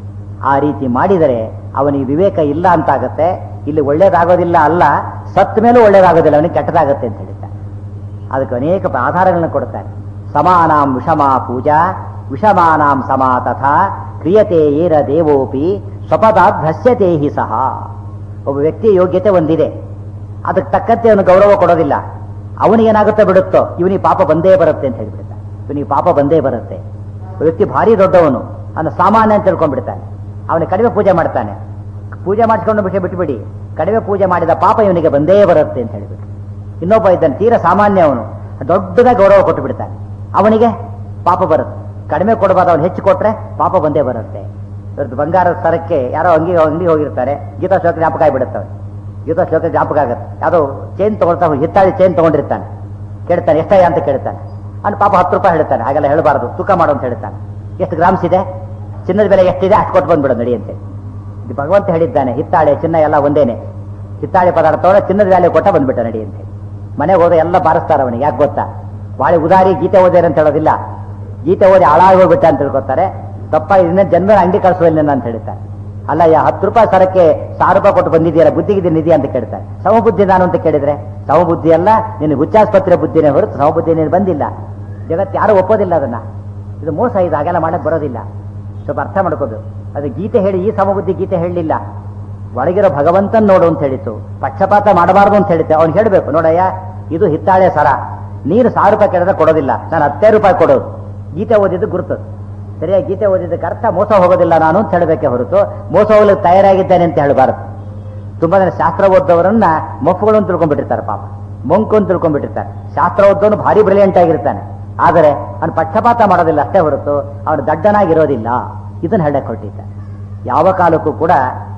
ಆ ರೀತಿ ಮಾಡಿದರೆ ಅವನಿಗೆ ವಿವೇಕ ಇಲ್ಲ ಅಂತ ಆಗತ್ತೆ ಇಲ್ಲಿ ಒಳ್ಳೇದಾಗೋದಿಲ್ಲ ಅಲ್ಲ ಸತ್ ಮೇಲೂ ಒಳ್ಳೇದಾಗೋದಿಲ್ಲ ಅವನಿಗೆ ಕೆಟ್ಟದಾಗತ್ತೆ ಅಂತ ಹೇಳ್ತಾರೆ ಅದಕ್ಕೆ ಅನೇಕ ಆಧಾರಗಳನ್ನು ಕೊಡ್ತಾರೆ ಸಮಾನಾಂ ವಿಷಮಾ ಪೂಜಾ ವಿಷಮಾನಾಂ ಸಮಾ ತಥಾ ಕ್ರಿಯತೆ ಏರ ದೇವೋಪಿ ಸ್ವಪದಾತ್ ಭಸ್ಯತೆ ಹಿ ಸಹ ಒಬ್ಬ ವ್ಯಕ್ತಿಯ ಯೋಗ್ಯತೆ ಒಂದಿದೆ ಅದಕ್ಕೆ ತಕ್ಕಂತೆ ಅವನು ಗೌರವ ಕೊಡೋದಿಲ್ಲ ಅವನಿಗೇನಾಗುತ್ತೋ ಬಿಡುತ್ತೋ ಇವನಿಗೆ ಪಾಪ ಬಂದೇ ಬರುತ್ತೆ ಅಂತ ಹೇಳ್ಬಿಡ್ತಾನೆ ಇವನಿಗೆ ಪಾಪ ಬಂದೇ ಬರುತ್ತೆ ಒಬ್ಬ ವ್ಯಕ್ತಿ ಭಾರಿ ದೊಡ್ಡವನು ಅವನು ಸಾಮಾನ್ಯ ಅಂತ ತಿಳ್ಕೊಂಡ್ಬಿಡ್ತಾನೆ ಅವನಿಗೆ ಕಡಿಮೆ ಪೂಜೆ ಮಾಡ್ತಾನೆ ಪೂಜೆ ಮಾಡಿಸ್ಕೊಂಡು ಬಿಟ್ಟು ಬಿಟ್ಬಿಡಿ ಕಡಿಮೆ ಪೂಜೆ ಮಾಡಿದ ಪಾಪ ಇವನಿಗೆ ಬಂದೇ ಬರುತ್ತೆ ಅಂತ ಹೇಳಿಬಿಟ್ಟು ಇನ್ನೊಬ್ಬ ಇದ್ದಾನೆ ತೀರಾ ಸಾಮಾನ್ಯ ಅವನು ದೊಡ್ಡದಾಗಿ ಗೌರವ ಕೊಟ್ಟು ಬಿಡ್ತಾನೆ ಅವನಿಗೆ ಪಾಪ ಬರುತ್ತೆ ಕಡಿಮೆ ಕೊಡಬಾರ್ದು ಅವನು ಹೆಚ್ಚು ಕೊಟ್ರೆ ಪಾಪ ಬಂದೇ ಬರುತ್ತೆ ಇವತ್ತು ಬಂಗಾರದ ಸರಕ್ಕೆ ಯಾರೋ ಅಂಗಿ ಅಂಗಡಿ ಹೋಗಿರ್ತಾರೆ ಗೀತಾ ಶ್ಲೋಕ ಜ್ಞಾಪಕ ಆಗಿಬಿಡುತ್ತೆ ಅವ್ನಿಗೆ. ಗೀತಾ ಶ್ಲೋಕ ಜ್ಞಾಪಕ ಆಗುತ್ತೆ ಯಾವುದೋ ಚೇನ್ ತಗೊಳ್ತಾ ಹಿತ್ತಾಳಿ ಚೇನ್ ತಗೊಂಡಿರ್ತಾನೆ ಕೇಳ್ತಾನೆ ಎಷ್ಟಯ್ಯ ಅಂತ ಕೇಳ್ತಾನೆ ಅವ್ನು ಪಾಪ ಹತ್ತು ರೂಪಾಯಿ ಹೇಳ್ತಾನೆ ಹಾಗೆಲ್ಲ ಹೇಳಬಾರ್ದು ತೂಕ ಮಾಡು ಅಂತ ಹೇಳ್ತಾನೆ ಎಷ್ಟು ಗ್ರಾಮ್ಸ್ ಇದೆ ಚಿನ್ನದ ಬೆಲೆ ಎಷ್ಟಿದೆ ಅಷ್ಟು ಕೊಟ್ಟು ಬಂದ್ಬಿಡು ನಡಿ ಅಂತ ಇದು ಭಗವಂತ ಹೇಳಿದ್ದಾನೆ ಹಿತ್ತಾಳೆ ಚಿನ್ನ ಎಲ್ಲ ಒಂದೇನೆ ಹಿತ್ತಾಳೆ ಪದಾರ್ಥ ತಗೊಂಡು ಚಿನ್ನದ ವ್ಯಾಲ್ಯೂ ಕೊಟ್ಟ ಬಂದ್ಬಿಟ್ಟ ನಡಿ ಅಂತ ಮನೆಗೆ ಹೋದ ಎಲ್ಲ ಬಾರಿಸ್ತಾರೆ ಅವನಿಗೆ ಯಾಕೆ ಗೊತ್ತಾ ಬಾಳೆ ಉದಾರಿ ಗೀತೆ ಓದೇರು ಅಂತ ಹೇಳೋದಿಲ್ಲ ಗೀತೆ ಓದಿ ಹಾಳಾಗಿ ಹೋಗ್ಬಿಟ್ಟ ಅಂತ ತಿಳ್ಕೊತಾರೆ ತಪ್ಪ ಇದನ್ನ ಜನ್ಮ ಅಂಗಡಿ ಕಳಿಸುವಲ್ಲ ಅಂತ ಹೇಳ್ತಾರೆ ಅಲ್ಲ ಯಾ ಹತ್ತು ರೂಪಾಯಿ ಸರಕ್ಕೆ ಸಾವಿರ ರೂಪಾಯಿ ಕೊಟ್ಟು ಬಂದಿದೆಯಲ್ಲ ಬುದ್ಧಿಗಿದೆ ನಿಧಿ ಅಂತ ಕೇಳ್ತಾರೆ ಸಮಬುದ್ಧಿ ನಾನು ಅಂತ ಕೇಳಿದ್ರೆ ಸಮಬುದ್ಧಿ ಅಲ್ಲ ನಿನ್ನ ಹುಚ್ಚಾಸ್ಪತ್ರೆ ಬುದ್ಧಿನೇ ಹೊರತು ಸಮಬುದ್ಧಿ ನೀನು ಬಂದಿಲ್ಲ ಜಗತ್ತು ಯಾರು ಒಪ್ಪೋದಿಲ್ಲ ಅದನ್ನ ಇದು ಮೋಸ ಇದು ಹಾಗೆಲ್ಲ ಮಾಡಕ್ ಬರೋದಿಲ್ಲ ಸ್ವಲ್ಪ ಅರ್ಥ ಮಾಡ್ಕೋಬೇಕು ಅದು ಗೀತೆ ಹೇಳಿ ಈ ಸಮಬುದ್ಧಿ ಗೀತೆ ಹೇಳಲಿಲ್ಲ ಒಳಗಿರೋ ಭಗವಂತನ್ ನೋಡು ಅಂತ ಹೇಳಿತ್ತು ಪಕ್ಷಪಾತ ಮಾಡಬಾರ್ದು ಅಂತ ಹೇಳಿದ್ದೆ ಅವ್ನು ಹೇಳ್ಬೇಕು ನೋಡಯ್ಯ ಇದು ಹಿತ್ತಾಳೆ ಸರ ನೀರು ಸಾವಿರ ರೂಪಾಯಿ ಕೇಳಿದ್ರೆ ಕೊಡೋದಿಲ್ಲ ನಾನು ಹತ್ತೇ ರೂಪಾಯಿ ಕೊಡೋದು ಗೀತೆ ಓದಿದ್ದು ಗುರುತು ಸರಿಯಾಗಿ ಗೀತೆ ಓದಿದ್ದಕ್ಕೆ ಅರ್ಥ ಮೋಸ ಹೋಗೋದಿಲ್ಲ ನಾನು ಅಂತ ಹೇಳಬೇಕೆ ಹೊರತು ಮೋಸ ಹೋಗ್ಲಿಕ್ಕೆ ತಯಾರಾಗಿದ್ದೇನೆ ಅಂತ ಹೇಳಬಾರದು ತುಂಬಾ ಜನ ಶಾಸ್ತ್ರ ಓದ್ದವರನ್ನ ಮೊಫ್ಗಳು ಅಂತ ತಿಳ್ಕೊಂಡ್ಬಿಟ್ಟಿರ್ತಾರೆ ಪಾಪ ಮೊಂಕು ಅಂತ ತಿಳ್ಕೊಂಡ್ಬಿಟ್ಟಿರ್ತಾರೆ ಶಾಸ್ತ್ರ ಓದ್ದವನು ಭಾರಿ ಬ್ರಿಲಿಯಂಟ್ ಆಗಿರ್ತಾನೆ ಆದರೆ ಅವನು ಪಕ್ಷಪಾತ ಮಾಡೋದಿಲ್ಲ ಅಷ್ಟೇ ಹೊರತು ಅವನು ದಡ್ಡನಾಗಿರೋದಿಲ್ಲ ಇದನ್ನ ಹೇಳಕ್ ಹೊರಟಿದ್ದಾನೆ ಯಾವ ಕಾಲಕ್ಕೂ ಕೂಡ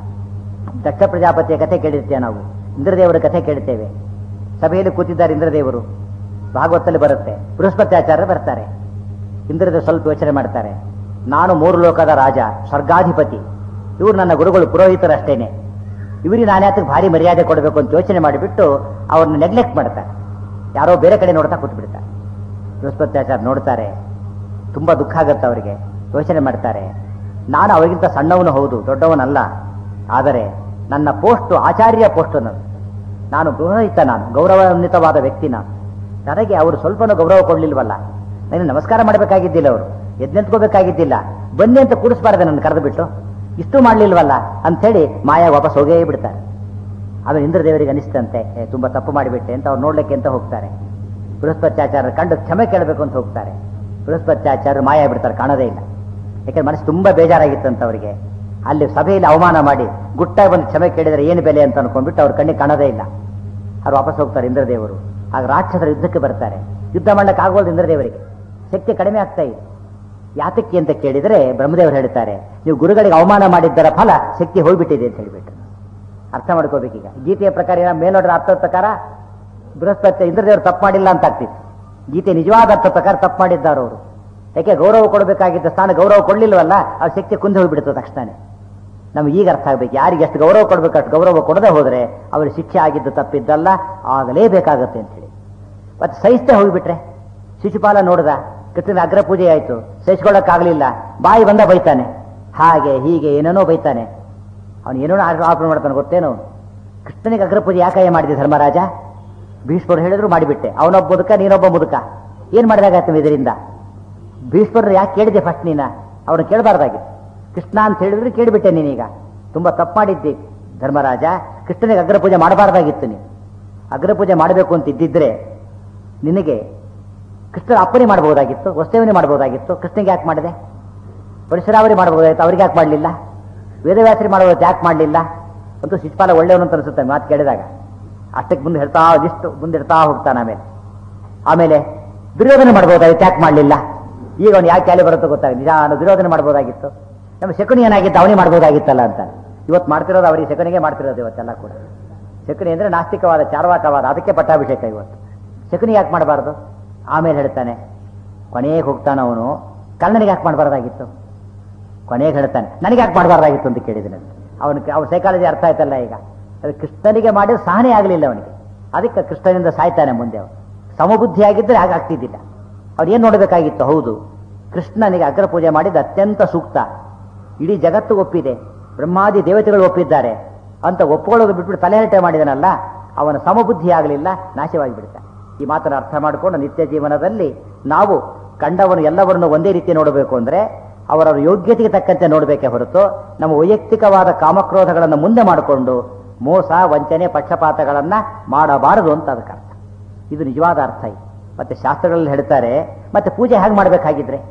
ದಕ್ಷ ಪ್ರಜಾಪತಿಯ ಕಥೆ ಕೇಳಿರ್ತೇವೆ ನಾವು ಇಂದ್ರದೇವರ ಕಥೆ ಕೇಳ್ತೇವೆ ಸಭೆಯಲ್ಲಿ ಕೂತಿದ್ದಾರೆ ಇಂದ್ರದೇವರು ಭಾಗವತಲ್ಲಿ ಬರುತ್ತೆ ಬೃಹಸ್ಪತ್ಯಾಚಾರ್ಯ ಬರ್ತಾರೆ ಇಂದ್ರದೇವ ಸ್ವಲ್ಪ ಯೋಚನೆ ಮಾಡ್ತಾರೆ ನಾನು ಮೂರು ಲೋಕದ ರಾಜ ಸ್ವರ್ಗಾಧಿಪತಿ ಇವರು ನನ್ನ ಗುರುಗಳು ಪುರೋಹಿತರಷ್ಟೇನೆ ಇವರಿಗೆ ನಾನು ಯಾತಕ್ಕೆ ಭಾರಿ ಮರ್ಯಾದೆ ಕೊಡಬೇಕು ಅಂತ ಯೋಚನೆ ಮಾಡಿಬಿಟ್ಟು ಅವ್ರನ್ನ ನೆಗ್ಲೆಕ್ಟ್ ಮಾಡ್ತಾರೆ ಯಾರೋ ಬೇರೆ ಕಡೆ ನೋಡ್ತಾ ಕೂತ್ಬಿಡ್ತಾರೆ ಬೃಹಸ್ಪತ್ಯಾಚಾರ್ಯ ನೋಡ್ತಾರೆ ತುಂಬಾ ದುಃಖ ಆಗುತ್ತೆ ಅವರಿಗೆ ಯೋಚನೆ ಮಾಡ್ತಾರೆ ನಾನು ಅವರಿಗಿಂತ ಸಣ್ಣವನು ಹೌದು ದೊಡ್ಡವನಲ್ಲ ಆದರೆ ನನ್ನ ಪೋಸ್ಟ್ ಆಚಾರ್ಯ ಪೋಸ್ಟ್ ನನ್ನದು ನಾನು ಪುರೋಹಿತ ನಾನು ಗೌರವಾನ್ವಿತವಾದ ವ್ಯಕ್ತಿ ನಾನು ನನಗೆ ಅವರು ಸ್ವಲ್ಪನೂ ಗೌರವ ಕೊಡ್ಲಿಲ್ವಲ್ಲ ನನಗೆ ನಮಸ್ಕಾರ ಮಾಡಬೇಕಾಗಿದ್ದಿಲ್ಲ ಅವರು ಎದ್ ನಿಂತ್ಕೋಬೇಕಾಗಿದ್ದಿಲ್ಲ ಬನ್ನಿ ಅಂತ ಕೂಡಿಸ್ಬಾರ್ದೆ ನನ್ನ ಕರೆದು ಬಿಟ್ಟು ಇಷ್ಟು ಮಾಡ್ಲಿಲ್ವಲ್ಲ ಅಂಥೇಳಿ ಮಾಯಾ ವಾಪಸ್ ಹೋಗೇ ಬಿಡ್ತಾರೆ ಆಮೇಲೆ ಇಂದ್ರದೇವರಿಗೆ ಅನಿಸ್ತಂತೆ ಏ, ತುಂಬಾ ತಪ್ಪು ಮಾಡಿಬಿಟ್ಟೆ ಅಂತ ಅವ್ರು ನೋಡ್ಲಿಕ್ಕೆ ಅಂತ ಹೋಗ್ತಾರೆ ಬೃಹಸ್ಪತ್ಯಾಚಾರ್ಯ ಕಂಡು ಕ್ಷಮೆ ಕೇಳಬೇಕು ಅಂತ ಹೋಗ್ತಾರೆ ಬೃಹಸ್ಪತ್ಯಾಚಾರ್ಯರು ಮಾಯ ಬಿಡ್ತಾರೆ ಕಾಣೋದೇ ಇಲ್ಲ ಯಾಕಂದ್ರೆ ಮನಸ್ಸು ತುಂಬಾ ಬೇಜಾರಾಗಿತ್ತಂತ ಅವರಿಗೆ ಅಲ್ಲಿ ಸಭೆಯಲ್ಲಿ ಅವಮಾನ ಮಾಡಿ ಗುಟ್ಟಾಗಿ ಬಂದು ಕ್ಷಮೆ ಕೇಳಿದರೆ ಏನು ಬೆಲೆ ಅಂತ ಅನ್ಕೊಂಡ್ಬಿಟ್ಟು ಅವ್ರ ಕಣ್ಣಿಗೆ ಕಾಣೋದೇ ಇಲ್ಲ ಅವ್ರು ವಾಪಸ್ ಹೋಗ್ತಾರೆ ಇಂದ್ರದೇವರು ಆಗ ರಾಕ್ಷಸರ ಯುದ್ಧಕ್ಕೆ ಬರ್ತಾರೆ ಯುದ್ಧ ಮಾಡ್ಲಿಕ್ಕೆ ಆಗೋದು ಇಂದ್ರದೇವರಿಗೆ ಶಕ್ತಿ ಕಡಿಮೆ ಆಗ್ತಾ ಇದೆ ಯಾತಕ್ಕೆ ಅಂತ ಕೇಳಿದರೆ ಬ್ರಹ್ಮದೇವರು ಹೇಳ್ತಾರೆ ನೀವು ಗುರುಗಳಿಗೆ ಅವಮಾನ ಮಾಡಿದ್ದರ ಫಲ ಶಕ್ತಿ ಹೋಗ್ಬಿಟ್ಟಿದೆ ಅಂತ ಹೇಳಿಬಿಟ್ಟು ಅರ್ಥ ಮಾಡ್ಕೋಬೇಕೀಗ ಗೀತೆಯ ಪ್ರಕಾರ ಏನೋ ಮೇಲೋಡ್ರ ಅರ್ಥದ ಪ್ರಕಾರ ಬೃಹಸ್ಪತಿ ಇಂದ್ರದೇವರು ತಪ್ಪು ಮಾಡಿಲ್ಲ ಅಂತ ಆಗ್ತಿತ್ತು ಗೀತೆ ನಿಜವಾದ ಅರ್ಥ ಪ್ರಕಾರ ತಪ್ಪು ಮಾಡಿದ್ದಾರೆ ಅವರು ಯಾಕೆ ಗೌರವ ಕೊಡಬೇಕಾಗಿದ್ದ ಸ್ಥಾನ ಗೌರವ ಕೊಡ್ಲಿಲ್ವಲ್ಲ ಅವ್ರ ಶಕ್ತಿ ಕುಂದು ಹೋಗ್ಬಿಡ್ತು ತಕ್ಷಣ ನಮ್ಗೆ ಈಗ ಅರ್ಥ ಆಗ್ಬೇಕು ಯಾರಿಗೆ ಎಷ್ಟು ಗೌರವ ಕೊಡ್ಬೇಕು ಅಷ್ಟು ಗೌರವ ಕೊಡದೆ ಹೋದ್ರೆ ಅವ್ರಿಗೆ ಶಿಕ್ಷೆ ಆಗಿದ್ದು ತಪ್ಪಿದ್ದಲ್ಲ ಆಗಲೇಬೇಕಾಗತ್ತೆ ಅಂತ ಹೇಳಿ ಮತ್ತೆ ಸಹಿಸ್ತೇ ಹೋಗ್ಬಿಟ್ರೆ ಶಿಶುಪಾಲ ನೋಡ್ದ ಕೃಷ್ಣನ ಅಗ್ರ ಪೂಜೆ ಆಯ್ತು ಸಹಿಸ್ಕೊಳ್ಳೋಕ್ಕಾಗಲಿಲ್ಲ ಬಾಯಿ ಬಂದ ಬೈತಾನೆ ಹಾಗೆ ಹೀಗೆ ಏನೇನೋ ಬೈತಾನೆ ಅವನು ಏನೇನೋ ಆರೋಪ ಮಾಡ್ತಾನೆ ಗೊತ್ತೇನೋ ಕೃಷ್ಣನಿಗೆ ಅಗ್ರಪೂಜೆ ಯಾಕಾಯ ಮಾಡಿದೆ ಧರ್ಮರಾಜ ಭೀಷ್ಮರು ಹೇಳಿದ್ರು ಮಾಡಿಬಿಟ್ಟೆ ಅವನೊಬ್ಬ ಮುದುಕ ನೀನೊಬ್ಬ ಮುದುಕ ಏನ್ ಮಾಡಿದಾಗಾಯ್ತು ಇದರಿಂದ ಭೀಷ್ಮರು ಯಾಕೆ ಕೇಳಿದೆ ಫಸ್ಟ್ ನೀನ ಅವ್ರನ್ನ ಕೇಳಬಾರ್ದಾಗಿತ್ತು ಕೃಷ್ಣ ಅಂತ ಹೇಳಿದ್ರು ಕೇಳಿಬಿಟ್ಟೆ ನೀನೀಗ ತುಂಬಾ ತಪ್ಪು ಮಾಡಿದ್ದಿ ಧರ್ಮರಾಜ ಕೃಷ್ಣನಿಗೆ ಅಗ್ರಪೂಜೆ ಮಾಡಬಾರ್ದಾಗಿತ್ತು ನೀನು ಅಗ್ರಪೂಜೆ ಮಾಡಬೇಕು ಅಂತ ಇದ್ದಿದ್ರೆ ನಿನಗೆ ಕೃಷ್ಣನ ಅಪ್ಪನೇ ಮಾಡಬಹುದಾಗಿತ್ತು ವಸ್ತುವನೇ ಮಾಡಬಹುದಾಗಿತ್ತು ಕೃಷ್ಣನಿಗೆ ಯಾಕೆ ಮಾಡಿದೆ ಪರಶುರಾವರಿ ಮಾಡಬಹುದಾಗಿತ್ತು ಅವ್ರಿಗೆ ಯಾಕೆ ಮಾಡಲಿಲ್ಲ ವೇದವ್ಯಾಸರಿ ಮಾಡಬಹುದು ಯಾಕೆ ಮಾಡಲಿಲ್ಲ ಅಂತೂ ಶಿಷ್ಪಾಲ ಒಳ್ಳೆಯವನು ಅಂತ ಅನಿಸುತ್ತೆ ಮಾತು ಕೇಳಿದಾಗ ಅಷ್ಟಕ್ಕೆ ಮುಂದೆ ಹೇಳ್ತಾ ಇಷ್ಟು ಮುಂದೆ ಇಡ್ತಾ ಹೋಗ್ತಾನೆ ಆಮೇಲೆ ಆಮೇಲೆ ದುರ್ಯೋಧನೆ ಮಾಡಬಹುದಾಗಿತ್ತು ಯಾಕೆ ಮಾಡಲಿಲ್ಲ ಈಗ ಅವನು ಯಾಕೆ ಕ್ಯಾಲಿ ಬರುತ್ತೋ ಗೊತ್ತಾಗ ನಿಜ ಅವನು ದುರ್ಯೋಧನೆ ಮಾಡಬಹುದಾಗಿತ್ತು ನಮ್ಮ ಶಕುನಿ ಏನಾಗಿತ್ತು ಅವನೇ ಮಾಡಬಹುದಾಗಿತ್ತಲ್ಲ ಅಂತ ಇವತ್ತು ಮಾಡ್ತಿರೋದು ಅವರಿಗೆ ಶಕುನಿಗೆ ಮಾಡ್ತಿರೋದು ಇವತ್ತೆಲ್ಲ ಕೂಡ ಶಕುನಿ ಅಂದ್ರೆ ನಾಸ್ತಿಕವಾದ ಚಾರ್ವಾಕವಾದ ಅದಕ್ಕೆ ಪಟ್ಟಾಭಿಷೇಕ ಇವತ್ತು ಶಕುನಿ ಯಾಕೆ ಮಾಡಬಾರ್ದು ಆಮೇಲೆ ಹೇಳ್ತಾನೆ ಕೊನೆಗೆ ಹೋಗ್ತಾನೆ ಅವನು ಕರ್ಣನಿಗೆ ಯಾಕೆ ಮಾಡಬಾರ್ದಾಗಿತ್ತು ಕೊನೆಗೆ ಹೇಳ್ತಾನೆ ನನಗೆ ಯಾಕೆ ಮಾಡಬಾರ್ದಾಗಿತ್ತು ಅಂತ ಕೇಳಿದ್ದೀನಿ ಅವನು ಅವ್ನ ಸೈಕಾಲಜಿ ಅರ್ಥ ಆಯ್ತಲ್ಲ ಈಗ ಅದು ಕೃಷ್ಣನಿಗೆ ಮಾಡಿದ ಸಹನೆ ಆಗಲಿಲ್ಲ ಅವನಿಗೆ ಅದಕ್ಕೆ ಕೃಷ್ಣನಿಂದ ಸಾಯ್ತಾನೆ ಮುಂದೆ ಅವನು ಸಮಬುದ್ಧಿ ಆಗಿದ್ದರೆ ಹಾಗಾಗ್ತಿದ್ದಿಲ್ಲ ಅವ್ನು ಏನು ನೋಡಬೇಕಾಗಿತ್ತು ಹೌದು ಕೃಷ್ಣನಿಗೆ ಅಗ್ರ ಪೂಜೆ ಮಾಡಿದ ಅತ್ಯಂತ ಸೂಕ್ತ ಇಡೀ ಜಗತ್ತು ಒಪ್ಪಿದೆ ಬ್ರಹ್ಮಾದಿ ದೇವತೆಗಳು ಒಪ್ಪಿದ್ದಾರೆ ಅಂತ ಒಪ್ಕೊಳ್ಳೋದು ಬಿಟ್ಬಿಟ್ಟು ತಲೆಹರಟೆ ಮಾಡಿದನಲ್ಲ ಅವನ ಸಮಬುದ್ಧಿ ಆಗಲಿಲ್ಲ ನಾಶವಾಗಿ ಬಿಡ್ತ ಈ ಮಾತನ್ನು ಅರ್ಥ ಮಾಡಿಕೊಂಡು ನಿತ್ಯ ಜೀವನದಲ್ಲಿ ನಾವು ಕಂಡವನು ಎಲ್ಲವರನ್ನು ಒಂದೇ ರೀತಿ ನೋಡಬೇಕು ಅಂದ್ರೆ ಅವರವರ ಯೋಗ್ಯತೆಗೆ ತಕ್ಕಂತೆ ನೋಡಬೇಕೇ ಹೊರತು ನಮ್ಮ ವೈಯಕ್ತಿಕವಾದ ಕಾಮಕ್ರೋಧಗಳನ್ನು ಮುಂದೆ ಮಾಡಿಕೊಂಡು ಮೋಸ ವಂಚನೆ ಪಕ್ಷಪಾತಗಳನ್ನ ಮಾಡಬಾರದು ಅಂತ ಅದಕ್ಕೆ ಅರ್ಥ ಇದು ನಿಜವಾದ ಅರ್ಥ ಇದು ಮತ್ತೆ ಶಾಸ್ತ್ರಗಳಲ್ಲಿ ಹೇಳ್ತಾರೆ ಮತ್ತೆ ಪೂಜೆ ಹೇಗೆ ಮಾಡಬೇಕಾಗಿದ್ರೆ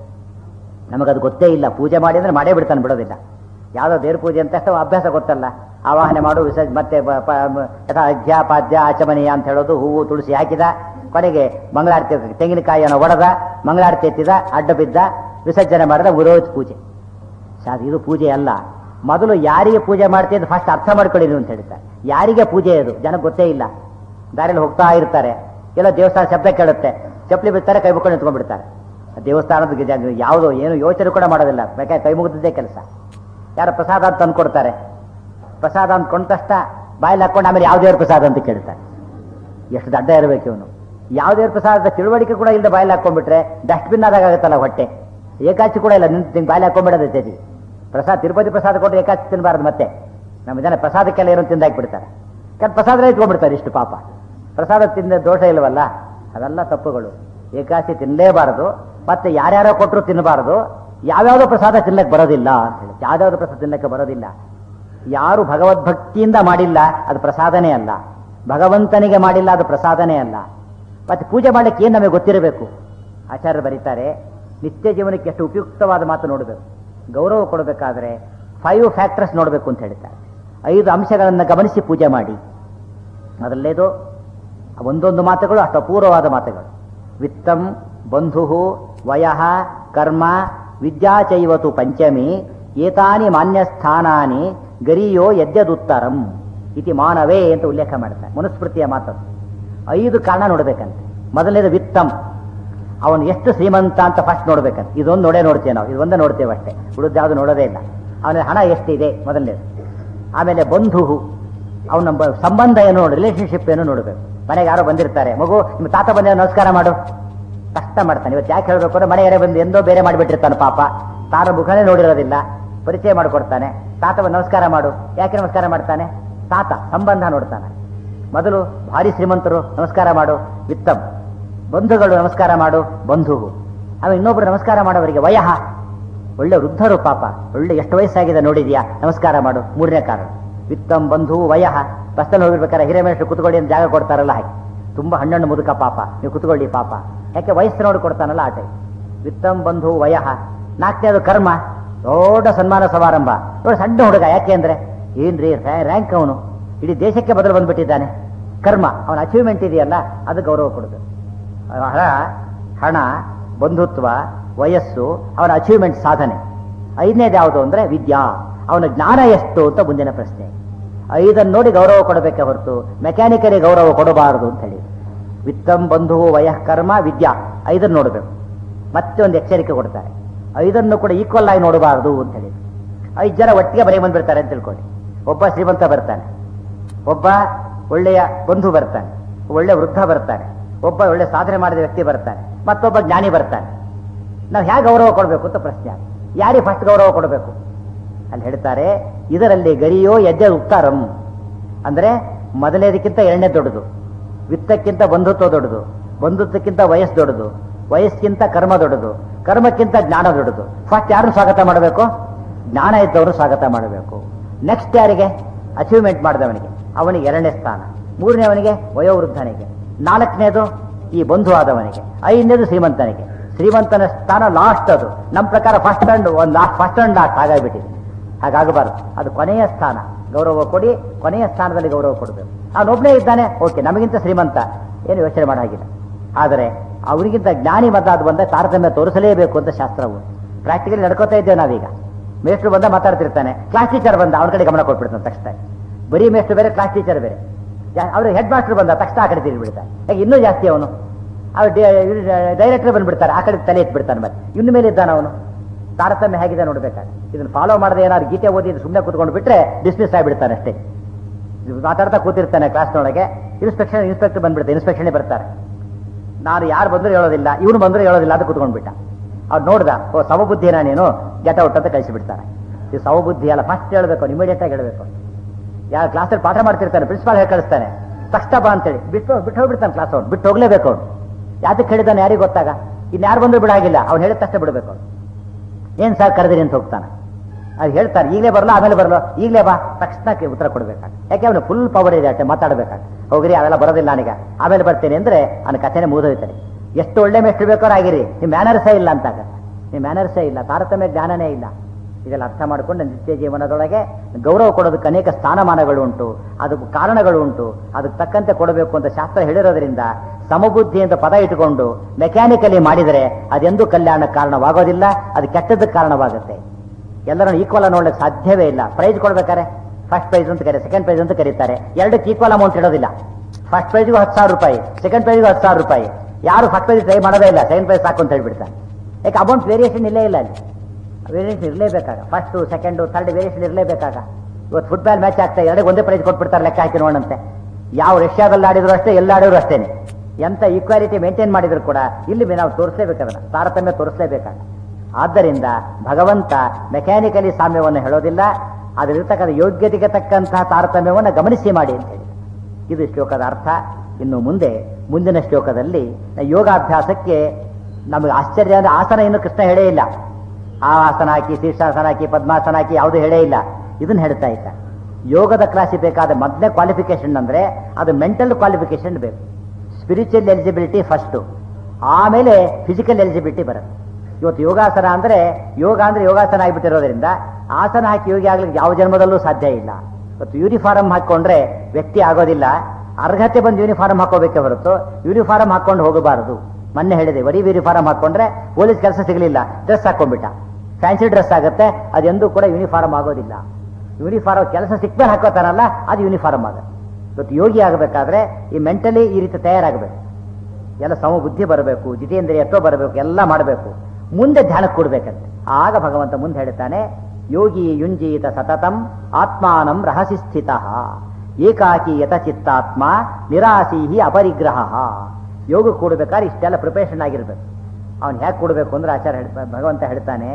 ನಮಗದು ಗೊತ್ತೇ ಇಲ್ಲ ಪೂಜೆ ಮಾಡಿ ಅಂದ್ರೆ ಮಾಡೇ ಬಿಡ್ತಾನೆ ಬಿಡೋದಿಲ್ಲ ಯಾವುದೋ ದೇವ್ರ ಪೂಜೆ ಅಂತ ಅಷ್ಟು ಅಭ್ಯಾಸ ಗೊತ್ತಲ್ಲ ಆವಾಹನೆ ಮಾಡು ವಿಸರ್ಜ ಮತ್ತೆ ಬ- ಪ- ಮ- ಯಥಾ ಅಜ್ಞ ಪಾದ್ಯ ಆಚಮನೀಯ ಅಂತ ಹೇಳೋದು ಹೂವು ತುಳಸಿ ಹಾಕಿದ ಕೊನೆಗೆ ಮಂಗಳಾರತಿ ತೆಂಗಿನಕಾಯಿಯನ್ನು ಒಡೆದ ಮಂಗಳಾರತಿ ಎತ್ತಿದ ಅಡ್ಡ ಬಿದ್ದ ವಿಸರ್ಜನೆ ಮಾಡಿದ ಮುರೋಜ್ ಪೂಜೆ ಶಾಸ್ತ್ರ ಇದು ಪೂಜೆ ಅಲ್ಲ ಮೊದಲು ಯಾರಿಗೆ ಪೂಜೆ ಮಾಡ್ತೀವಿ ಅಂತ ಫಸ್ಟ್ ಅರ್ಥ ಮಾಡ್ಕೊಳ್ಳಿ ನೀವು ಅಂತ ಹೇಳ್ತಾರೆ ಯಾರಿಗೆ ಪೂಜೆ ಅದು ಜನಕ್ಕೆ ಗೊತ್ತೇ ಇಲ್ಲ ದಾರಿಯಲ್ಲಿ ಹೋಗ್ತಾ ಇರ್ತಾರೆ ಎಲ್ಲ ದೇವಸ್ಥಾನ ಶಬ್ದ ಕೇಳುತ್ತೆ ಚಪ್ಪಲಿ ಬಿಡ್ತಾರೆ ಕೈ ಮುಕ್ಕೊಂಡು ನಿಂತ್ಕೊಂಡ್ಬಿಡ್ತಾರೆ ದೇವಸ್ಥಾನದ ಗಿಜ- ಯಾವುದೋ ಏನು ಯೋಚನೆ ಕೂಡ ಮಾಡೋದಿಲ್ಲ ಬೇಕಾದ್ರೆ ಕೈ ಮುಗಿದಿದ್ದೇ ಕೆಲಸ ಯಾರು ಪ್ರಸಾದ ಅಂತ ತಂದ್ಕೊಡ್ತಾರೆ ಪ್ರಸಾದ ಅಂತ ಕೊಂಡ ತಕ್ಷಣ ಬಾಯಲ್ಲಿ ಹಾಕೊಂಡು ಆಮೇಲೆ ಯಾವ ದೇವ್ರ ಪ್ರಸಾದ ಅಂತ ಕೇಳ್ತಾರೆ ಎಷ್ಟು ದಡ್ಡ ಇರಬೇಕು ಇವನು ಯಾವ ದೇವ್ರ ಪ್ರಸಾದ ತಿಳುವಳಿಕೆ ಕೂಡ ಇಲ್ಲದೆ ಬಾಯಲ್ಲಿ ಹಾಕೊಂಡ್ಬಿಟ್ರೆ ಡಸ್ಟ್ಬಿನ್ ಆದಾಗ ಆಗುತ್ತಲ್ಲ ಹೊಟ್ಟೆ ಏಕಾಚಿ ಕೂಡ ಇಲ್ಲ ನಿಂತು ನಿಂಗೆ ಬಾಯಲ್ಲಿ ಹಾಕೊಂಡ್ಬಿಡೋದು ಜೊತೆ ಪ್ರಸಾದ ತಿರುಪತಿ ಪ್ರಸಾದ ಕೊಟ್ಟರೆ ಏಕಾಚಿ ತಿನ್ನಬಾರ್ದು ಮತ್ತೆ ನಮ್ಮ ಜನ ಪ್ರಸಾದಕ್ಕೆಲ್ಲ ಏನೋ ತಿಂದಾಕ್ಬಿಡ್ತಾರೆ ಕೆಟ್ಟ ಪ್ರಸಾದ ಇಟ್ಕೊಂಡ್ಬಿಡ್ತಾರೆ ಇಷ್ಟು ಪಾಪ ಪ್ರಸಾದ ತಿಂದ ದೋಷ ಇಲ್ವಲ್ಲ ಅವೆಲ್ಲ ತಪ್ಪುಗಳು ಏಕಾಚಿ ತಿನ್ನಲೇಬಾರದು ಮತ್ತೆ ಯಾರ್ಯಾರೋ ಕೊಟ್ಟರು ತಿನ್ನಬಾರದು ಯಾವ್ಯಾವುದೋ ಪ್ರಸಾದ ತಿನ್ನಕ್ಕೆ ಬರೋದಿಲ್ಲ ಅಂತ ಹೇಳಿ ಯಾವ್ಯಾವುದೋ ಪ್ರಸಾದ ತಿನ್ನಕ್ಕೆ ಬರೋದಿಲ್ಲ ಯಾರು ಭಗವದ್ಭಕ್ತಿಯಿಂದ ಮಾಡಿಲ್ಲ ಅದು ಪ್ರಸಾದನೇ ಅಲ್ಲ ಭಗವಂತನಿಗೆ ಮಾಡಿಲ್ಲ ಅದು ಪ್ರಸಾದನೇ ಅಲ್ಲ ಮತ್ತೆ ಪೂಜೆ ಮಾಡಲಿಕ್ಕೆ ಏನು ನಮಗೆ ಗೊತ್ತಿರಬೇಕು ಆಚಾರ್ಯರು ಬರೀತಾರೆ ನಿತ್ಯ ಜೀವನಕ್ಕೆ ಎಷ್ಟು ಉಪಯುಕ್ತವಾದ ಮಾತು ನೋಡಬೇಕು ಗೌರವ ಕೊಡಬೇಕಾದ್ರೆ ಫೈವ್ ಫ್ಯಾಕ್ಟರ್ಸ್ ನೋಡಬೇಕು ಅಂತ ಹೇಳ್ತಾರೆ ಐದು ಅಂಶಗಳನ್ನು ಗಮನಿಸಿ ಪೂಜೆ ಮಾಡಿ ಮೊದಲನೇದು ಒಂದೊಂದು ಮಾತುಗಳು ಅಷ್ಟು ಅಪೂರ್ವವಾದ ಮಾತುಗಳು ವಿತ್ತಂ ಬಂಧು ವಯಃ ಕರ್ಮ ವಿದ್ಯಾಚೈವತು ಪಂಚಮಿ ಏತಾನಿ ಮಾನ್ಯಸ್ಥಾನಾನಿ ಗರಿಯೋ ಯದ್ಯದುತ್ತರಂ ಇತಿ ಮಾನವೇ ಅಂತ ಉಲ್ಲೇಖ ಮಾಡ್ತಾರೆ ಮನುಸ್ಮೃತಿಯ ಮಾತು ಐದು ಕಾರಣ ನೋಡ್ಬೇಕಂತೆ ಮೊದಲನೇದು ವಿತ್ತಂ ಅವನು ಎಷ್ಟು ಶ್ರೀಮಂತ ಅಂತ ಫಸ್ಟ್ ನೋಡ್ಬೇಕಂತ ಇದೊಂದು ನೋಡೇ ನೋಡ್ತೇವೆ ನಾವು ಇದೊಂದೇ ನೋಡ್ತೇವೆ ಅಷ್ಟೇ ಉಳಿದ ಯಾವುದು ನೋಡೋದೇ ಇಲ್ಲ ಅವನ ಹಣ ಎಷ್ಟಿದೆ ಮೊದಲನೇದು ಆಮೇಲೆ ಬಂಧು ಅವನ ಬ- ಸಂಬಂಧ ಏನು ರಿಲೇಶನ್ಶಿಪ್ ಏನು ನೋಡಬೇಕು ಮನೆಗೆ ಯಾರೋ ಬಂದಿರ್ತಾರೆ ಮಗು ನಿಮ್ಮ ತಾತ ಬಂದ ನಮಸ್ಕಾರ ಮಾಡು ಕಷ್ಟ ಮಾಡ್ತಾನೆ ಇವತ್ತು ಯಾಕೆ ಹೇಳ್ಬೇಕು ಅಂದ್ರೆ ಮನೆ ಯಾರೇ ಬಂದು ಎಂದೋ ಬೇರೆ ಮಾಡಿಬಿಟ್ಟಿರ್ತಾನೆ ಪಾಪ ತಾನ ಮುಖನೇ ನೋಡಿರೋದಿಲ್ಲ ಪರಿಚಯ ಮಾಡಿಕೊಡ್ತಾನೆ ತಾತ ಬಂದು ನಮಸ್ಕಾರ ಮಾಡು ಯಾಕೆ ನಮಸ್ಕಾರ ಮಾಡ್ತಾನೆ ತಾತ ಸಂಬಂಧ ನೋಡ್ತಾನೆ ಮೊದಲು ಭಾರಿ ಶ್ರೀಮಂತರು ನಮಸ್ಕಾರ ಮಾಡು ವಿತ್ತಮ್ ಬಂಧುಗಳು ನಮಸ್ಕಾರ ಮಾಡು ಬಂಧು ಆಮೇಲೆ ಇನ್ನೊಬ್ರು ನಮಸ್ಕಾರ ಮಾಡೋವರಿಗೆ ವಯಃ ಒಳ್ಳೆ ವೃದ್ಧರು ಪಾಪ ಒಳ್ಳೆ ಎಷ್ಟು ವಯಸ್ಸಾಗಿದೆ ನೋಡಿದ್ಯಾ ನಮಸ್ಕಾರ ಮಾಡು ಮೂರನೇ ಕಾರಣ ವಿತ್ತಂ ಬಂಧು ವಯಃ ಬಸ್ಸಲ್ಲಿ ಹೋಗಿರ್ಬೇಕಾದ್ರೆ ಹಿರೇಮೇಶ್ರು ಕುತ್ಕೊಳ್ಳಿ ಅಂತ ಜಾಗ ಕೊಡ್ತಾರಲ್ಲ ಹಾಗೆ ತುಂಬಾ ಹಣ್ಣಣ್ಣು ಮುದುಕ ಪಾಪ ನೀವು ಕುತ್ಕೊಳ್ಳಿ ಪಾಪ ಯಾಕೆ ವಯಸ್ಸು ನೋಡಿ ಕೊಡ್ತಾನಲ್ಲ ಆಟೆ ವಿತ್ತಂ ಬಂಧು ವಯಃ ನಾಲ್ಕನೇದು ಕರ್ಮ ದೊಡ್ಡ ಸನ್ಮಾನ ಸಮಾರಂಭ ನೋಡಿ ಸಣ್ಣ ಹುಡುಗ ಯಾಕೆ ಅಂದ್ರೆ ಏನ್ರಿ ರ್ಯಾಂಕ್ ಅವನು ಇಡೀ ದೇಶಕ್ಕೆ ಬದಲು ಬಂದ್ಬಿಟ್ಟಿದ್ದಾನೆ ಕರ್ಮ ಅವನ ಅಚೀವ್ಮೆಂಟ್ ಇದೆಯಲ್ಲ ಅದು ಗೌರವ ಕೊಡುದು ಹಣ ಹಣ ಬಂಧುತ್ವ ವಯಸ್ಸು ಅವನ ಅಚೀವ್ಮೆಂಟ್ ಸಾಧನೆ ಐದನೇದು ಯಾವುದು ಅಂದ್ರೆ ವಿದ್ಯಾ ಅವನ ಜ್ಞಾನ ಎಷ್ಟು ಅಂತ ಮುಂದಿನ ಪ್ರಶ್ನೆ ಐದನ್ನು ನೋಡಿ ಗೌರವ ಕೊಡಬೇಕೆ ಹೊರತು ಮೆಕ್ಯಾನಿಕಲಿ ಗೌರವ ಕೊಡಬಾರದು ಅಂತ ಹೇಳಿ ವಿತ್ತಂ ಬಂಧು ವಯಃ ಕರ್ಮ ವಿದ್ಯಾ ಐದನ್ನು ನೋಡಬೇಕು ಮತ್ತೆ ಒಂದು ಎಚ್ಚರಿಕೆ ಕೊಡ್ತಾರೆ ಐದನ್ನು ಕೂಡ ಈಕ್ವಲ್ ಆಗಿ ನೋಡಬಾರದು ಅಂತ ಹೇಳಿ ಐದು ಜನ ಒಟ್ಟಿಗೆ ಬರೀ ಬಂದ್ಬಿಡ್ತಾರೆ ಅಂತ ತಿಳ್ಕೊಳ್ಳಿ ಒಬ್ಬ ಶ್ರೀಮಂತ ಬರ್ತಾನೆ ಒಬ್ಬ ಒಳ್ಳೆಯ ಬಂಧು ಬರ್ತಾನೆ ಒಳ್ಳೆ ವೃದ್ಧ ಬರ್ತಾನೆ ಒಬ್ಬ ಒಳ್ಳೆ ಸಾಧನೆ ಮಾಡಿದ ವ್ಯಕ್ತಿ ಬರ್ತಾನೆ ಮತ್ತೊಬ್ಬ ಜ್ಞಾನಿ ಬರ್ತಾನೆ ನಾವು ಹೇಗೆ ಗೌರವ ಕೊಡಬೇಕು ಅಂತ ಪ್ರಶ್ನೆ ಯಾರಿಗೆ ಫಸ್ಟ್ ಗೌರವ ಕೊಡಬೇಕು ಅಲ್ಲಿ ಹೇಳ್ತಾರೆ ಇದರಲ್ಲಿ ಗರಿಯೋ ಯಜ್ಜ ಉತ್ತಾರಂ ಅಂದ್ರೆ ಮೊದಲೇದಕ್ಕಿಂತ ಎರಡನೇ ದೊಡ್ಡದು ವಿತ್ತಕ್ಕಿಂತ ಬಂಧುತ್ವ ದೊಡ್ಡದು ಬಂಧುತ್ವಕ್ಕಿಂತ ವಯಸ್ಸು ದೊಡ್ಡದು ವಯಸ್ಸಿಗಿಂತ ಕರ್ಮ ದೊಡ್ಡದು ಕರ್ಮಕ್ಕಿಂತ ಜ್ಞಾನ ದೊಡ್ಡದು ಫಸ್ಟ್ ಯಾರು ಸ್ವಾಗತ ಮಾಡಬೇಕು ಜ್ಞಾನ ಇದ್ದವರು ಸ್ವಾಗತ ಮಾಡಬೇಕು ನೆಕ್ಸ್ಟ್ ಯಾರಿಗೆ ಅಚೀವ್ಮೆಂಟ್ ಮಾಡಿದವನಿಗೆ ಅವನಿಗೆ ಎರಡನೇ ಸ್ಥಾನ ಮೂರನೇ ಅವನಿಗೆ ವಯೋವೃದ್ಧನಿಗೆ ನಾಲ್ಕನೇದು ಈ ಬಂಧು ಆದವನಿಗೆ ಐದನೇದು ಶ್ರೀಮಂತನಿಗೆ ಶ್ರೀಮಂತನ ಸ್ಥಾನ ಲಾಸ್ಟ್ ಅದು ನಮ್ಮ ಪ್ರಕಾರ ಫಸ್ಟ್ ಅಂಡ್ ಒಂದು ಲಾಸ್ಟ್ ಫಸ್ಟ್ ಅಂಡ್ ಲಾಸ್ಟ್ ಹಾಗಾಗ್ಬಿಟ್ಟಿದೆ ಹಾಗಾಗಬಾರ್ದು ಅದು ಕೊನೆಯ ಸ್ಥಾನ ಗೌರವ ಕೊಡಿ ಕೊನೆಯ ಸ್ಥಾನದಲ್ಲಿ ಗೌರವ ಕೊಡಬೇಕು ಅವನೊಬ್ಬನೇ ಇದ್ದಾನೆ ಓಕೆ ನಮಗಿಂತ ಶ್ರೀಮಂತ ಏನು ಯೋಚನೆ ಮಾಡೋ ಹಾಗಿಲ್ಲ ಆದರೆ ಅವರಿಗಿಂತ ಜ್ಞಾನಿ ಮದ್ದಾದ ಬಂದ ತಾರತಮ್ಯ ತೋರಿಸಲೇಬೇಕು ಅಂತ ಶಾಸ್ತ್ರವು ಪ್ರಾಕ್ಟಿಕಲಿ ನಡ್ಕೋತಾ ಇದ್ದೇವೆ ನಾವೀಗ ಮೇಷ್ಟ್ರು ಬಂದ ಮಾತಾಡ್ತಿರ್ತಾನೆ ಕ್ಲಾಸ್ ಟೀಚರ್ ಬಂದ ಅವನ ಕಡೆ ಗಮನ ಕೊಟ್ಬಿಡ್ತಾನೆ ತಕ್ಷಣ ಬರೀ ಮೇಷ್ಟ್ರು ಬೇರೆ ಕ್ಲಾಸ್ ಟೀಚರ್ ಬೇರೆ ಅವ್ರು ಹೆಡ್ ಮಾಸ್ಟರ್ ಬಂದ ತಕ್ಷಣ ಆ ಕಡೆ ತಿರುಗಿಬಿಡ್ತಾನೆ ಯಾಕೆ ಇನ್ನೂ ಜಾಸ್ತಿ ಅವನು ಅವ್ರು ಡೈರೆಕ್ಟರ್ ಬಂದ್ಬಿಡ್ತಾರೆ ಆ ಕಡೆ ತಲೆ ಎತ್ಬಿಡ್ತಾನೆ ಮತ್ತೆ ಇನ್ನು ಮೇಲೆ ಇದ್ದಾನೆ ಅವನು ತಾರತಮ್ಯ ಹೇಗಿದೆ ನೋಡ್ಬೇಕಾದ್ರೆ ಇದನ್ನ ಫಾಲೋ ಮಾಡದೆ ಏನಾದ್ರು ಗೀತೆ ಓದಿ ಸುಮ್ಮನೆ ಕೂತ್ಕೊಂಡು ಬಿಟ್ರೆ ಡಿಸ್ಮಿಸ್ ಆಗಿಬಿಡ್ತಾನೆ ಅಷ್ಟೇ ಇದು ಮಾತಾಡ್ತಾ ಕೂತಿರ್ತಾನೆ ಕ್ಲಾಸ್ನೊಳಗೆ ಇನ್ಸ್ಪೆಕ್ಷನ್ ಇನ್ಸ್ಪೆಕ್ಟರ್ ಬಂದ್ಬಿಡ್ತಾರೆ ಇನ್ಸ್ಪೆಕ್ಷನ್ ಬರ್ತಾರೆ ನಾನು ಯಾರು ಬಂದರೂ ಹೇಳೋದಿಲ್ಲ ಇವನು ಬಂದರೂ ಹೇಳೋದಿಲ್ಲ ಅಂತ ಕೂತ್ಕೊಂಡ್ಬಿಟ್ಟ ಅವ್ರು ನೋಡ್ದ ಓ ಸಮಬುದ್ಧಿನ ನೀನು ಗೆಟ ಔಟ್ ಅಂತ ಕಳಿಸಿಬಿಡ್ತಾರೆ ಇದು ಸಮಬುದ್ಧಿ ಅಲ್ಲ ಫಸ್ಟ್ ಹೇಳ್ಬೇಕು ಇಮಿಡಿಯೇಟ್ ಆಗಿ ಹೇಳಬೇಕು ಯಾರು ಕ್ಲಾಸಲ್ಲಿ ಪಾಠ ಮಾಡ್ತಿರ್ತಾನೆ ಪ್ರಿನ್ಸಿಪಾಲ್ ಹೇಳಿ ಕಳಿಸ್ತಾನೆ ಕಷ್ಟ ಬಾ ಅಂತೇಳಿ ಬಿಟ್ಟು ಬಿಟ್ಟು ಹೋಗ್ಬಿಡ್ತಾನೆ ಕ್ಲಾಸ್ ಅವ್ನು ಬಿಟ್ಟು ಹೋಗ್ಲೇಬೇಕು ಅವ್ನು ಯಾತಕ್ಕೆ ಹೇಳಿದಾನೆ ಯಾರಿಗೆ ಗೊತ್ತಾಗ ಇನ್ಯಾರು ಬಂದರೂ ಬಿಡಾಗಿಲ್ಲ ಅವ್ನು ಹೇಳಿದ ತಕ್ಷಣ ಬಿಡಬೇಕು ಅವ್ನು ಏನ್ ಸರ್ ಕರೆದಿರಿ ಅಂತ ಹೋಗ್ತಾನೆ ಅದು ಹೇಳ್ತಾರೆ ಈಗಲೇ ಬರಲ್ಲ ಆಮೇಲೆ ಬರಲ್ಲ ಈಗಲೇ ಬಾ ತಕ್ಷಣಕ್ಕೆ ಉತ್ತರ ಕೊಡ್ಬೇಕಾಗ ಯಾಕೆ ಅವನು ಫುಲ್ ಪವರ್ ಇದೆ ಅಷ್ಟೇ ಮಾತಾಡ್ಬೇಕಾಗ ಹೋಗ್ರಿ ಅವೆಲ್ಲ ಬರೋದಿಲ್ಲ ನನಗೆ ಆಮೇಲೆ ಬರ್ತೀನಿ ಅಂದ್ರೆ ಅವನ ಕಥೆನೇ ಮುಗಿದೋಯ್ತಾನೆ ಎಷ್ಟು ಒಳ್ಳೆ ಮೆಷ್ಟು ಬೇಕಾದ್ರೂ ಆಗಿರಿ ನಿಮ್ಮ ಮ್ಯಾನರ್ಸೇ ಇಲ್ಲ ಅಂತಾಗ ನಿಮ್ಮ ಮ್ಯಾನರ್ಸೇ ಇಲ್ಲ ತಾರತಮ್ಯ ಜ್ಞಾನನೇ ಇಲ್ಲ ಇದೆಲ್ಲ ಅರ್ಥ ಮಾಡಿಕೊಂಡು ನಿತ್ಯ ಜೀವನದೊಳಗೆ ಗೌರವ ಕೊಡೋದಕ್ಕೆ ಅನೇಕ ಸ್ಥಾನಮಾನಗಳು ಉಂಟು ಅದಕ್ಕೆ ಕಾರಣಗಳು ಉಂಟು ಅದಕ್ಕೆ ತಕ್ಕಂತೆ ಕೊಡಬೇಕು ಅಂತ ಶಾಸ್ತ್ರ ಹೇಳಿರೋದ್ರಿಂದ ಸಮಬುದ್ಧಿ ಅಂತ ಪದ ಇಟ್ಟುಕೊಂಡು ಮೆಕ್ಯಾನಿಕಲಿ ಮಾಡಿದರೆ ಅದೆಂದೂ ಕಲ್ಯಾಣ ಕಾರಣವಾಗೋದಿಲ್ಲ ಅದು ಕೆಟ್ಟದಕ್ಕೆ ಕಾರಣವಾಗುತ್ತೆ ಎಲ್ಲರನ್ನು ಈಕ್ವಲ್ ನೋಡ್ಲಿಕ್ಕೆ ಸಾಧ್ಯವೇ ಇಲ್ಲ ಪ್ರೈಸ್ ಕೊಡ್ಬೇಕಾರೆ ಫಸ್ಟ್ ಪ್ರೈಸ್ ಅಂತ ಕರೀತಾರೆ ಸೆಕೆಂಡ್ ಪ್ರೈಸ್ ಅಂತ ಕರೀತಾರೆ ಎರಡಕ್ಕೆ ಈಕ್ವಲ್ ಅಮೌಂಟ್ ಇಡೋದಿಲ್ಲ ಫಸ್ಟ್ ಪ್ರೈಸ್ಗೂ ಹತ್ತು ಸಾವಿರ ರೂಪಾಯಿ ಸೆಕೆಂಡ್ ಪ್ರೈಸ್ಗೂ ಹತ್ತು ಸಾವಿರ ರೂಪಾಯಿ ಯಾರು ಫಸ್ಟ್ ಪ್ರೈಸ್ ಟ್ರೈ ಮಾಡೋದೇ ಇಲ್ಲ ಸೆಕೆಂಡ್ ಪ್ರೈಸ್ ಸಾಕು ಅಂತ ಹೇಳ್ಬಿಡ್ತಾರೆ ಯಾಕೆ ಅಮೌಂಟ್ ವೇರಿಯೇಷನ್ ಇಲ್ಲೇ ಇಲ್ಲ ಅಲ್ಲಿ ವೇರಿಯೇಷನ್ ಇರಲೇಬೇಕಾಗ ಫಸ್ಟು ಸೆಕೆಂಡು ಥರ್ಡ್ ವೇರಿಯೇಷನ್ ಇರಲೇಬೇಕಾಗ ಇವತ್ತು ಫುಟ್ಬಾಲ್ ಮ್ಯಾಚ್ ಆಗ್ತಾ ಎರಡೇ ಒಂದೇ ಪ್ರೈಸ್ ಕೊಟ್ಬಿಡ್ತಾರೆ ಲೆಕ್ಕ ಹಾಕಿ ನೋಡಂತೆ ಯಾವ ರಷ್ಯಾದಲ್ಲಿ ಆಡಿದ್ರು ಅಷ್ಟೇ ಎಲ್ಲ ಆಡಿದ್ರು ಅಷ್ಟೇನೆ ಎಂತ ಈಕ್ವಾಲಿಟಿ ಮೇಂಟೈನ್ ಮಾಡಿದ್ರು ಕೂಡ ಇಲ್ಲಿ ನಾವು ತೋರಿಸಲೇಬೇಕಾಗಲ್ಲ ತಾರತಮ್ಯ ತೋರಿಸಲೇಬೇಕಾಗ ಆದ್ದರಿಂದ ಭಗವಂತ ಮೆಕ್ಯಾನಿಕಲಿ ಸಾಮ್ಯವನ್ನು ಹೇಳೋದಿಲ್ಲ ಅದರಲ್ಲಿರ್ತಕ್ಕಂಥ ಯೋಗ್ಯತೆಗೆ ತಕ್ಕಂತಹ ತಾರತಮ್ಯವನ್ನು ಗಮನಿಸಿ ಮಾಡಿ ಅಂತ ಹೇಳಿ ಇದು ಶ್ಲೋಕದ ಅರ್ಥ ಇನ್ನು ಮುಂದೆ ಮುಂದಿನ ಶ್ಲೋಕದಲ್ಲಿ ಯೋಗಾಭ್ಯಾಸಕ್ಕೆ ನಮಗೆ ಆಶ್ಚರ್ಯ ಅಂದ್ರೆ ಆಸನ ಇನ್ನು ಕೃಷ್ಣ ಹೇಳೇ ಇಲ್ಲ ಆ ಆಸನ ಹಾಕಿ ಶೀರ್ಷಾಸನ ಹಾಕಿ ಪದ್ಮಾಸನ ಹಾಕಿ ಯಾವುದೂ ಹೇಳೇ ಇಲ್ಲ ಇದನ್ನ ಹೇಳ್ತಾ ಇದ್ದ ಯೋಗದ ಕ್ಲಾಸಿಗೆ ಬೇಕಾದ ಮೊದಲನೇ ಕ್ವಾಲಿಫಿಕೇಶನ್ ಅಂದ್ರೆ ಅದು ಮೆಂಟಲ್ ಕ್ವಾಲಿಫಿಕೇಶನ್ ಬೇಕು ಸ್ಪಿರಿಚುವಲ್ ಎಲಿಜಿಬಿಲಿಟಿ ಫಸ್ಟು ಆಮೇಲೆ ಫಿಸಿಕಲ್ ಎಲಿಜಿಬಿಲಿಟಿ ಬರುತ್ತೆ ಇವತ್ತು ಯೋಗಾಸನ ಅಂದ್ರೆ ಯೋಗ ಅಂದ್ರೆ ಯೋಗಾಸನ ಆಗಿಬಿಟ್ಟಿರೋದ್ರಿಂದ ಆಸನ ಹಾಕಿ ಯೋಗಿ ಆಗ್ಲಿಕ್ಕೆ ಯಾವ ಜನ್ಮದಲ್ಲೂ ಸಾಧ್ಯ ಇಲ್ಲ ಇವತ್ತು ಯೂನಿಫಾರ್ಮ್ ಹಾಕೊಂಡ್ರೆ ವ್ಯಕ್ತಿ ಆಗೋದಿಲ್ಲ ಅರ್ಹತೆ ಬಂದು ಯೂನಿಫಾರ್ಮ್ ಹಾಕೋಬೇಕೆ ಹೊರತು ಯೂನಿಫಾರ್ಮ್ ಹಾಕೊಂಡು ಹೋಗಬಾರದು ಮೊನ್ನೆ ಹೇಳಿದೆ ಬರೀ ಯೂನಿಫಾರ್ಮ್ ಹಾಕೊಂಡ್ರೆ ಪೊಲೀಸ್ ಕೆಲಸ ಸಿಗಲಿಲ್ಲ ಡ್ರೆಸ್ ಹಾಕೊಂಡ್ಬಿಟ್ಟ ಫ್ಯಾನ್ಸಿ ಡ್ರೆಸ್ ಆಗುತ್ತೆ ಅದೆಂದೂ ಕೂಡ ಯೂನಿಫಾರ್ಮ್ ಆಗೋದಿಲ್ಲ ಯೂನಿಫಾರ್ಮ್ ಕೆಲಸ ಸಿಕ್ಮೇಲೆ ಹಾಕೋತಾರಲ್ಲ ಅದು ಯೂನಿಫಾರ್ಮ್ ಆಗುತ್ತೆ ಇವತ್ತು ಯೋಗಿ ಆಗಬೇಕಾದ್ರೆ ಈ ಮೆಂಟಲಿ ಈ ರೀತಿ ತಯಾರಾಗಬೇಕು ಎಲ್ಲ ಸಮಬುದ್ಧಿ ಬರಬೇಕು ಜಿತೇಂದ್ರಿಯತ್ವ ಬರಬೇಕು ಎಲ್ಲ ಮಾಡಬೇಕು ಮುಂದೆ ಧ್ಯಾನಕ್ಕೆ ಕೊಡ್ಬೇಕಂತೆ ಆಗ ಭಗವಂತ ಮುಂದೆ ಹೇಳ್ತಾನೆ ಯೋಗಿ ಯುಂಜೀತ ಸತತಂ ಆತ್ಮಾನಂ ರಹಸಿ ಸ್ಥಿತ ಏಕಾಕಿ ಯತ ಚಿತ್ತಾತ್ಮ ನಿರಾಸೀಹಿ ಅಪರಿಗ್ರಹ ಯೋಗ ಕೊಡ್ಬೇಕಾದ್ರೆ ಇಷ್ಟೆಲ್ಲ ಪ್ರಿಪರೇಷನ್ ಆಗಿರ್ಬೇಕು ಅವನು ಹೇಗೆ ಕೊಡಬೇಕು ಅಂದ್ರೆ ಆಚಾರ್ಯ ಹೇಳ್ತಾ ಭಗವಂತ ಹೇಳ್ತಾನೆ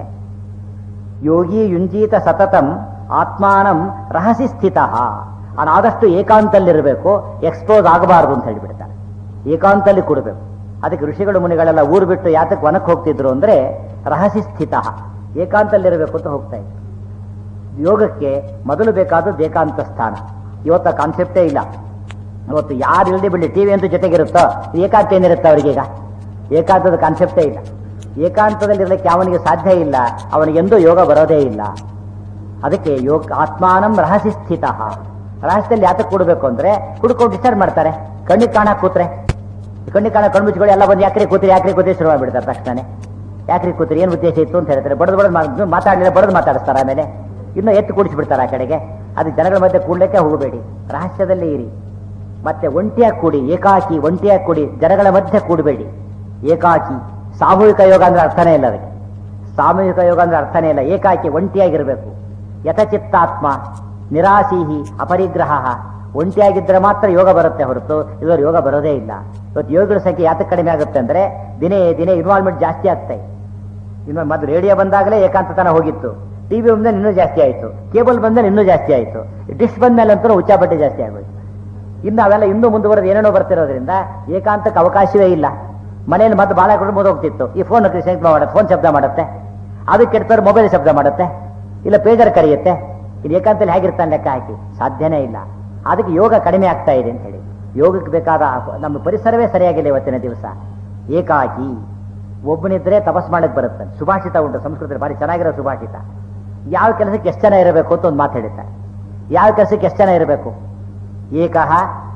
ಯೋಗಿ ಯುಂಜೀತ ಸತತಂ ಆತ್ಮಾನಂ ರಹಸಿ ಸ್ಥಿತ ಆದಷ್ಟು ಏಕಾಂತಲ್ಲಿರಬೇಕು ಎಕ್ಸ್ಪೋಸ್ ಆಗಬಾರದು ಅಂತ ಹೇಳಿಬಿಡ್ತಾರೆ ಏಕಾಂತಲ್ಲಿ ಕೊಡಬೇಕು ಅದಕ್ಕೆ ಋಷಿಗಳು ಮುನಿಗಳೆಲ್ಲ ಊರು ಬಿಟ್ಟು ಯಾತಕ್ಕೆ ವನಕ್ಕೆ ಹೋಗ್ತಿದ್ರು ಅಂದ್ರೆ ರಹಸಿ ಸ್ಥಿತ ಏಕಾಂತಲ್ಲಿರಬೇಕು ಅಂತ ಹೋಗ್ತಾ ಇದ್ರು ಯೋಗಕ್ಕೆ ಮೊದಲು ಬೇಕಾದದ್ದು ಏಕಾಂತ ಸ್ಥಾನ ಇವತ್ತು ಕಾನ್ಸೆಪ್ಟೇ ಇಲ್ಲ ಇವತ್ತು ಯಾರು ಇಲ್ಲದೆ ಬಿಡಲಿ ಟಿವಿ ಅಂತೂ ಜೊತೆಗಿರುತ್ತೋ ಏಕಾಂತ ಏನಿರುತ್ತೆ ಅವರಿಗೀಗ ಏಕಾಂತದ ಕಾನ್ಸೆಪ್ಟೇ ಇಲ್ಲ ಏಕಾಂತದಲ್ಲಿರಲಿಕ್ಕೆ ಅವನಿಗೆ ಸಾಧ್ಯ ಇಲ್ಲ ಅವನಿಗೆ ಎಂದೂ ಯೋಗ ಬರೋದೇ ಇಲ್ಲ ಅದಕ್ಕೆ ಯೋಗ ಆತ್ಮಾನಂ ರಹಸಿ ಸ್ಥಿತ ರಹಸ್ಯದಲ್ಲಿ ಯಾತಕ್ಕೆ ಕೊಡಬೇಕು ಅಂದ್ರೆ ಕುಡ್ಕೊಂಡು ಡಿಸ್ಟರ್ಬ್ ಮಾಡ್ತಾರೆ ಕಣ್ಣಿಗೆ ಕಾಣ ಕೂತ್ರೆ ಕಣ್ಣಿಗೆ ಕಾಣ ಕಣ್ಣು ಮುಚ್ಚಿಗಳು ಎಲ್ಲ ಬಂದು ಯಾಕ್ರಿ ಕೂತ್ರಿ ಯಾಕ್ರಿ ಕೂತ್ರಿ ಶುರು ಮಾಡಿಬಿಡ್ತಾರೆ ತಕ್ಷಣ ಯಾಕ್ರಿ ಕೂತ್ರಿ ಏನು ಉದ್ದೇಶ ಇತ್ತು ಅಂತ ಹೇಳ್ತಾರೆ ಬಡದು ಬಡದು ಮಾತಾಡಲಿಲ್ಲ ಬಡದು ಮಾತಾಡಿಸ್ತಾರೆ ಆಮೇಲೆ ಇನ್ನೂ ಎತ್ತು ಕೂಡಿಸ್ಬಿಡ್ತಾರೆ ಆ ಕಡೆಗೆ ಅದು ಜನಗಳ ಮಧ್ಯೆ ಕೂಡ್ಲಿಕ್ಕೆ ಹೋಗಬೇಡಿ ರಹಸ್ಯದಲ್ಲೇ ಇರಿ ಮತ್ತೆ ಒಂಟಿಯಾಗಿ ಕೂಡಿ ಏಕಾಕಿ ಒಂಟಿಯಾಗಿ ಕೂಡಿ ಜನಗಳ ಮಧ್ಯೆ ಕೂಡಬೇಡಿ ಏಕಾಕಿ ಸಾಮೂಹಿಕ ಯೋಗ ಅಂದ್ರೆ ಅರ್ಥನೇ ಇಲ್ಲ ಅದಕ್ಕೆ ಸಾಮೂಹಿಕ ಯೋಗ ಅಂದ್ರೆ ಅರ್ಥನೇ ಇಲ್ಲ ಏಕಾಕಿ ಒಂಟಿಯಾಗಿರ್ಬೇಕು ಯಥಚಿತ್ತಾತ್ಮ ನಿರಾಸೀಹಿ ಅಪರಿಗ್ರಹ ಒಂಟಿಯಾಗಿದ್ದರೆ ಮಾತ್ರ ಯೋಗ ಬರುತ್ತೆ ಹೊರತು ಇವರು ಯೋಗ ಬರೋದೇ ಇಲ್ಲ ಇವತ್ತು ಯೋಗಗಳ ಸಂಖ್ಯೆ ಯಾತಕ್ಕೆ ಕಡಿಮೆ ಆಗುತ್ತೆ ಅಂದ್ರೆ ದಿನೇ ದಿನೇ ಇನ್ವಾಲ್ವ್ಮೆಂಟ್ ಜಾಸ್ತಿ ಆಗ್ತಾ ಇದೆ ಇನ್ನು ಮತ್ತೆ ರೇಡಿಯೋ ಬಂದಾಗಲೇ ಏಕಾಂತತನ ಹೋಗಿತ್ತು ಟಿವಿ ಬಂದ್ಮೇಲೆ ಇನ್ನೂ ಜಾಸ್ತಿ ಆಯಿತು ಕೇಬಲ್ ಬಂದ್ಮೇಲೆ ಇನ್ನೂ ಜಾಸ್ತಿ ಆಯಿತು ಡಿಶ್ ಬಂದ್ಮೇಲೆ ಅಂತೂ ಉಚ್ಚಾಬಟ್ಟೆ ಜಾಸ್ತಿ ಆಗೋಯ್ತು ಇನ್ನು ಅವೆಲ್ಲ ಇನ್ನೂ ಮುಂದುವರೆದು ಏನೇನೋ ಬರ್ತಿರೋದ್ರಿಂದ ಏಕಾಂತಕ್ಕೆ ಅವಕಾಶವೇ ಇಲ್ಲ ಮನೆಯಲ್ಲಿ ಮತ್ತೆ ಬಾಳ ಕೊಟ್ಟು ಮುದೋಗ್ತಿತ್ತು ಈ ಫೋನ್ ಶಂಕ ಮಾಡುತ್ತೆ ಫೋನ್ ಶಬ್ದ ಮಾಡುತ್ತೆ ಅದಕ್ಕೆ ಕೆಡ್ತಾರೆ ಮೊಬೈಲ್ ಶಬ್ದ ಮಾಡುತ್ತೆ ಇಲ್ಲ ಪೇಜರ್ ಕರೆಯುತ್ತೆ ಇದು ಏಕಾಂತದಲ್ಲಿ ಹೇಗಿರ್ತಾನೆ ಲೆಕ್ಕ ಹಾಕಿ ಸಾಧ್ಯನೇ ಇಲ್ಲ ಅದಕ್ಕೆ ಯೋಗ ಕಡಿಮೆ ಆಗ್ತಾ ಇದೆ ಅಂತ ಹೇಳಿ ಯೋಗಕ್ಕೆ ಬೇಕಾದ ನಮ್ಮ ಪರಿಸರವೇ ಸರಿಯಾಗಿಲ್ಲ ಇವತ್ತಿನ ದಿವಸ ಏಕಾಕಿ ಒಬ್ಬನಿದ್ರೆ ತಪಸ್ ಮಾಡಕ್ ಬರುತ್ತೆ ಸುಭಾಷಿತ ಉಂಟು ಸಂಸ್ಕೃತದಲ್ಲಿ ಭಾರಿ ಚೆನ್ನಾಗಿರೋ ಸುಭಾಷಿತ ಯಾವ ಕೆಲಸಕ್ಕೆ ಎಷ್ಟು ಜನ ಇರಬೇಕು ಅಂತ ಒಂದು ಮಾತು ಹೇಳಿದ್ದಾರೆ ಯಾವ ಕೆಲಸಕ್ಕೆ ಎಷ್ಟು ಜನ ಇರಬೇಕು ಏಕಃ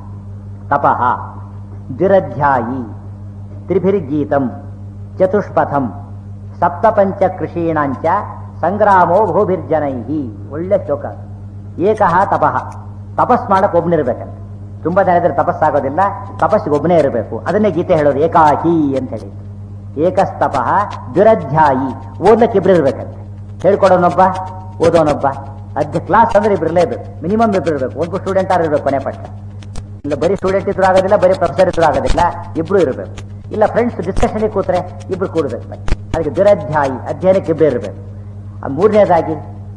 ತಪಃ ದ್ವಿರಧ್ಯಾಯಿ ತ್ರಿಭಿರ್ಗೀತಂ ಚತುಷ್ಪಥಂ ಸಪ್ತಪಂಚ ಕೃಷೀಣಾಂಚ ಸಂಗ್ರಾಮೋ ಭೂಭಿರ್ಜನೈಹಿ ಒಳ್ಳೆ ಶ್ಲೋಕ ಏಕಃ ತಪಃ ತಪಸ್ ಮಾಡಕ್ ಒಬ್ನಿರ್ಬೇಕಂತ ತುಂಬಾ ಜನ ಇದ್ರೆ ತಪಸ್ಸಾಗೋದಿಲ್ಲ ತಪಸ್ಸಿಗೆ ಒಬ್ಬನೇ ಇರಬೇಕು ಅದನ್ನೇ ಗೀತೆ ಹೇಳೋದು ಏಕಾಕಿ ಅಂತ ಹೇಳಿ ಏಕಸ್ತಪಃ ದುರಧ್ಯಾಯಿ ಓದ್ಲಿಕ್ಕೆ ಇಬ್ರು ಇರ್ಬೇಕಂತೆ ಹೇಳ್ಕೊಡೋನೊಬ್ಬ ಓದೋನೊಬ್ಬ ಅಧ್ಯ ಕ್ಲಾಸ್ ಅಂದ್ರೆ ಇಬ್ರು ಇರಲೇಬೇಕು ಮಿನಿಮಮ್ ಇಬ್ರು ಇರಬೇಕು ಒಬ್ಬ ಸ್ಟೂಡೆಂಟ್ ಆರು ಇರ್ಬೇಕು ಕೊನೆ ಪಟ್ಟ ಇಲ್ಲ ಬರೀ ಸ್ಟೂಡೆಂಟ್ ಇದ್ರು ಆಗೋದಿಲ್ಲ ಬರೀ ಪ್ರೊಫೆಸರ್ ಇದ್ರು ಆಗೋದಿಲ್ಲ ಇಬ್ರು ಇರಬೇಕು ಇಲ್ಲ ಫ್ರೆಂಡ್ಸ್ ಡಿಸ್ಕಷನ್ಗೆ ಕೂತ್ರೆ ಇಬ್ರು ಕೂಡಬೇಕು ಅದಕ್ಕೆ ದುರಧ್ಯಾಯಿ ಅಧ್ಯಯನಕ್ಕೆ ಇಬ್ರು ಇರಬೇಕು ಮೂರನೇದಾಗಿ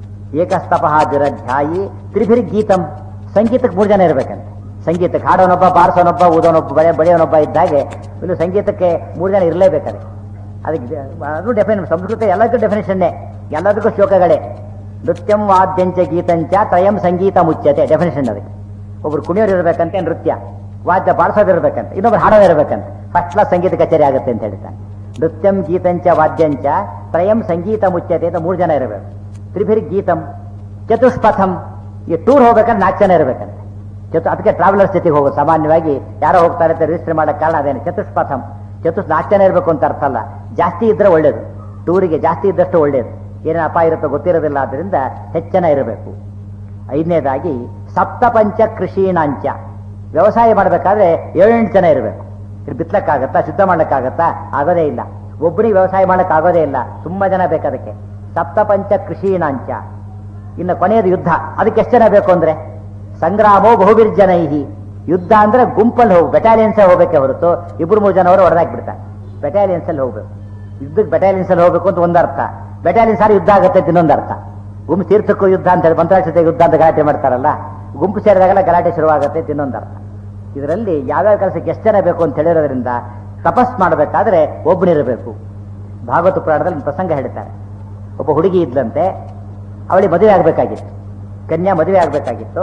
ಏಕಸ್ತಪಃ ದುರಧ್ಯಾಯಿ ತ್ರಿಭಿರ್ ಗೀತಂ ಸಂಗೀತಕ್ಕೆ ಮೂರು ಜನ ಇರಬೇಕಂತೆ ಸಂಗೀತಕ್ಕೆ ಹಾಡೋನೊಬ್ಬ ಬಾರಿಸೋನೊಬ್ಬ ಊದೋನೊಬ್ಬ ಬಳೆ ಬಳಿಯೋನೊಬ್ಬ ಇದ್ದಾಗೆ ಇನ್ನು ಸಂಗೀತಕ್ಕೆ ಮೂರು ಜನ ಇರಲೇಬೇಕಾದ್ರೆ ಅದಕ್ಕೆ ಅದು ಡೆಫಿನೇಷನ್ ಸಂಸ್ಕೃತ ಎಲ್ಲದಕ್ಕೂ ಡೆಫಿನೇಷನ್ನೇ ಎಲ್ಲದಕ್ಕೂ ಶ್ಲೋಕಗಳೇ ನೃತ್ಯಂ ವಾದ್ಯಂಚ ಗೀತಂಚ ತ್ರಯಂ ಸಂಗೀತ ಮುಚ್ಚತೆ ಡೆಫಿನೇಷನ್ ಅದಕ್ಕೆ ಒಬ್ರು ಕುಣಿಯೋರು ಇರಬೇಕಂತೆ ನೃತ್ಯ ವಾದ್ಯ ಬಾಳಿಸೋದಿರ್ಬೇಕಂತೆ ಇನ್ನೊಬ್ರು ಹಾಡೋದು ಇರಬೇಕಂತೆ ಫಸ್ಟ್ ಕ್ಲಾಸ್ ಸಂಗೀತ ಕಚೇರಿ ಆಗುತ್ತೆ ಅಂತ ಹೇಳ್ತಾನೆ ನೃತ್ಯಂ ಗೀತಂಚ ವಾದ್ಯಂಚ ತ್ರಯಂ ಸಂಗೀತ ಮುಚ್ಚತೆ ಅಂತ ಮೂರು ಜನ ಇರಬೇಕು ತ್ರಿಭಿರ್ ಗೀತಂ ಚತುಷ್ಪಥಂ ಈ ಟೂರ್ ಹೋಗ್ಬೇಕಂದ್ರೆ ನಾಲ್ಕು ಜನ ಇರಬೇಕಂತೆ ಚತು ಅದಕ್ಕೆ ಟ್ರಾವೆಲರ್ಸ್ ಜೊತೆಗೆ ಹೋಗೋದು ಸಾಮಾನ್ಯವಾಗಿ ಯಾರೋ ಹೋಗ್ತಾರೆ ಅಂತ ರಿಜಿಸ್ಟರ್ ಮಾಡಕ್ಕೆ ಕಾರಣ ಅದೇನೆ ಚತುಷ್ಪಥಂ ಚತುಸ್ ನಾಲ್ಕು ಜನ ಇರಬೇಕು ಅಂತ ಅರ್ಥ ಅಲ್ಲ ಜಾಸ್ತಿ ಇದ್ರೆ ಒಳ್ಳೇದು ಟೂರಿಗೆ ಜಾಸ್ತಿ ಇದ್ದಷ್ಟು ಒಳ್ಳೇದು ಏನೇನು ಅಪಾಯ ಇರುತ್ತೋ ಗೊತ್ತಿರೋದಿಲ್ಲ ಆದ್ರಿಂದ ಹೆಚ್ಚನ ಇರಬೇಕು ಐದನೇದಾಗಿ ಸಪ್ತಪಂಚ ಕೃಷೀಣಾಂಚ ವ್ಯವಸಾಯ ಮಾಡಬೇಕಾದ್ರೆ ಏಳೆಂಟು ಜನ ಇರಬೇಕು ಇದು ಬಿತ್ತಲಕ್ಕಾಗತ್ತಾ ಶುದ್ಧ ಮಾಡ್ಲಿಕ್ಕಾಗತ್ತಾ ಆಗೋದೇ ಇಲ್ಲ ಒಬ್ಬನಿಗೆ ವ್ಯವಸಾಯ ಮಾಡಕ್ ಆಗೋದೇ ಇಲ್ಲ ತುಂಬಾ ಜನ ಬೇಕು ಅದಕ್ಕೆ ಸಪ್ತಪಂಚ ಕೃಷೀಣಾಂಚ ಇನ್ನು ಕೊನೆಯದು ಯುದ್ಧ ಅದಕ್ಕೆ ಎಷ್ಟು ಜನ ಬೇಕು ಅಂದ್ರೆ ಸಂಗ್ರಾಮೋ ಬಹುಬಿರ್ಜನೈಹಿ ಯುದ್ಧ ಅಂದ್ರೆ ಗುಂಪಲ್ಲಿ ಹೋಗು ಬೆಟಾಲಿಯನ್ಸ್ ಹೋಗ್ಬೇಕೆ ಹೊರತು ಇಬ್ರು ಮೂರು ಜನ ಅವರು ಹೊಡೆದಾಕ್ಬಿಡ್ತಾರೆ ಬೆಟಾಲಿಯನ್ಸ್ ಅಲ್ಲಿ ಹೋಗ್ಬೇಕು ಯುದ್ಧಕ್ಕೆ ಬೆಟಾಲಿಯನ್ಸ್ ಅಲ್ಲಿ ಹೋಗ್ಬೇಕು ಅಂತ ಒಂದರ್ಥ ಬೆಟಾಲಿಯನ್ಸ್ ಸಾರಿ ಯುದ್ಧ ಆಗುತ್ತೆ ಅಂತ ಇನ್ನೊಂದು ಅರ್ಥ ಗುಂಪು ತೀರ್ಥಕ್ಕೂ ಯುದ್ಧ ಅಂತ ಹೇಳಿ ಮಂತ್ರಾಕ್ಷತೆ ಯುದ್ಧ ಅಂತ ಗಲಾಟೆ ಮಾಡ್ತಾರಲ್ಲ ಗುಂಪು ಸೇರಿದಾಗೆಲ್ಲ ಗಲಾಟೆ ಶುರುವಾಗುತ್ತೆ ಅಂತ ಇನ್ನೊಂದು ಅರ್ಥ ಇದರಲ್ಲಿ ಯಾವ್ಯಾವ ಕೆಲಸಕ್ಕೆ ಎಷ್ಟು ಜನ ಬೇಕು ಅಂತ ಹೇಳಿರೋದ್ರಿಂದ ತಪಸ್ ಮಾಡಬೇಕಾದ್ರೆ ಒಬ್ಬನಿರಬೇಕು ಭಾಗವತ ಪುರಾಣದಲ್ಲಿ ಒಂದು ಪ್ರಸಂಗ ಹೇಳ್ತಾರೆ ಒಬ್ಬ ಹುಡುಗಿ ಇದ್ದಂತೆ ಅವಳಿಗೆ ಮದುವೆ ಆಗಬೇಕಾಗಿತ್ತು ಕನ್ಯಾ ಮದುವೆ ಆಗಬೇಕಾಗಿತ್ತು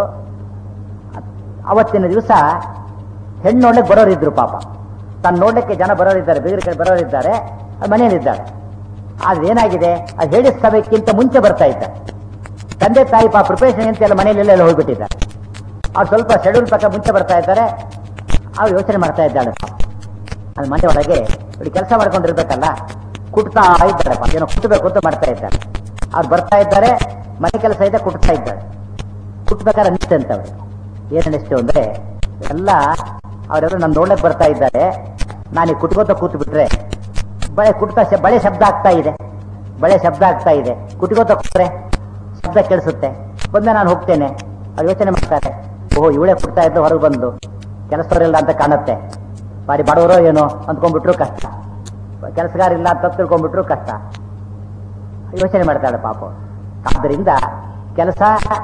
ಅವತ್ತಿನ ದಿವಸ ಹೆಣ್ಣು ನೋಡ್ಲಿಕ್ಕೆ ಬರೋರಿದ್ರು ಪಾಪ ತಾನು ನೋಡ್ಲಿಕ್ಕೆ ಜನ ಬರೋರಿದ್ದಾರೆ ಬೇರೆ ಕಡೆ ಬರೋರಿದ್ದಾರೆ ಅದು ಮನೆಯಲ್ಲಿದ್ದಾರೆ ಆದ್ರೆ ಏನಾಗಿದೆ ಅದು ಹೇಳಿದ ಸಮಯಕ್ಕಿಂತ ಮುಂಚೆ ಬರ್ತಾ ಇದ್ದ ತಂದೆ ತಾಯಿ ಪಾ ಪ್ರಿಪರೇಷನ್ ಅಂತ ಎಲ್ಲ ಮನೆಯಲ್ಲೆಲ್ಲ ಹೋಗ್ಬಿಟ್ಟಿದ್ದಾರೆ ಅವ್ರು ಸ್ವಲ್ಪ ಶೆಡ್ಯೂಲ್ ಪ್ರಕಾರ ಮುಂಚೆ ಬರ್ತಾ ಇದ್ದಾರೆ ಅವ್ರು ಯೋಚನೆ ಮಾಡ್ತಾ ಇದ್ದಾಳೆ ಅದು ಮನೆ ಒಳಗೆ ಇವ್ರು ಕೆಲಸ ಮಾಡ್ಕೊಂಡಿರ್ಬೇಕಲ್ಲ ಕುಟ್ತಾ ಇದ್ದಾರೆ ಪಾಪ ಏನೋ ಕುಟ್ಟಬೇಕು ಅಂತ ಮಾಡ್ತಾ ಇದ್ದಾರೆ ಅವ್ರು ಬರ್ತಾ ಇದ್ದಾರೆ ಮನೆ ಕೆಲಸ ಇದೆ ಕುಟ್ತಾ ಇದ್ದಾರೆ ಕುಟ್ಬೇಕಾದ್ರೆ ಅನಿಸ್ತಂತೆ ಅವ್ರಿಗೆ ಏನ್ ಅನಿಸ್ತು ಅಂದ್ರೆ ಎಲ್ಲ ಅವರೆಲ್ಲ ನಾನು ನೋಡ್ಲಕ್ ಬರ್ತಾ ಇದ್ದಾರೆ ನಾನು ಈ ಕುಟ್ಕೋತ ಕೂತು ಬಿಟ್ರೆ ಬಳೆ ಕುಟ್ತಾ ಶ- ಬಳೆ ಶಬ್ದ ಆಗ್ತಾ ಇದೆ ಬಳೆ ಶಬ್ದ ಆಗ್ತಾ ಇದೆ ಕುಟ್ಕೋತ ಕೂತ್ರೆ ಶಬ್ದ ಕೇಳಿಸುತ್ತೆ ಬಂದ ನಾನು ಹೋಗ್ತೇನೆ ಅವ್ರು ಯೋಚನೆ ಮಾಡ್ತಾರೆ ಓಹೋ ಇವಳೇ ಕುಟ್ತಾ ಇದ್ದು ಹೊರಗೆ ಬಂದು ಕೆಲಸದವರಿಲ್ಲ ಅಂತ ಕಾಣುತ್ತೆ ಬಾರಿ ಬಡವರೋ ಏನೋ ಅಂದ್ಕೊಂಡ್ಬಿಟ್ರು ಕಷ್ಟ ಕೆಲಸಗಾರಿಲ್ಲ ಅಂತ ತಿಳ್ಕೊಂಡ್ಬಿಟ್ರು ಕಷ್ಟ ಯೋಚನೆ ಮಾಡ್ತಾಳೆ ಪಾಪ ಆದ್ದರಿಂದ ಕೆಲಸ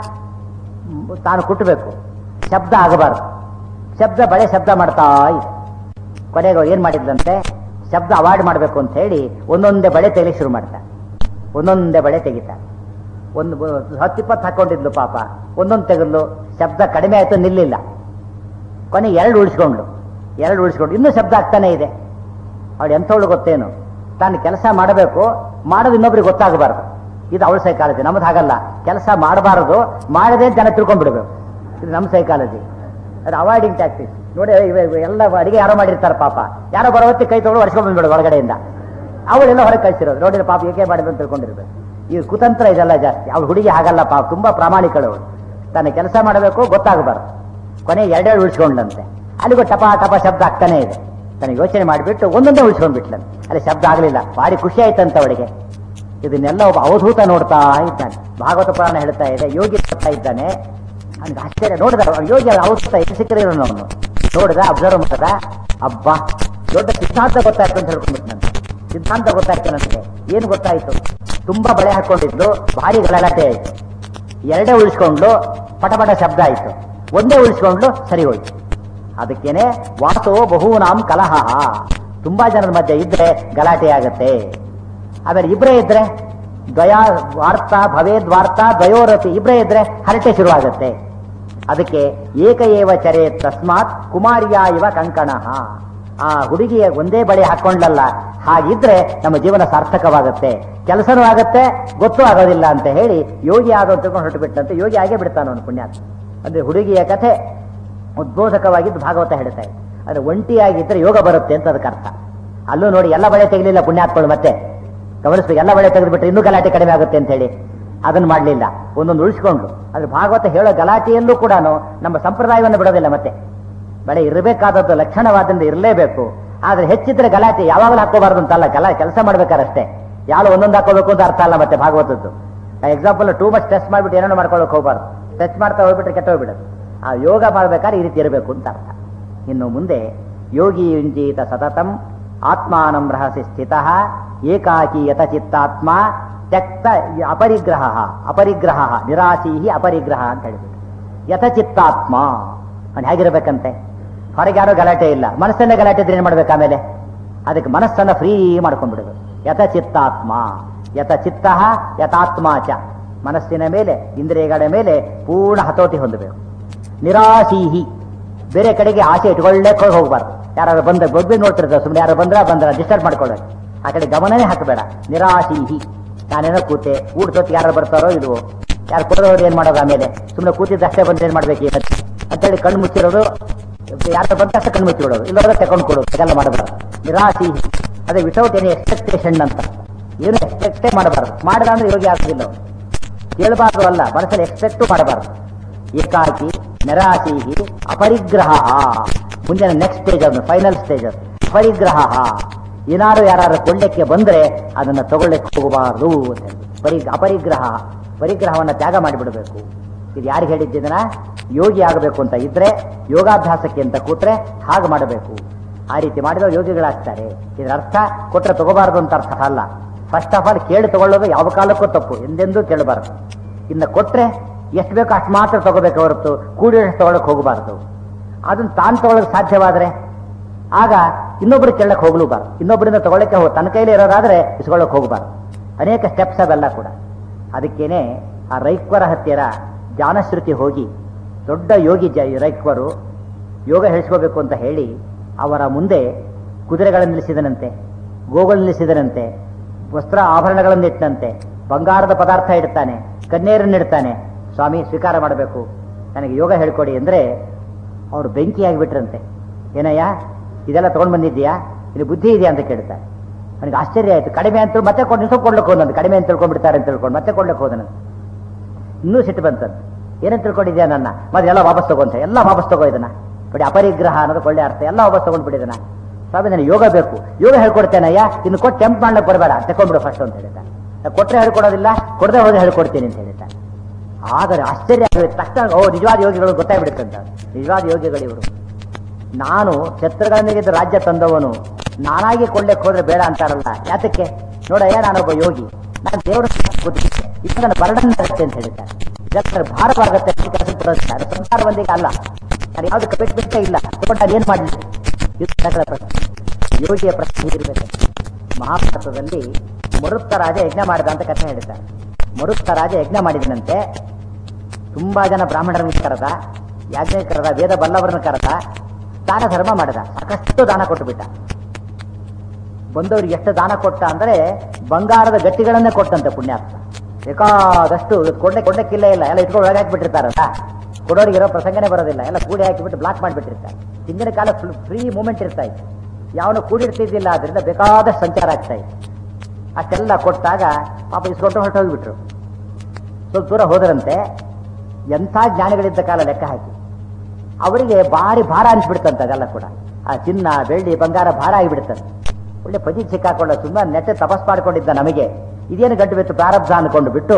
ಮ್, ತಾನು ಕುಟ್ಟಬೇಕು ಶಬ್ದ ಆಗಬಾರ್ದು ಶಬ್ದ ಬಳೆ ಶಬ್ದ ಮಾಡ್ತಾ ಇದೆ ಕೊನೆಗೆ ಅವ್ರು ಏನ್ ಮಾಡಿದ್ಲಂತೆ ಶಬ್ದ ಅವಾಯ್ಡ್ ಮಾಡಬೇಕು ಅಂತ ಹೇಳಿ ಒಂದೊಂದೇ ಬಳೆ ತೆಗಿಲಿಕ್ಕೆ ಶುರು ಮಾಡ್ತಾರೆ ಒಂದೊಂದೇ ಬಳೆ ತೆಗಿತಾರೆ ಒಂದು ಹತ್ತಿಪ್ಪತ್ತು ಹಾಕೊಂಡಿದ್ಲು ಪಾಪ ಒಂದೊಂದು ತೆಗೆದ್ಲು ಶಬ್ದ ಕಡಿಮೆ ಆಯ್ತು ನಿಲ್ಲಿಲ್ಲ ಕೊನೆ ಎರಡು ಉಳಿಸ್ಕೊಂಡ್ಲು ಎರಡು ಉಳಿಸ್ಕೊಂಡು ಇನ್ನೂ ಶಬ್ದ ಆಗ್ತಾನೆ ಇದೆ ಅವಳು ಎಂಥವಳು ಗೊತ್ತೇನು ತಾನು ಕೆಲಸ ಮಾಡಬೇಕು ಮಾಡೋದು ಇನ್ನೊಬ್ರಿಗೆ ಗೊತ್ತಾಗಬಾರ್ದು ಇದು ಅವಳ ಸೈಕಾಲಜಿ ನಮ್ದು ಹಾಗಲ್ಲ ಕೆಲಸ ಮಾಡಬಾರದು ಮಾಡದೆ ಜನ ತಿಳ್ಕೊಂಡ್ಬಿಡ್ಬೇಕು ಇದು ನಮ್ಮ ಸೈಕಾಲಜಿ ಅದು ಅವಾಯ್ಡಿಂಗ್ ಟ್ಯಾಕ್ಟಿಕ್ಸ್ ನೋಡಿ ಇವ- ಇವ ಎಲ್ಲ ಅಡಿಗೆ ಯಾರೋ ಮಾಡಿರ್ತಾರೆ ಪಾಪ ಯಾರೋ ಬರೋವತ್ತಿ ಕೈ ತೊಗೊಂಡು ಹೊಡ್ಸ್ಕೊಂಡ್ ಬಂದ್ಬಿಡೋದು ಹೊರಗಡೆಯಿಂದ ಅವಳೆಲ್ಲ ಹೊರಗೆ ಕಳಿಸಿರೋದು ನೋಡಿದ್ರೆ ಪಾಪ ಏಕೆ ಮಾಡಿದ್ರು ಅಂತ ತಿಳ್ಕೊಂಡಿರ್ಬೇಕು ಈ ಕುತಂತ್ರ ಇದೆಲ್ಲ ಜಾಸ್ತಿ ಅವ್ಳು ಹುಡುಗಿ ಹಾಗಲ್ಲ ಪಾಪ ತುಂಬಾ ಪ್ರಾಮಾಣಿಕಳು ಅವಳು ತಾನು ಕೆಲಸ ಮಾಡಬೇಕು ಗೊತ್ತಾಗಬಾರ್ದು ಕೊನೆ ಎರಡೆರಡು ಉಳಿಸ್ಕೊಂಡ್ಲಂತೆ ಅಲ್ಲಿಗೂ ಟಪ ಟಪ ಶಬ್ದ ಆಗ್ತಾನೆ ಇದೆ ತನಗೆ ಯೋಚನೆ ಮಾಡಿಬಿಟ್ಟು ಒಂದೊಂದೇ ಉಳಿಸ್ಕೊಂಡ್ಬಿಟ್ಲಂತೆ ಅಲ್ಲಿ ಶಬ್ದ ಆಗಲಿಲ್ಲ ಭಾರಿ ಖುಷಿ ಆಯ್ತಂತ ಅವಳಿಗೆ ಇದನ್ನೆಲ್ಲ ಒಬ್ಬ ಅವಧೂತ ನೋಡ್ತಾ ಇದ್ದಾನೆ ಭಾಗವತ ಪುರಾಣ ಹೇಳ್ತಾ ಇದೆ ಯೋಗಿ ನೋಡ್ತಾ ಇದ್ದಾನೆ ಅವ್ನಿಗೆ ಆಶ್ಚರ್ಯ ನೋಡಿದ ಅವ್ನು ಯೋಗಿ ಅವಧೂತ ಎಷ್ಟು ಸಿಕ್ಕಿರೋನು ಅವನು ನೋಡಿದ ಅಬ್ಸರ್ವ್ ಮಾಡ್ದ ಅಬ್ಬಾ ದೊಡ್ಡ ಸಿದ್ಧಾಂತ ಗೊತ್ತಾಯ್ತು ಅಂತ ಹೇಳ್ಕೊಂಡ್ಬಿಟ್ನಂತೆ ಸಿದ್ಧಾಂತ ಗೊತ್ತಾಯ್ತು ನನಗೆ ಏನು ಗೊತ್ತಾಯ್ತು ತುಂಬಾ ಬಳೆ ಹಾಕೊಂಡಿದ್ದು ಭಾರಿ ಗಲಾಟೆ ಆಯ್ತು ಎರಡೇ ಉಳಿಸ್ಕೊಂಡ್ಲು ಪಟಪಟ ಶಬ್ದ ಆಯ್ತು ಒಂದೇ ಉಳಿಸ್ಕೊಂಡ್ಲು ಸರಿ ಹೋಯ್ತು ಅದಕ್ಕೇನೆ ವಾಸೋ ಬಹೂನಾಂ ಕಲಹ ತುಂಬಾ ಜನರ ಮಧ್ಯೆ ಇದ್ರೆ ಗಲಾಟೆ ಆಗತ್ತೆ ಆಮೇಲೆ ಇಬ್ಬರೇ ಇದ್ರೆ ದ್ವಯ ವಾರ್ತಾ ಭವೇದ್ ವಾರ್ತಾ ದ್ವಯೋರಪಿ ಇಬ್ಬರೇ ಇದ್ರೆ ಹರಟೆ ಶುರುವಾಗತ್ತೆ ಅದಕ್ಕೆ ಏಕ ಏವ ಚರೆ ತಸ್ಮಾತ್ ಕುಮಾರಿಯ ಇವ ಕಂಕಣ ಆ ಹುಡುಗಿಯ ಒಂದೇ ಬಳೆ ಹಾಕೊಂಡ್ಲಲ್ಲ ಹಾಗಿದ್ರೆ ನಮ್ಮ ಜೀವನ ಸಾರ್ಥಕವಾಗುತ್ತೆ ಕೆಲಸನೂ ಆಗತ್ತೆ ಗೊತ್ತೂ ಆಗೋದಿಲ್ಲ ಅಂತ ಹೇಳಿ ಯೋಗಿ ಆದೋ ತಿಳ್ಕೊಂಡು ಹೊರಟು ಬಿಟ್ಟಂತೆ ಯೋಗಿ ಆಗೇ ಬಿಡ್ತಾನ ಅವನು ಪುಣ್ಯಾತ್ಮ ಅಂದ್ರೆ ಹುಡುಗಿಯ ಕಥೆ ಉದ್ಬೋಧಕವಾಗಿದ್ದು ಭಾಗವತ ಹೇಳ್ತಾ ಇದೆ ಅಂದ್ರೆ ಒಂಟಿಯಾಗಿದ್ರೆ ಯೋಗ ಬರುತ್ತೆ ಅಂತ ಅದಕ್ಕೆ ಅರ್ಥ ಅಲ್ಲೂ ನೋಡಿ ಎಲ್ಲ ಬಳೆ ತೆಗಲಿಲ್ಲ ಪುಣ್ಯಾತ್ಮಗಳು ಮತ್ತೆ ಗಮನಿಸ್ಬೇಕು ಎಲ್ಲ ಬಳೆ ತೆಗೆದುಬಿಟ್ರೆ ಇನ್ನೂ ಗಲಾಟೆ ಕಡಿಮೆ ಆಗುತ್ತೆ ಅಂತ ಹೇಳಿ ಅದನ್ನ ಮಾಡಲಿಲ್ಲ ಒಂದೊಂದು ಉಳಿಸ್ಕೊಂಡು ಅದ್ರ ಭಾಗವತ ಹೇಳೋ ಗಲಾಟೆಯಲ್ಲೂ ಕೂಡ ನಮ್ಮ ಸಂಪ್ರದಾಯವನ್ನು ಬಿಡೋದಿಲ್ಲ ಮತ್ತೆ ಬಳೆ ಇರಬೇಕಾದದ್ದು ಲಕ್ಷಣವಾದಿಂದ ಇರಲೇಬೇಕು ಆದ್ರೆ ಹೆಚ್ಚಿದ್ರೆ ಗಲಾಟೆ ಯಾವಾಗಲೂ ಹಾಕೋಬಾರ್ದು ಅಂತಲ್ಲ ಗಲಾ ಕೆಲಸ ಮಾಡ್ಬೇಕಾರಷ್ಟೇ ಯಾರು ಒಂದೊಂದು ಹಾಕೋಬೇಕು ಅಂತ ಅರ್ಥ ಅಲ್ಲ ಮತ್ತೆ ಭಾಗವತದ್ದು ಎಕ್ಸಾಂಪಲ್ ಟೂ ಮಚ್ ಟೆಸ್ಟ್ ಮಾಡ್ಬಿಟ್ಟು ಏನೇನೋ ಮಾಡ್ಕೊಳ್ಳೋಕೆ ಹೋಗ್ಬಾರ್ದು ಟೆಸ್ಟ್ ಮಾಡ್ತಾ ಹೋಗ್ಬಿಟ್ರೆ ಕೆಟ್ಟ ಹೋಗ್ಬಿಡೋದು ಆ ಯೋಗ ಮಾಡ್ಬೇಕಾದ್ರೆ ಈ ರೀತಿ ಇರಬೇಕು ಅಂತ ಅರ್ಥ ಇನ್ನು ಮುಂದೆ ಯೋಗಿ ಯುಂಜೀತ ಸತತಂ ಆತ್ಮಾನಂ ರಹಸಿ ಸ್ಥಿತ ಏಕಾಕಿ ಯತಚಿತ್ತಾತ್ಮ ತ್ಯಕ್ತ ಅಪರಿಗ್ರಹ ಅಪರಿಗ್ರಹ ನಿರಾಸೀಹಿ ಅಪರಿಗ್ರಹ ಅಂತ ಹೇಳಿಬಿಟ್ಟು ಯಥಚಿತ್ತಾತ್ಮ ಅವ್ನು ಹೇಗಿರ್ಬೇಕಂತೆ ಹೊರಗೆ ಯಾರೋ ಗಲಾಟೆ ಇಲ್ಲ ಮನಸ್ಸನ್ನೇ ಗಲಾಟೆ ಇದ್ರೆ ಏನ್ ಮಾಡ್ಬೇಕು ಆಮೇಲೆ ಅದಕ್ಕೆ ಮನಸ್ಸನ್ನ ಫ್ರೀ ಮಾಡ್ಕೊಂಡ್ಬಿಡುದು ಯಥಚಿತ್ತಾತ್ಮ ಯಥಚಿತ್ತ ಯಥಾತ್ಮ ಚ ಮನಸ್ಸಿನ ಮೇಲೆ ಇಂದ್ರಿಯಗಳ ಮೇಲೆ ಪೂರ್ಣ ಹತೋಟಿ ಹೊಂದಬೇಕು ನಿರಾಸೀಹಿ ಬೇರೆ ಕಡೆಗೆ ಆಸೆ ಇಟ್ಕೊಳ್ಳೇ ಹೋಗ್ಬಾರ್ದು ಯಾರು ಬಂದ ಬೊಬ್ಬೆ ನೋಡ್ತಿರ್ತಾರೆ ಸುಮ್ಮನೆ ಯಾರು ಬಂದ್ರ ಬಂದ್ರ ಡಿಸ್ಟರ್ಬ್ ಮಾಡ್ಕೊಳ್ಳೋದು ಆ ಕಡೆ ಗಮನನೇ ಹಾಕಬೇಡ ನಿರಾಸೀಹಿ ನಾನೇನೋ ಕೂತೆ ಊಟದೊತ್ತಿಗೆ ಯಾರು ಬರ್ತಾರೋ ಇಲ್ವೋ ಯಾರು ಕೊಡೋರು ಏನ್ ಮಾಡೋದು ಆಮೇಲೆ ಸುಮ್ಮನೆ ಕೂತಿದ್ದಷ್ಟೇ ಬಂದ್ರೆ ಏನ್ ಮಾಡ್ಬೇಕು ಈಗ ಅಂತೇಳಿ ಕಣ್ಣು ಮುಚ್ಚಿರೋದು ಯಾರು ಬಂದ ತಕ್ಷಣ ಕಣ್ಣು ಮುಚ್ಚಿ ಬಿಡೋದು ಇಲ್ಲದ್ರೆ ತಗೊಂಡು ಕೊಡೋದು ಇದೆಲ್ಲ ಮಾಡಬಾರ್ದು ನಿರಾಸೀಹಿ ಅದೇ ವಿತೌಟ್ ಎನಿ ಎಕ್ಸ್ಪೆಕ್ಟೇಷನ್ ಅಂತ ಏನು ಎಕ್ಸ್ಪೆಕ್ಟೇ ಮಾಡಬಾರ್ದು ಮಾಡಿದ ಅಂದ್ರೆ ಯೋಗಿ ಆಗೋದಿಲ್ಲ ಅವ್ನು. ಕೇಳಬಾರ್ದು ಅಲ್ಲ ಮನಸ್ಸಲ್ಲಿ ಎಕ್ಸ್ಪೆಕ್ಟು ಮಾಡಬಾರ್ದು ಏಕಾಕಿ ನಿರಾಸೀಹಿ ಅಪರಿಗ್ರಹ ಮುಂದಿನ ನೆಕ್ಸ್ಟ್ ಸ್ಟೇಜ್ ಅದು ಫೈನಲ್ ಸ್ಟೇಜ್ ಅದು ಅಪರಿಗ್ರಹ ಏನಾರು ಯಾರು ಕೊಳ್ಳಕ್ಕೆ ಬಂದ್ರೆ ಅದನ್ನ ತಗೊಳ್ಳಕ್ಕೆ ಹೋಗಬಾರದು ಅಂತ ಹೇಳಿ. ಪರಿ ಅಪರಿಗ್ರಹ ಪರಿಗ್ರಹವನ್ನ ತ್ಯಾಗ ಮಾಡಿಬಿಡಬೇಕು ಇದು ಯಾರಿಗೆ ಹೇಳಿದ್ದನ್ನ ಯೋಗಿ ಆಗಬೇಕು ಅಂತ ಇದ್ರೆ ಯೋಗಾಭ್ಯಾಸಕ್ಕೆ ಅಂತ ಕೂತ್ರೆ ಹಾಗೆ ಮಾಡಬೇಕು ಆ ರೀತಿ ಮಾಡಿದ ಯೋಗಿಗಳಾಗ್ತಾರೆ ಇದರ ಅರ್ಥ ಕೊಟ್ರೆ ತಗೋಬಾರದು ಅಂತ ಅರ್ಥ ಅಲ್ಲ ಫಸ್ಟ್ ಆಫ್ ಆಲ್ ಕೇಳಿ ತಗೊಳ್ಳೋದು ಯಾವ ಕಾಲಕ್ಕೂ ತಪ್ಪು ಎಂದೆಂದೂ ಕೇಳಬಾರದು ಇನ್ನು ಕೊಟ್ರೆ ಎಷ್ಟು ಬೇಕೋ ಅಷ್ಟು ಮಾತ್ರ ತಗೋಬೇಕು ಹೊರತು ಕೂಡಿ ತಗೊಳಕ್ ಹೋಗಬಾರದು ಅದನ್ನ ತಾನು ತಗೊಳಕ್ ಸಾಧ್ಯವಾದ್ರೆ ಆಗ ಇನ್ನೊಬ್ರು ಕೇಳಕ್ ಹೋಗ್ಲೂಬಾರ್ದು ಇನ್ನೊಬ್ಬರಿಂದ ತಗೊಳ್ಳಕ್ಕೆ ಹೋಗ ತನ್ನ ಕೈಲಿ ಇರೋದಾದ್ರೆ ಇಸ್ಕೊಳ್ಳಕ್ ಹೋಗಬಾರ್ದು ಅನೇಕ ಸ್ಟೆಪ್ಸ್ ಅವೆಲ್ಲ ಕೂಡ ಅದಕ್ಕೇನೆ ಆ ರೈಕ್ವರ ಹತ್ತಿರ ಜಾನಶ್ರುತಿ ಹೋಗಿ ದೊಡ್ಡ ಯೋಗಿ ಜ ರೈಕ್ವರು ಯೋಗ ಹೇಳಿಸ್ಕೋಬೇಕು ಅಂತ ಹೇಳಿ ಅವರ ಮುಂದೆ ಕುದುರೆಗಳನ್ನು ನಿಲ್ಲಿಸಿದನಂತೆ ಗೋಗಳು ನಿಲ್ಲಿಸಿದನಂತೆ ವಸ್ತ್ರ ಆಭರಣಗಳನ್ನು ಇಟ್ಟಂತೆ ಬಂಗಾರದ ಪದಾರ್ಥ ಇಡ್ತಾನೆ ಕನ್ನೇರನ್ನು ಇಡ್ತಾನೆ ಸ್ವಾಮಿ ಸ್ವೀಕಾರ ಮಾಡಬೇಕು ನನಗೆ ಯೋಗ ಹೇಳ್ಕೊಡಿ ಅಂದ್ರೆ ಅವರು ಬೆಂಕಿ ಬಿಟ್ರಂತೆ ಏನಯ್ಯ ಇದೆಲ್ಲ ತಗೊಂಡ್ ಬಂದಿದ್ದೀಯಾ ಇಲ್ಲಿ ಬುದ್ಧಿ ಇದೆಯಾ ಅಂತ ಕೇಳ್ತಾರೆ ನನಗೆ ಆಶ್ಚರ್ಯ ಆಯ್ತು ಕಡಿಮೆ ಅಂತ ಮತ್ತೆ ಕೊಂಡು ಸ್ವಲ್ಪ ಕೊಡ್ಲಿಕ್ಕೆ ಹೋದಂತೆ ಕಡಿಮೆ ಅಂತ ತಿಳ್ಕೊಂಡ್ಬಿಡ್ತಾರೆ ಅಂತ ತಿಳ್ಕೊಂಡು ಮತ್ತೆ ಕೊಡ್ಲಿಕ್ಕೆ ಹೋದನಂತೆ ಇನ್ನೂ ಸಿಟ್ಟು ಬಂತಂತೆ ಏನಂತ ತಿಳ್ಕೊಂಡಿದ್ಯಾ ನನ್ನ ಮತ್ತೆ ಎಲ್ಲ ವಾಪಸ್ ತಗೊಂತ ಎಲ್ಲ ವಾಪಸ್ ತಗೋ ಇದನ್ನ ನೋಡಿ ಅಪರಿಗ್ರಹ ಅನ್ನೋದು ಒಳ್ಳೆ ಅರ್ಥ ಎಲ್ಲ ವಾಪಸ್ ತಗೊಂಡ್ಬಿಟ್ಟಿದ್ದಾನ ಸ್ವಾಮಿ ನನಗೆ ಯೋಗ ಬೇಕು ಯೋಗ ಹೇಳ್ಕೊಡ್ತೇನಯ್ಯ ಇನ್ನು ಕೊಟ್ಟು ಕೆಂಪ್ ಮಾಡ್ಲಿಕ್ಕೆ ಬರಬೇಡ ತಕೊಂಡ್ಬಿಡು ಫಸ್ಟ್ ಅಂತ ಹೇಳಿದ್ದಾನೆ ಕೊಟ್ಟರೆ ಹೇಳ್ಕೊಡೋದಿಲ್ಲ ಕೊಡದೆ ಹೋದ್ರೆ ಹೇಳ್ಕೊಡ್ತೀನಿ ಅಂತ ಹೇಳಿದ್ದಾನೆ ಆದರೆ ಆಶ್ಚರ್ಯ ಆಗುತ್ತೆ ತಕ್ಷಣ ಓ ನಿಜವಾದ ಯೋಗಿಗಳು ಗೊತ್ತಾಗ್ಬಿಡುತ್ತಂತ ನಿಜವಾದ ಯೋಗಿಗಳು ಇವರು ನಾನು ಛತ್ರಗಳನ್ನಿಗೆ ರಾಜ್ಯ ತಂದವನು ನಾನಾಗಿ ಕೊಳ್ಳಕ್ಕೆ ಹೋದ್ರೆ ಬೇಡ ಅಂತಾರಲ್ಲ ಯಾತಕ್ಕೆ ನೋಡಯ್ಯ ನಾನೊಬ್ಬ ಯೋಗಿ ನಾನು ದೇವರ ಇದು ನನ್ನ ಬರ್ಡನ್ ಆಗುತ್ತೆ ಅಂತ ಹೇಳಿದ್ದಾರೆ ಇದಕ್ಕೆ ಭಾರವಾಗುತ್ತೆ ಅಂತ ಕೆಲಸ ಕೊಡೋದಿಲ್ಲ ಅದು ಸಂಸಾರ ಬಂದಿಗೆ ಅಲ್ಲ ನಾನು ಯಾವ್ದು ಕಮಿಟ್ಮೆಂಟೇ ಇಲ್ಲ ತಗೊಂಡು ನಾನು ಏನ್ ಮಾಡಲಿ ಇದು ಜನಗಳ ಪ್ರಶ್ನೆ ಯೋಗಿಯ ಪ್ರಶ್ನೆ ಇರಬೇಕು ಮಹಾಭಾರತದಲ್ಲಿ ಮರುತ್ತ ರಾಜ ಯಜ್ಞ ಮಾಡಿದ ಅಂತ ಕಥೆ ಹೇಳಿದ್ದಾರೆ ಮರುತ್ತ ರಾಜ ಯಜ್ಞ ಮಾಡಿದನಂತೆ ತುಂಬಾ ಜನ ಬ್ರಾಹ್ಮಣರನ್ನು ಕರೆದ ಯಾಜ್ಞ ಕರೆದ ವೇದ ಬಲ್ಲವರನ್ನು ಕರೆದ ದಾನ ಧರ್ಮ ಮಾಡಿದ ಸಾಕಷ್ಟು ದಾನ ಕೊಟ್ಟು ಬಿಟ್ಟ ಬಂದವರಿಗೆ ಎಷ್ಟು ದಾನ ಕೊಟ್ಟ ಅಂದ್ರೆ ಬಂಗಾರದ ಗಟ್ಟಿಗಳನ್ನೇ ಕೊಟ್ಟಂತೆ ಪುಣ್ಯಾತ್ಮ ಬೇಕಾದಷ್ಟು ಕೊಂಡೆ ಕೊಂಡಕ್ಕಿಲ್ಲ ಇಲ್ಲ ಎಲ್ಲ ಇಟ್ಕೊಂಡು ಒಳಗೆ ಹಾಕಿಬಿಟ್ಟಿರ್ತಾರಲ್ಲ ಕೊಡೋರಿಗೆ ಇರೋ ಪ್ರಸಂಗನೇ ಬರೋದಿಲ್ಲ ಎಲ್ಲ ಕೂಡಿ ಹಾಕಿಬಿಟ್ಟು ಬ್ಲಾಕ್ ಮಾಡಿಬಿಟ್ಟಿರ್ತಾರೆ ಹಿಂದಿನ ಕಾಲ ಫ್ರೀ ಮೂವ್ಮೆಂಟ್ ಇರ್ತಾ ಇತ್ತು ಯಾವನು ಕೂಡಿರ್ತಿದ್ದಿಲ್ಲ ಅದರಿಂದ ಬೇಕಾದಷ್ಟು ಸಂಚಾರ ಆಗ್ತಾ ಇತ್ತು ಅಷ್ಟೆಲ್ಲ ಕೊಟ್ಟಾಗ ಪಾಪ ಇಸ್ಕೊಂಡು ಹೊರಟೋಗ್ಬಿಟ್ರು ಸ್ವಲ್ಪ ದೂರ ಹೋದರಂತೆ ಎಂಥ ಜ್ಞಾನಿಗಳಿದ್ದ ಕಾಲ ಲೆಕ್ಕ ಹಾಕಿ ಅವರಿಗೆ ಭಾರಿ ಭಾರ ಅನಿಸ್ಬಿಡ್ತಂತ ಅದೆಲ್ಲ ಕೂಡ ಆ ಚಿನ್ನ ಬೆಳ್ಳಿ ಬಂಗಾರ ಭಾರ ಆಗಿಬಿಡ್ತಂತೆ ಒಳ್ಳೆ ಪದಿ ಸಿಕ್ಕಾಕೊಂಡ ಸುಮ್ಮನೆ ನೆಟ್ಟೆ ತಪಸ್ ಮಾಡ್ಕೊಂಡಿದ್ದ ನಮಗೆ ಇದೇನು ಗಂಟು ಬಿತ್ತು ಪ್ರಾರಬ್ಧ ಅನ್ಕೊಂಡು ಬಿಟ್ಟು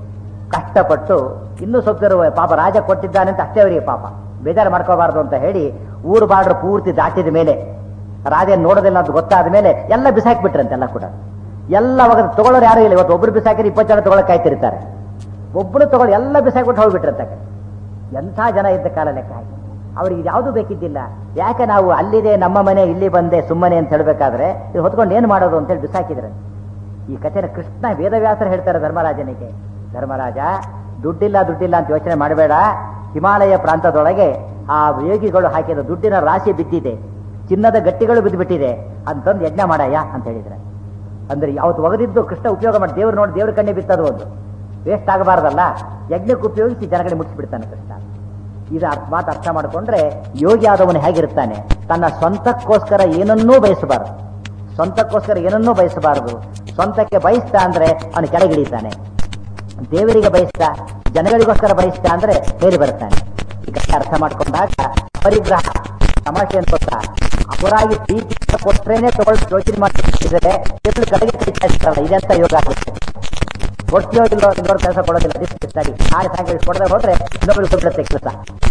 ಕಷ್ಟಪಟ್ಟು ಇನ್ನೂ ಸ್ವಲ್ಪ ಇರುವ ಪಾಪ ರಾಜ ಕೊಟ್ಟಿದ್ದಾನೆ ಅಂತ ಅಷ್ಟೇ ಅವರಿಗೆ ಪಾಪ ಬೇಜಾರು ಮಾಡ್ಕೋಬಾರ್ದು ಅಂತ ಹೇಳಿ ಊರು ಬಾರ್ಡ್ರ್ ಪೂರ್ತಿ ದಾಟಿದ ಮೇಲೆ ರಾಜ ನೋಡೋದಿಲ್ಲ ಅಂತ ಗೊತ್ತಾದ ಮೇಲೆ ಎಲ್ಲ ಬಿಸಾಕ್ಬಿಟ್ರಂತೆ ಎಲ್ಲ ಕೂಡ ಎಲ್ಲ ಅವಾಗ ತಗೊಳ್ಳೋರು ಯಾರು ಇಲ್ಲ ಇವತ್ತು ಒಬ್ರು ಬಿಸಾಕಿದ್ರೆ ಇಪ್ಪತ್ತು ಜನ ತಗೊಳಕ್ ಕಾಯ್ತಿರ್ತಾರೆ ಒಬ್ಬರು ತಗೊಳ್ಳಿ ಎಲ್ಲ ಬಿಸಾಕ್ಬಿಟ್ಟು ಹೋಗ್ಬಿಟ್ರಂತೆ ಎಂಥ ಜನ ಇದ್ದ ಕಾಲ ಲೆಕ್ಕ ಹಾಕಿ ಅವ್ರಿಗೆ ಯಾವುದು ಬೇಕಿದ್ದಿಲ್ಲ ಯಾಕೆ ನಾವು ಅಲ್ಲಿದೆ ನಮ್ಮ ಮನೆ ಇಲ್ಲಿ ಬಂದೆ ಸುಮ್ಮನೆ ಅಂತ ಹೇಳಬೇಕಾದ್ರೆ ಇದು ಹೊತ್ಕೊಂಡು ಏನು ಮಾಡೋದು ಅಂತ ಹೇಳಿ ಬಿಸಾಕಿದ್ರೆ ಈ ಕಥೆನ ಕೃಷ್ಣ ವೇದವ್ಯಾಸರು ಹೇಳ್ತಾರೆ ಧರ್ಮರಾಜನಿಗೆ ಧರ್ಮರಾಜ ದುಡ್ಡಿಲ್ಲ ದುಡ್ಡಿಲ್ಲ ಅಂತ ಯೋಚನೆ ಮಾಡಬೇಡ ಹಿಮಾಲಯ ಪ್ರಾಂತದೊಳಗೆ ಆ ಯೋಗಿಗಳು ಹಾಕಿದ ದುಡ್ಡಿನ ರಾಶಿ ಬಿದ್ದಿದೆ ಚಿನ್ನದ ಗಟ್ಟಿಗಳು ಬಿದ್ದುಬಿಟ್ಟಿದೆ ಅಂತಂದು ಯಜ್ಞ ಮಾಡಯ್ಯ ಅಂತ ಹೇಳಿದ್ರೆ ಅಂದ್ರೆ ಯಾವತ್ತು ಒಗದಿದ್ದು ಕೃಷ್ಣ ಉಪಯೋಗ ಮಾಡಿ ದೇವ್ರು ನೋಡಿ ದೇವ್ರ ಕಣ್ಣೆ ಬಿತ್ತದು ಒಂದು ವೇಸ್ಟ್ ಆಗಬಾರ್ದಲ್ಲ ಯಜ್ಞಕ್ಕೆ ಉಪಯೋಗಿಸಿ ಜನಗಳಿಗೆ ಮುಟ್ಟಿಸ್ಬಿಡ್ತಾನೆ ಕೃಷ್ಣ ಇದು ಅರ್ಥ ಮಾತು ಅರ್ಥ ಮಾಡಿಕೊಂಡ್ರೆ ಯೋಗಿ ಆದವನು ಹೇಗಿರ್ತಾನೆ ತನ್ನ ಸ್ವಂತಕ್ಕೋಸ್ಕರ ಏನನ್ನೂ ಬಯಸಬಾರದು ಸ್ವಂತಕ್ಕೋಸ್ಕರ ಏನನ್ನೂ ಬಯಸಬಾರದು ಸ್ವಂತಕ್ಕೆ ಬಯಸ್ತಾ ಅಂದ್ರೆ ಅವನು ಕೆಳಗಿಳಿತಾನೆ ದೇವರಿಗೆ ಬಯಸ್ತಾ ಜನಗಳಿಗೋಸ್ಕರ ಬಯಸ್ತಾ ಅಂದ್ರೆ ಮೇಲೆ ಬರ್ತಾನೆ ಈ ಕಥೆ ಅರ್ಥ ಮಾಡ್ಕೊಂಡಾಗ ಪರಿಗ್ರಹ ತಮಾಷೆ ಅಂತ ಗೊತ್ತಾ ಅವರಾಗಿ ಪ್ರೀತಿ ಕೊಟ್ರೇನೆ ತಗೊಳ್ಳಿ ಯೋಚನೆ ಮಾಡ್ತಿದ್ರೆ ಎಲ್ಲಿ ಕಡೆಗೆ ಕಳಿತಾ ಇರ್ತಾರಲ್ಲ ಇದೆಂತ ಯೋಗ ಆಗುತ್ತೆ ಕೊಡ್ತೀಯೋ ಇಲ್ಲೋ ಇನ್ನೊಂದು ಕೆಲಸ ಕೊಡೋದಿಲ್ಲ ಸ್ಟಡಿ ನಾಳೆ ಸಾಯಂಕಾಲ ಕೊಡದೆ ಹೋದ್ರೆ ಇನ್ನೊಬ್ಬರಿಗೆ ಕೊಡ್ಬಿಡುತ್ತೆ ಕೆಲಸ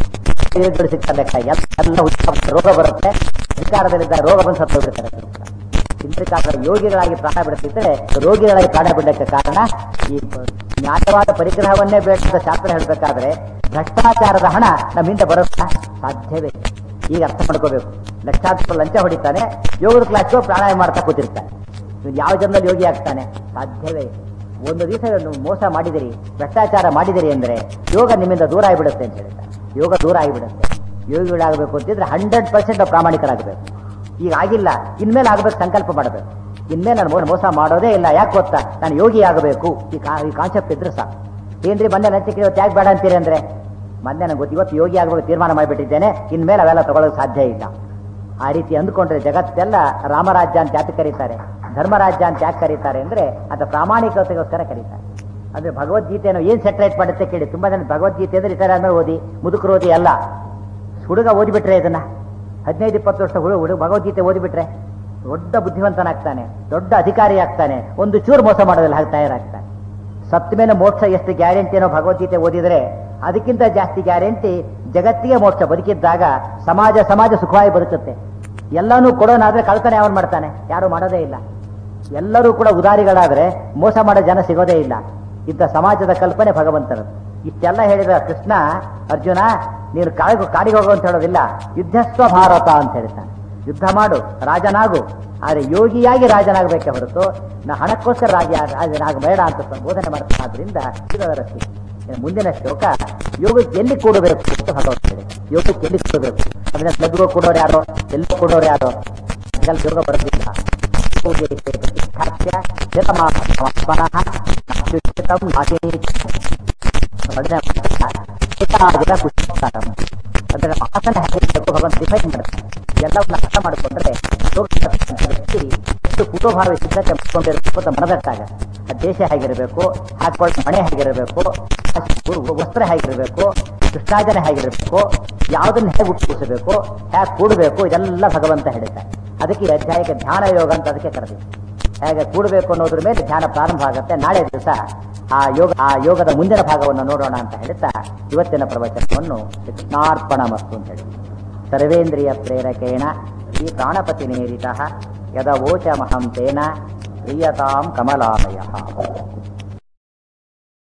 ಗಳು ಸಿಗ್ತಾರೆ ಲೆಕ್ಕ ಎಲ್ಲ ಎಲ್ಲ ಉತ್ತಮ ರೋಗ ಬರುತ್ತೆ ಅಧಿಕಾರದಲ್ಲಿದ್ದ ರೋಗ ಬಂದು ಸತ್ತು ಹೋಗ್ಬಿಡ್ತಾರೆ ಚಿಂತಕಾರರ ಯೋಗಿಗಳಾಗಿ ಪ್ರಾಣ ಬಿಡುತ್ತಿದ್ದರೆ ರೋಗಿಗಳಾಗಿ ಪ್ರಾಣ ಬಿಡಕ್ಕೆ ಕಾರಣ ಈ ನ್ಯಾಯವಾದ ಪರಿಗ್ರಹವನ್ನೇ ಬೇಡ ಅಂತ ಶಾಸ್ತ್ರ ಹೇಳಬೇಕಾದ್ರೆ ಭ್ರಷ್ಟಾಚಾರದ ಹಣ ನಮ್ಮಿಂದ ಬರುತ್ತಾ ಸಾಧ್ಯವೇ ಈಗ ಅರ್ಥ ಮಾಡ್ಕೋಬೇಕು ಲಕ್ಷಾಂತರ ಲಂಚ ಹೊಡಿತಾನೆ ಯೋಗದ ಕ್ಲಾಸ್ಗೂ ಪ್ರಾಣಾಯಾಮ ಮಾಡ್ತಾ ಕೂತಿರ್ತಾನೆ ಇವ್ನು ಯಾವ ಜನ್ಮದಲ್ಲಿ ಯೋಗಿ ಆಗ್ತಾನೆ ಸಾಧ್ಯವೇ ಇಲ್ಲ. ಒಂದು ದಿವಸ ಇವ್ನು ಮೋಸ ಮಾಡಿದಿರಿ ಭ್ರಷ್ಟಾಚಾರ ಮಾಡಿದಿರಿ ಅಂದ್ರೆ ಯೋಗ ನಿಮ್ಮಿಂದ ದೂರ ಆಗಿಬಿಡುತ್ತೆ ಅಂತ ಹೇಳ್ತಾರೆ ಯೋಗ ದೂರ ಆಗಿಬಿಡುತ್ತೆ ಯೋಗಿಗಳಾಗಬೇಕು ಅಂತಿದ್ರೆ ಹಂಡ್ರೆಡ್ ಪರ್ಸೆಂಟ್ ಪ್ರಾಮಾಣಿಕರಾಗಬೇಕು ಈಗ ಆಗಿಲ್ಲ ಇನ್ಮೇಲೆ ಆಗಬೇಕು ಸಂಕಲ್ಪ ಮಾಡಬೇಕು ಇನ್ಮೇಲೆ ನಾನು ಮೋ- ಮೋಸ ಮಾಡೋದೇ ಇಲ್ಲ ಯಾಕೆ ಗೊತ್ತಾ ನಾನು ಯೋಗಿ ಆಗಬೇಕು ಈ ಕಾ ಈ ಕಾನ್ಸೆಪ್ಟ್ ಇದ್ರೆ ಸಾಕು ಏನ್ರಿ ಮೊನ್ನೆ ಲಂಚಕ್ಕೆ ಇವತ್ತು ಯಾಕೆ ಬೇಡ ಅಂತೀರಿ ಅಂದ್ರೆ ಮೊನ್ನೆ ನನಗೆ ಗೊತ್ತು ಇವತ್ತು ಯೋಗಿ ಆಗಬೇಕು ತೀರ್ಮಾನ ಮಾಡಿಬಿಟ್ಟಿದ್ದೇನೆ ಇನ್ಮೇಲೆ ಅವೆಲ್ಲ ತಗೊಳ್ಳೋಕೆ ಸಾಧ್ಯ ಇಲ್ಲ ಆ ರೀತಿ ಅಂದ್ಕೊಂಡ್ರೆ ಜಗತ್ತೆಲ್ಲ ರಾಮರಾಜ್ಯ ಅಂತ ಯಾಕೆ ಕರೀತಾರೆ ಧರ್ಮರಾಜ್ಯ ಅಂತ ಯಾಕೆ ಕರೀತಾರೆ ಅಂದ್ರೆ ಅದು ಪ್ರಾಮಾಣಿಕತೆಗೋಸ್ಕರ ಕರೀತಾರೆ ಅಂದ್ರೆ ಭಗವದ್ಗೀತೆಯನ್ನು ಏನ್ ಸೆಟ್ರೇಟ್ ಮಾಡುತ್ತೆ ಕೇಳಿ ತುಂಬಾ ಜನ ಭಗವದ್ಗೀತೆ ಅಂದ್ರೆ ರಿಟೈರ್ ಆದ್ಮೇಲೆ ಓದಿ ಮುದುಕರು ಓದಿ ಅಲ್ಲ ಹುಡುಗ ಓದಿಬಿಟ್ರೆ ಇದನ್ನ ಹದಿನೈದು ಇಪ್ಪತ್ತು ವರ್ಷ ಹುಡುಗ ಹುಡುಗ ಭಗವದ್ಗೀತೆ ಓದಿಬಿಟ್ರೆ ದೊಡ್ಡ ಬುದ್ಧಿವಂತನಾಗ್ತಾನೆ ದೊಡ್ಡ ಅಧಿಕಾರಿ ಆಗ್ತಾನೆ ಒಂದು ಚೂರು ಮೋಸ ಮಾಡೋದಿಲ್ಲ ಹಾಗೆ ತಯಾರಾಗ್ತಾನೆ ಸತ್ತ ಮೇಲೆ ಮೋಕ್ಷ ಎಷ್ಟು ಗ್ಯಾರಂಟಿ ಅನ್ನೋ ಭಗವದ್ಗೀತೆ ಓದಿದ್ರೆ ಅದಕ್ಕಿಂತ ಜಾಸ್ತಿ ಗ್ಯಾರಂಟಿ ಜಗತ್ತಿಗೆ ಮೋಕ್ಷ ಬದುಕಿದ್ದಾಗ ಸಮಾಜ ಸಮಾಜ ಸುಖವಾಗಿ ಬದುಕುತ್ತೆ ಎಲ್ಲಾನು ಕೊಡೋನಾದ್ರೆ ಕಳ್ತನ ಯಾವನ್ ಮಾಡ್ತಾನೆ ಯಾರು ಮಾಡೋದೇ ಇಲ್ಲ ಎಲ್ಲರೂ ಕೂಡ ಉದಾರಿಗಳಾದ್ರೆ ಮೋಸ ಮಾಡೋ ಜನ ಸಿಗೋದೇ ಇಲ್ಲ ಇಂಥ ಸಮಾಜದ ಕಲ್ಪನೆ ಭಗವಂತನದು ಇಷ್ಟೆಲ್ಲ ಹೇಳಿದ ಕೃಷ್ಣ ಅರ್ಜುನ ನೀನು ಕಾಡಿಗೆ ಕಾಡಿಗೆ ಹೋಗು ಅಂತ ಹೇಳೋದಿಲ್ಲ ಯುದ್ಧಸ್ವ ಭಾರತ ಅಂತ ಹೇಳ್ತಾನೆ ಯುದ್ಧ ಮಾಡು ರಾಜನಾಗು ಆದರೆ ಯೋಗಿಯಾಗಿ ರಾಜನಾಗಬೇಕೆ ಹೊರತು ನಾ ಹಣಕ್ಕೋಸ್ಕರ ರಾಜ ರಾಜನಾಗಬೇಡ ಅಂತ ಬೋಧನೆ ಮಾಡ್ತಾನೆ ಆದ್ರಿಂದ ಇದು ಅದರ ಸ್ಥಿತಿ. ಇನ್ನು ಮುಂದಿನ ಶ್ಲೋಕ ಯೋಗಕ್ಕೆ ಎಲ್ಲಿ ಕೂಡಬೇಕು ಅಂತ ಭಗವಂತ ಹೇಳಿ ಯೋಗಕ್ಕೆ ಎಲ್ಲಿ ಕೂಡಬೇಕು ಅದನ್ನ ಕ್ಲಬ್ಗೆ ಕೂಡೋರು ಯಾರೋ ಎಲ್ಲೋ ಕೂಡೋರು ಯಾರೋ ಅದೆಲ್ಲ ಯೋಗ ಬರೋದಿಲ್ಲ ಯೋಗೇಶೇ ಪ್ರತಿಷ್ಠಾಪ್ಯ ಶತಮಾನಃ ಅತ್ಯುಚ್ಯತಂ ನಾಶೇತಿ. ಒಳ್ಳೆ ಏಕಾಗ್ರ ಪುಷ್ಪಕರಂ. ಅಂದ್ರೆ ಆಸನ ಹೇಗಿರಬೇಕು ಭಗವಂತ ಡಿಫೈನ್ ಮಾಡ್ತಾನೆ ಎಲ್ಲವನ್ನ ಅರ್ಥ ಮಾಡಿಕೊಂಡ್ರೆ ಯೋಗ ವ್ಯಕ್ತಿ ಎಷ್ಟು ಪೂರ್ವಭಾವಿ ಸಿದ್ಧತೆ ಮಾಡ್ಕೊಂಡಿರಬೇಕು ಅಂತ ಮನದಟ್ಟಾಗ ಆ ದೇಶ ಹೇಗಿರಬೇಕು ಹಾಕೊಳ್ಳೋ ಮನೆ ಹೇಗಿರಬೇಕು ಆ ವಸ್ತ್ರ ಹೇಗಿರಬೇಕು ಕೃಷ್ಣಾಜನ ಹೇಗಿರಬೇಕು ಯಾವುದನ್ನ ಹೇಗೆ ಉಟ್ಪಿಸಬೇಕು ಹೇಗೆ ಕೂಡಬೇಕು ಇದೆಲ್ಲ ಭಗವಂತ ಹೇಳ್ತಾನೆ ಅದಕ್ಕೆ ಈ ಅಧ್ಯಾಯಕ್ಕೆ ಧ್ಯಾನ ಯೋಗ ಅಂತ ಅದಕ್ಕೆ ಕರೆದಿದೆ ಹೇಗೆ ಕೂಡಬೇಕು ಅನ್ನೋದ್ರ ಮೇಲೆ ಧ್ಯಾನ ಪ್ರಾರಂಭ ಆಗುತ್ತೆ ನಾಳೆ ದಿವಸ ಆ ಯೋಗ ಆ ಯೋಗದ ಮುಂದಿನ ಭಾಗವನ್ನು ನೋಡೋಣ ಅಂತ ಹೇಳ್ತಾ ಇವತ್ತಿನ ಪ್ರವಚನವನ್ನು ಕೃಷ್ಣಾರ್ಪಣ ಮಸ್ತು ಅಂತ ಹೇಳಿ ಸರ್ವೇಂದ್ರಿಯ ಪ್ರೇರಕೇಣ ಈ ಪ್ರಾಣಪತಿ ನೇರಿತ ಯದವೋಚಮಹಂ ತೇನ ಪ್ರಿಯತಾಂ ಕಮಲಾಲಯ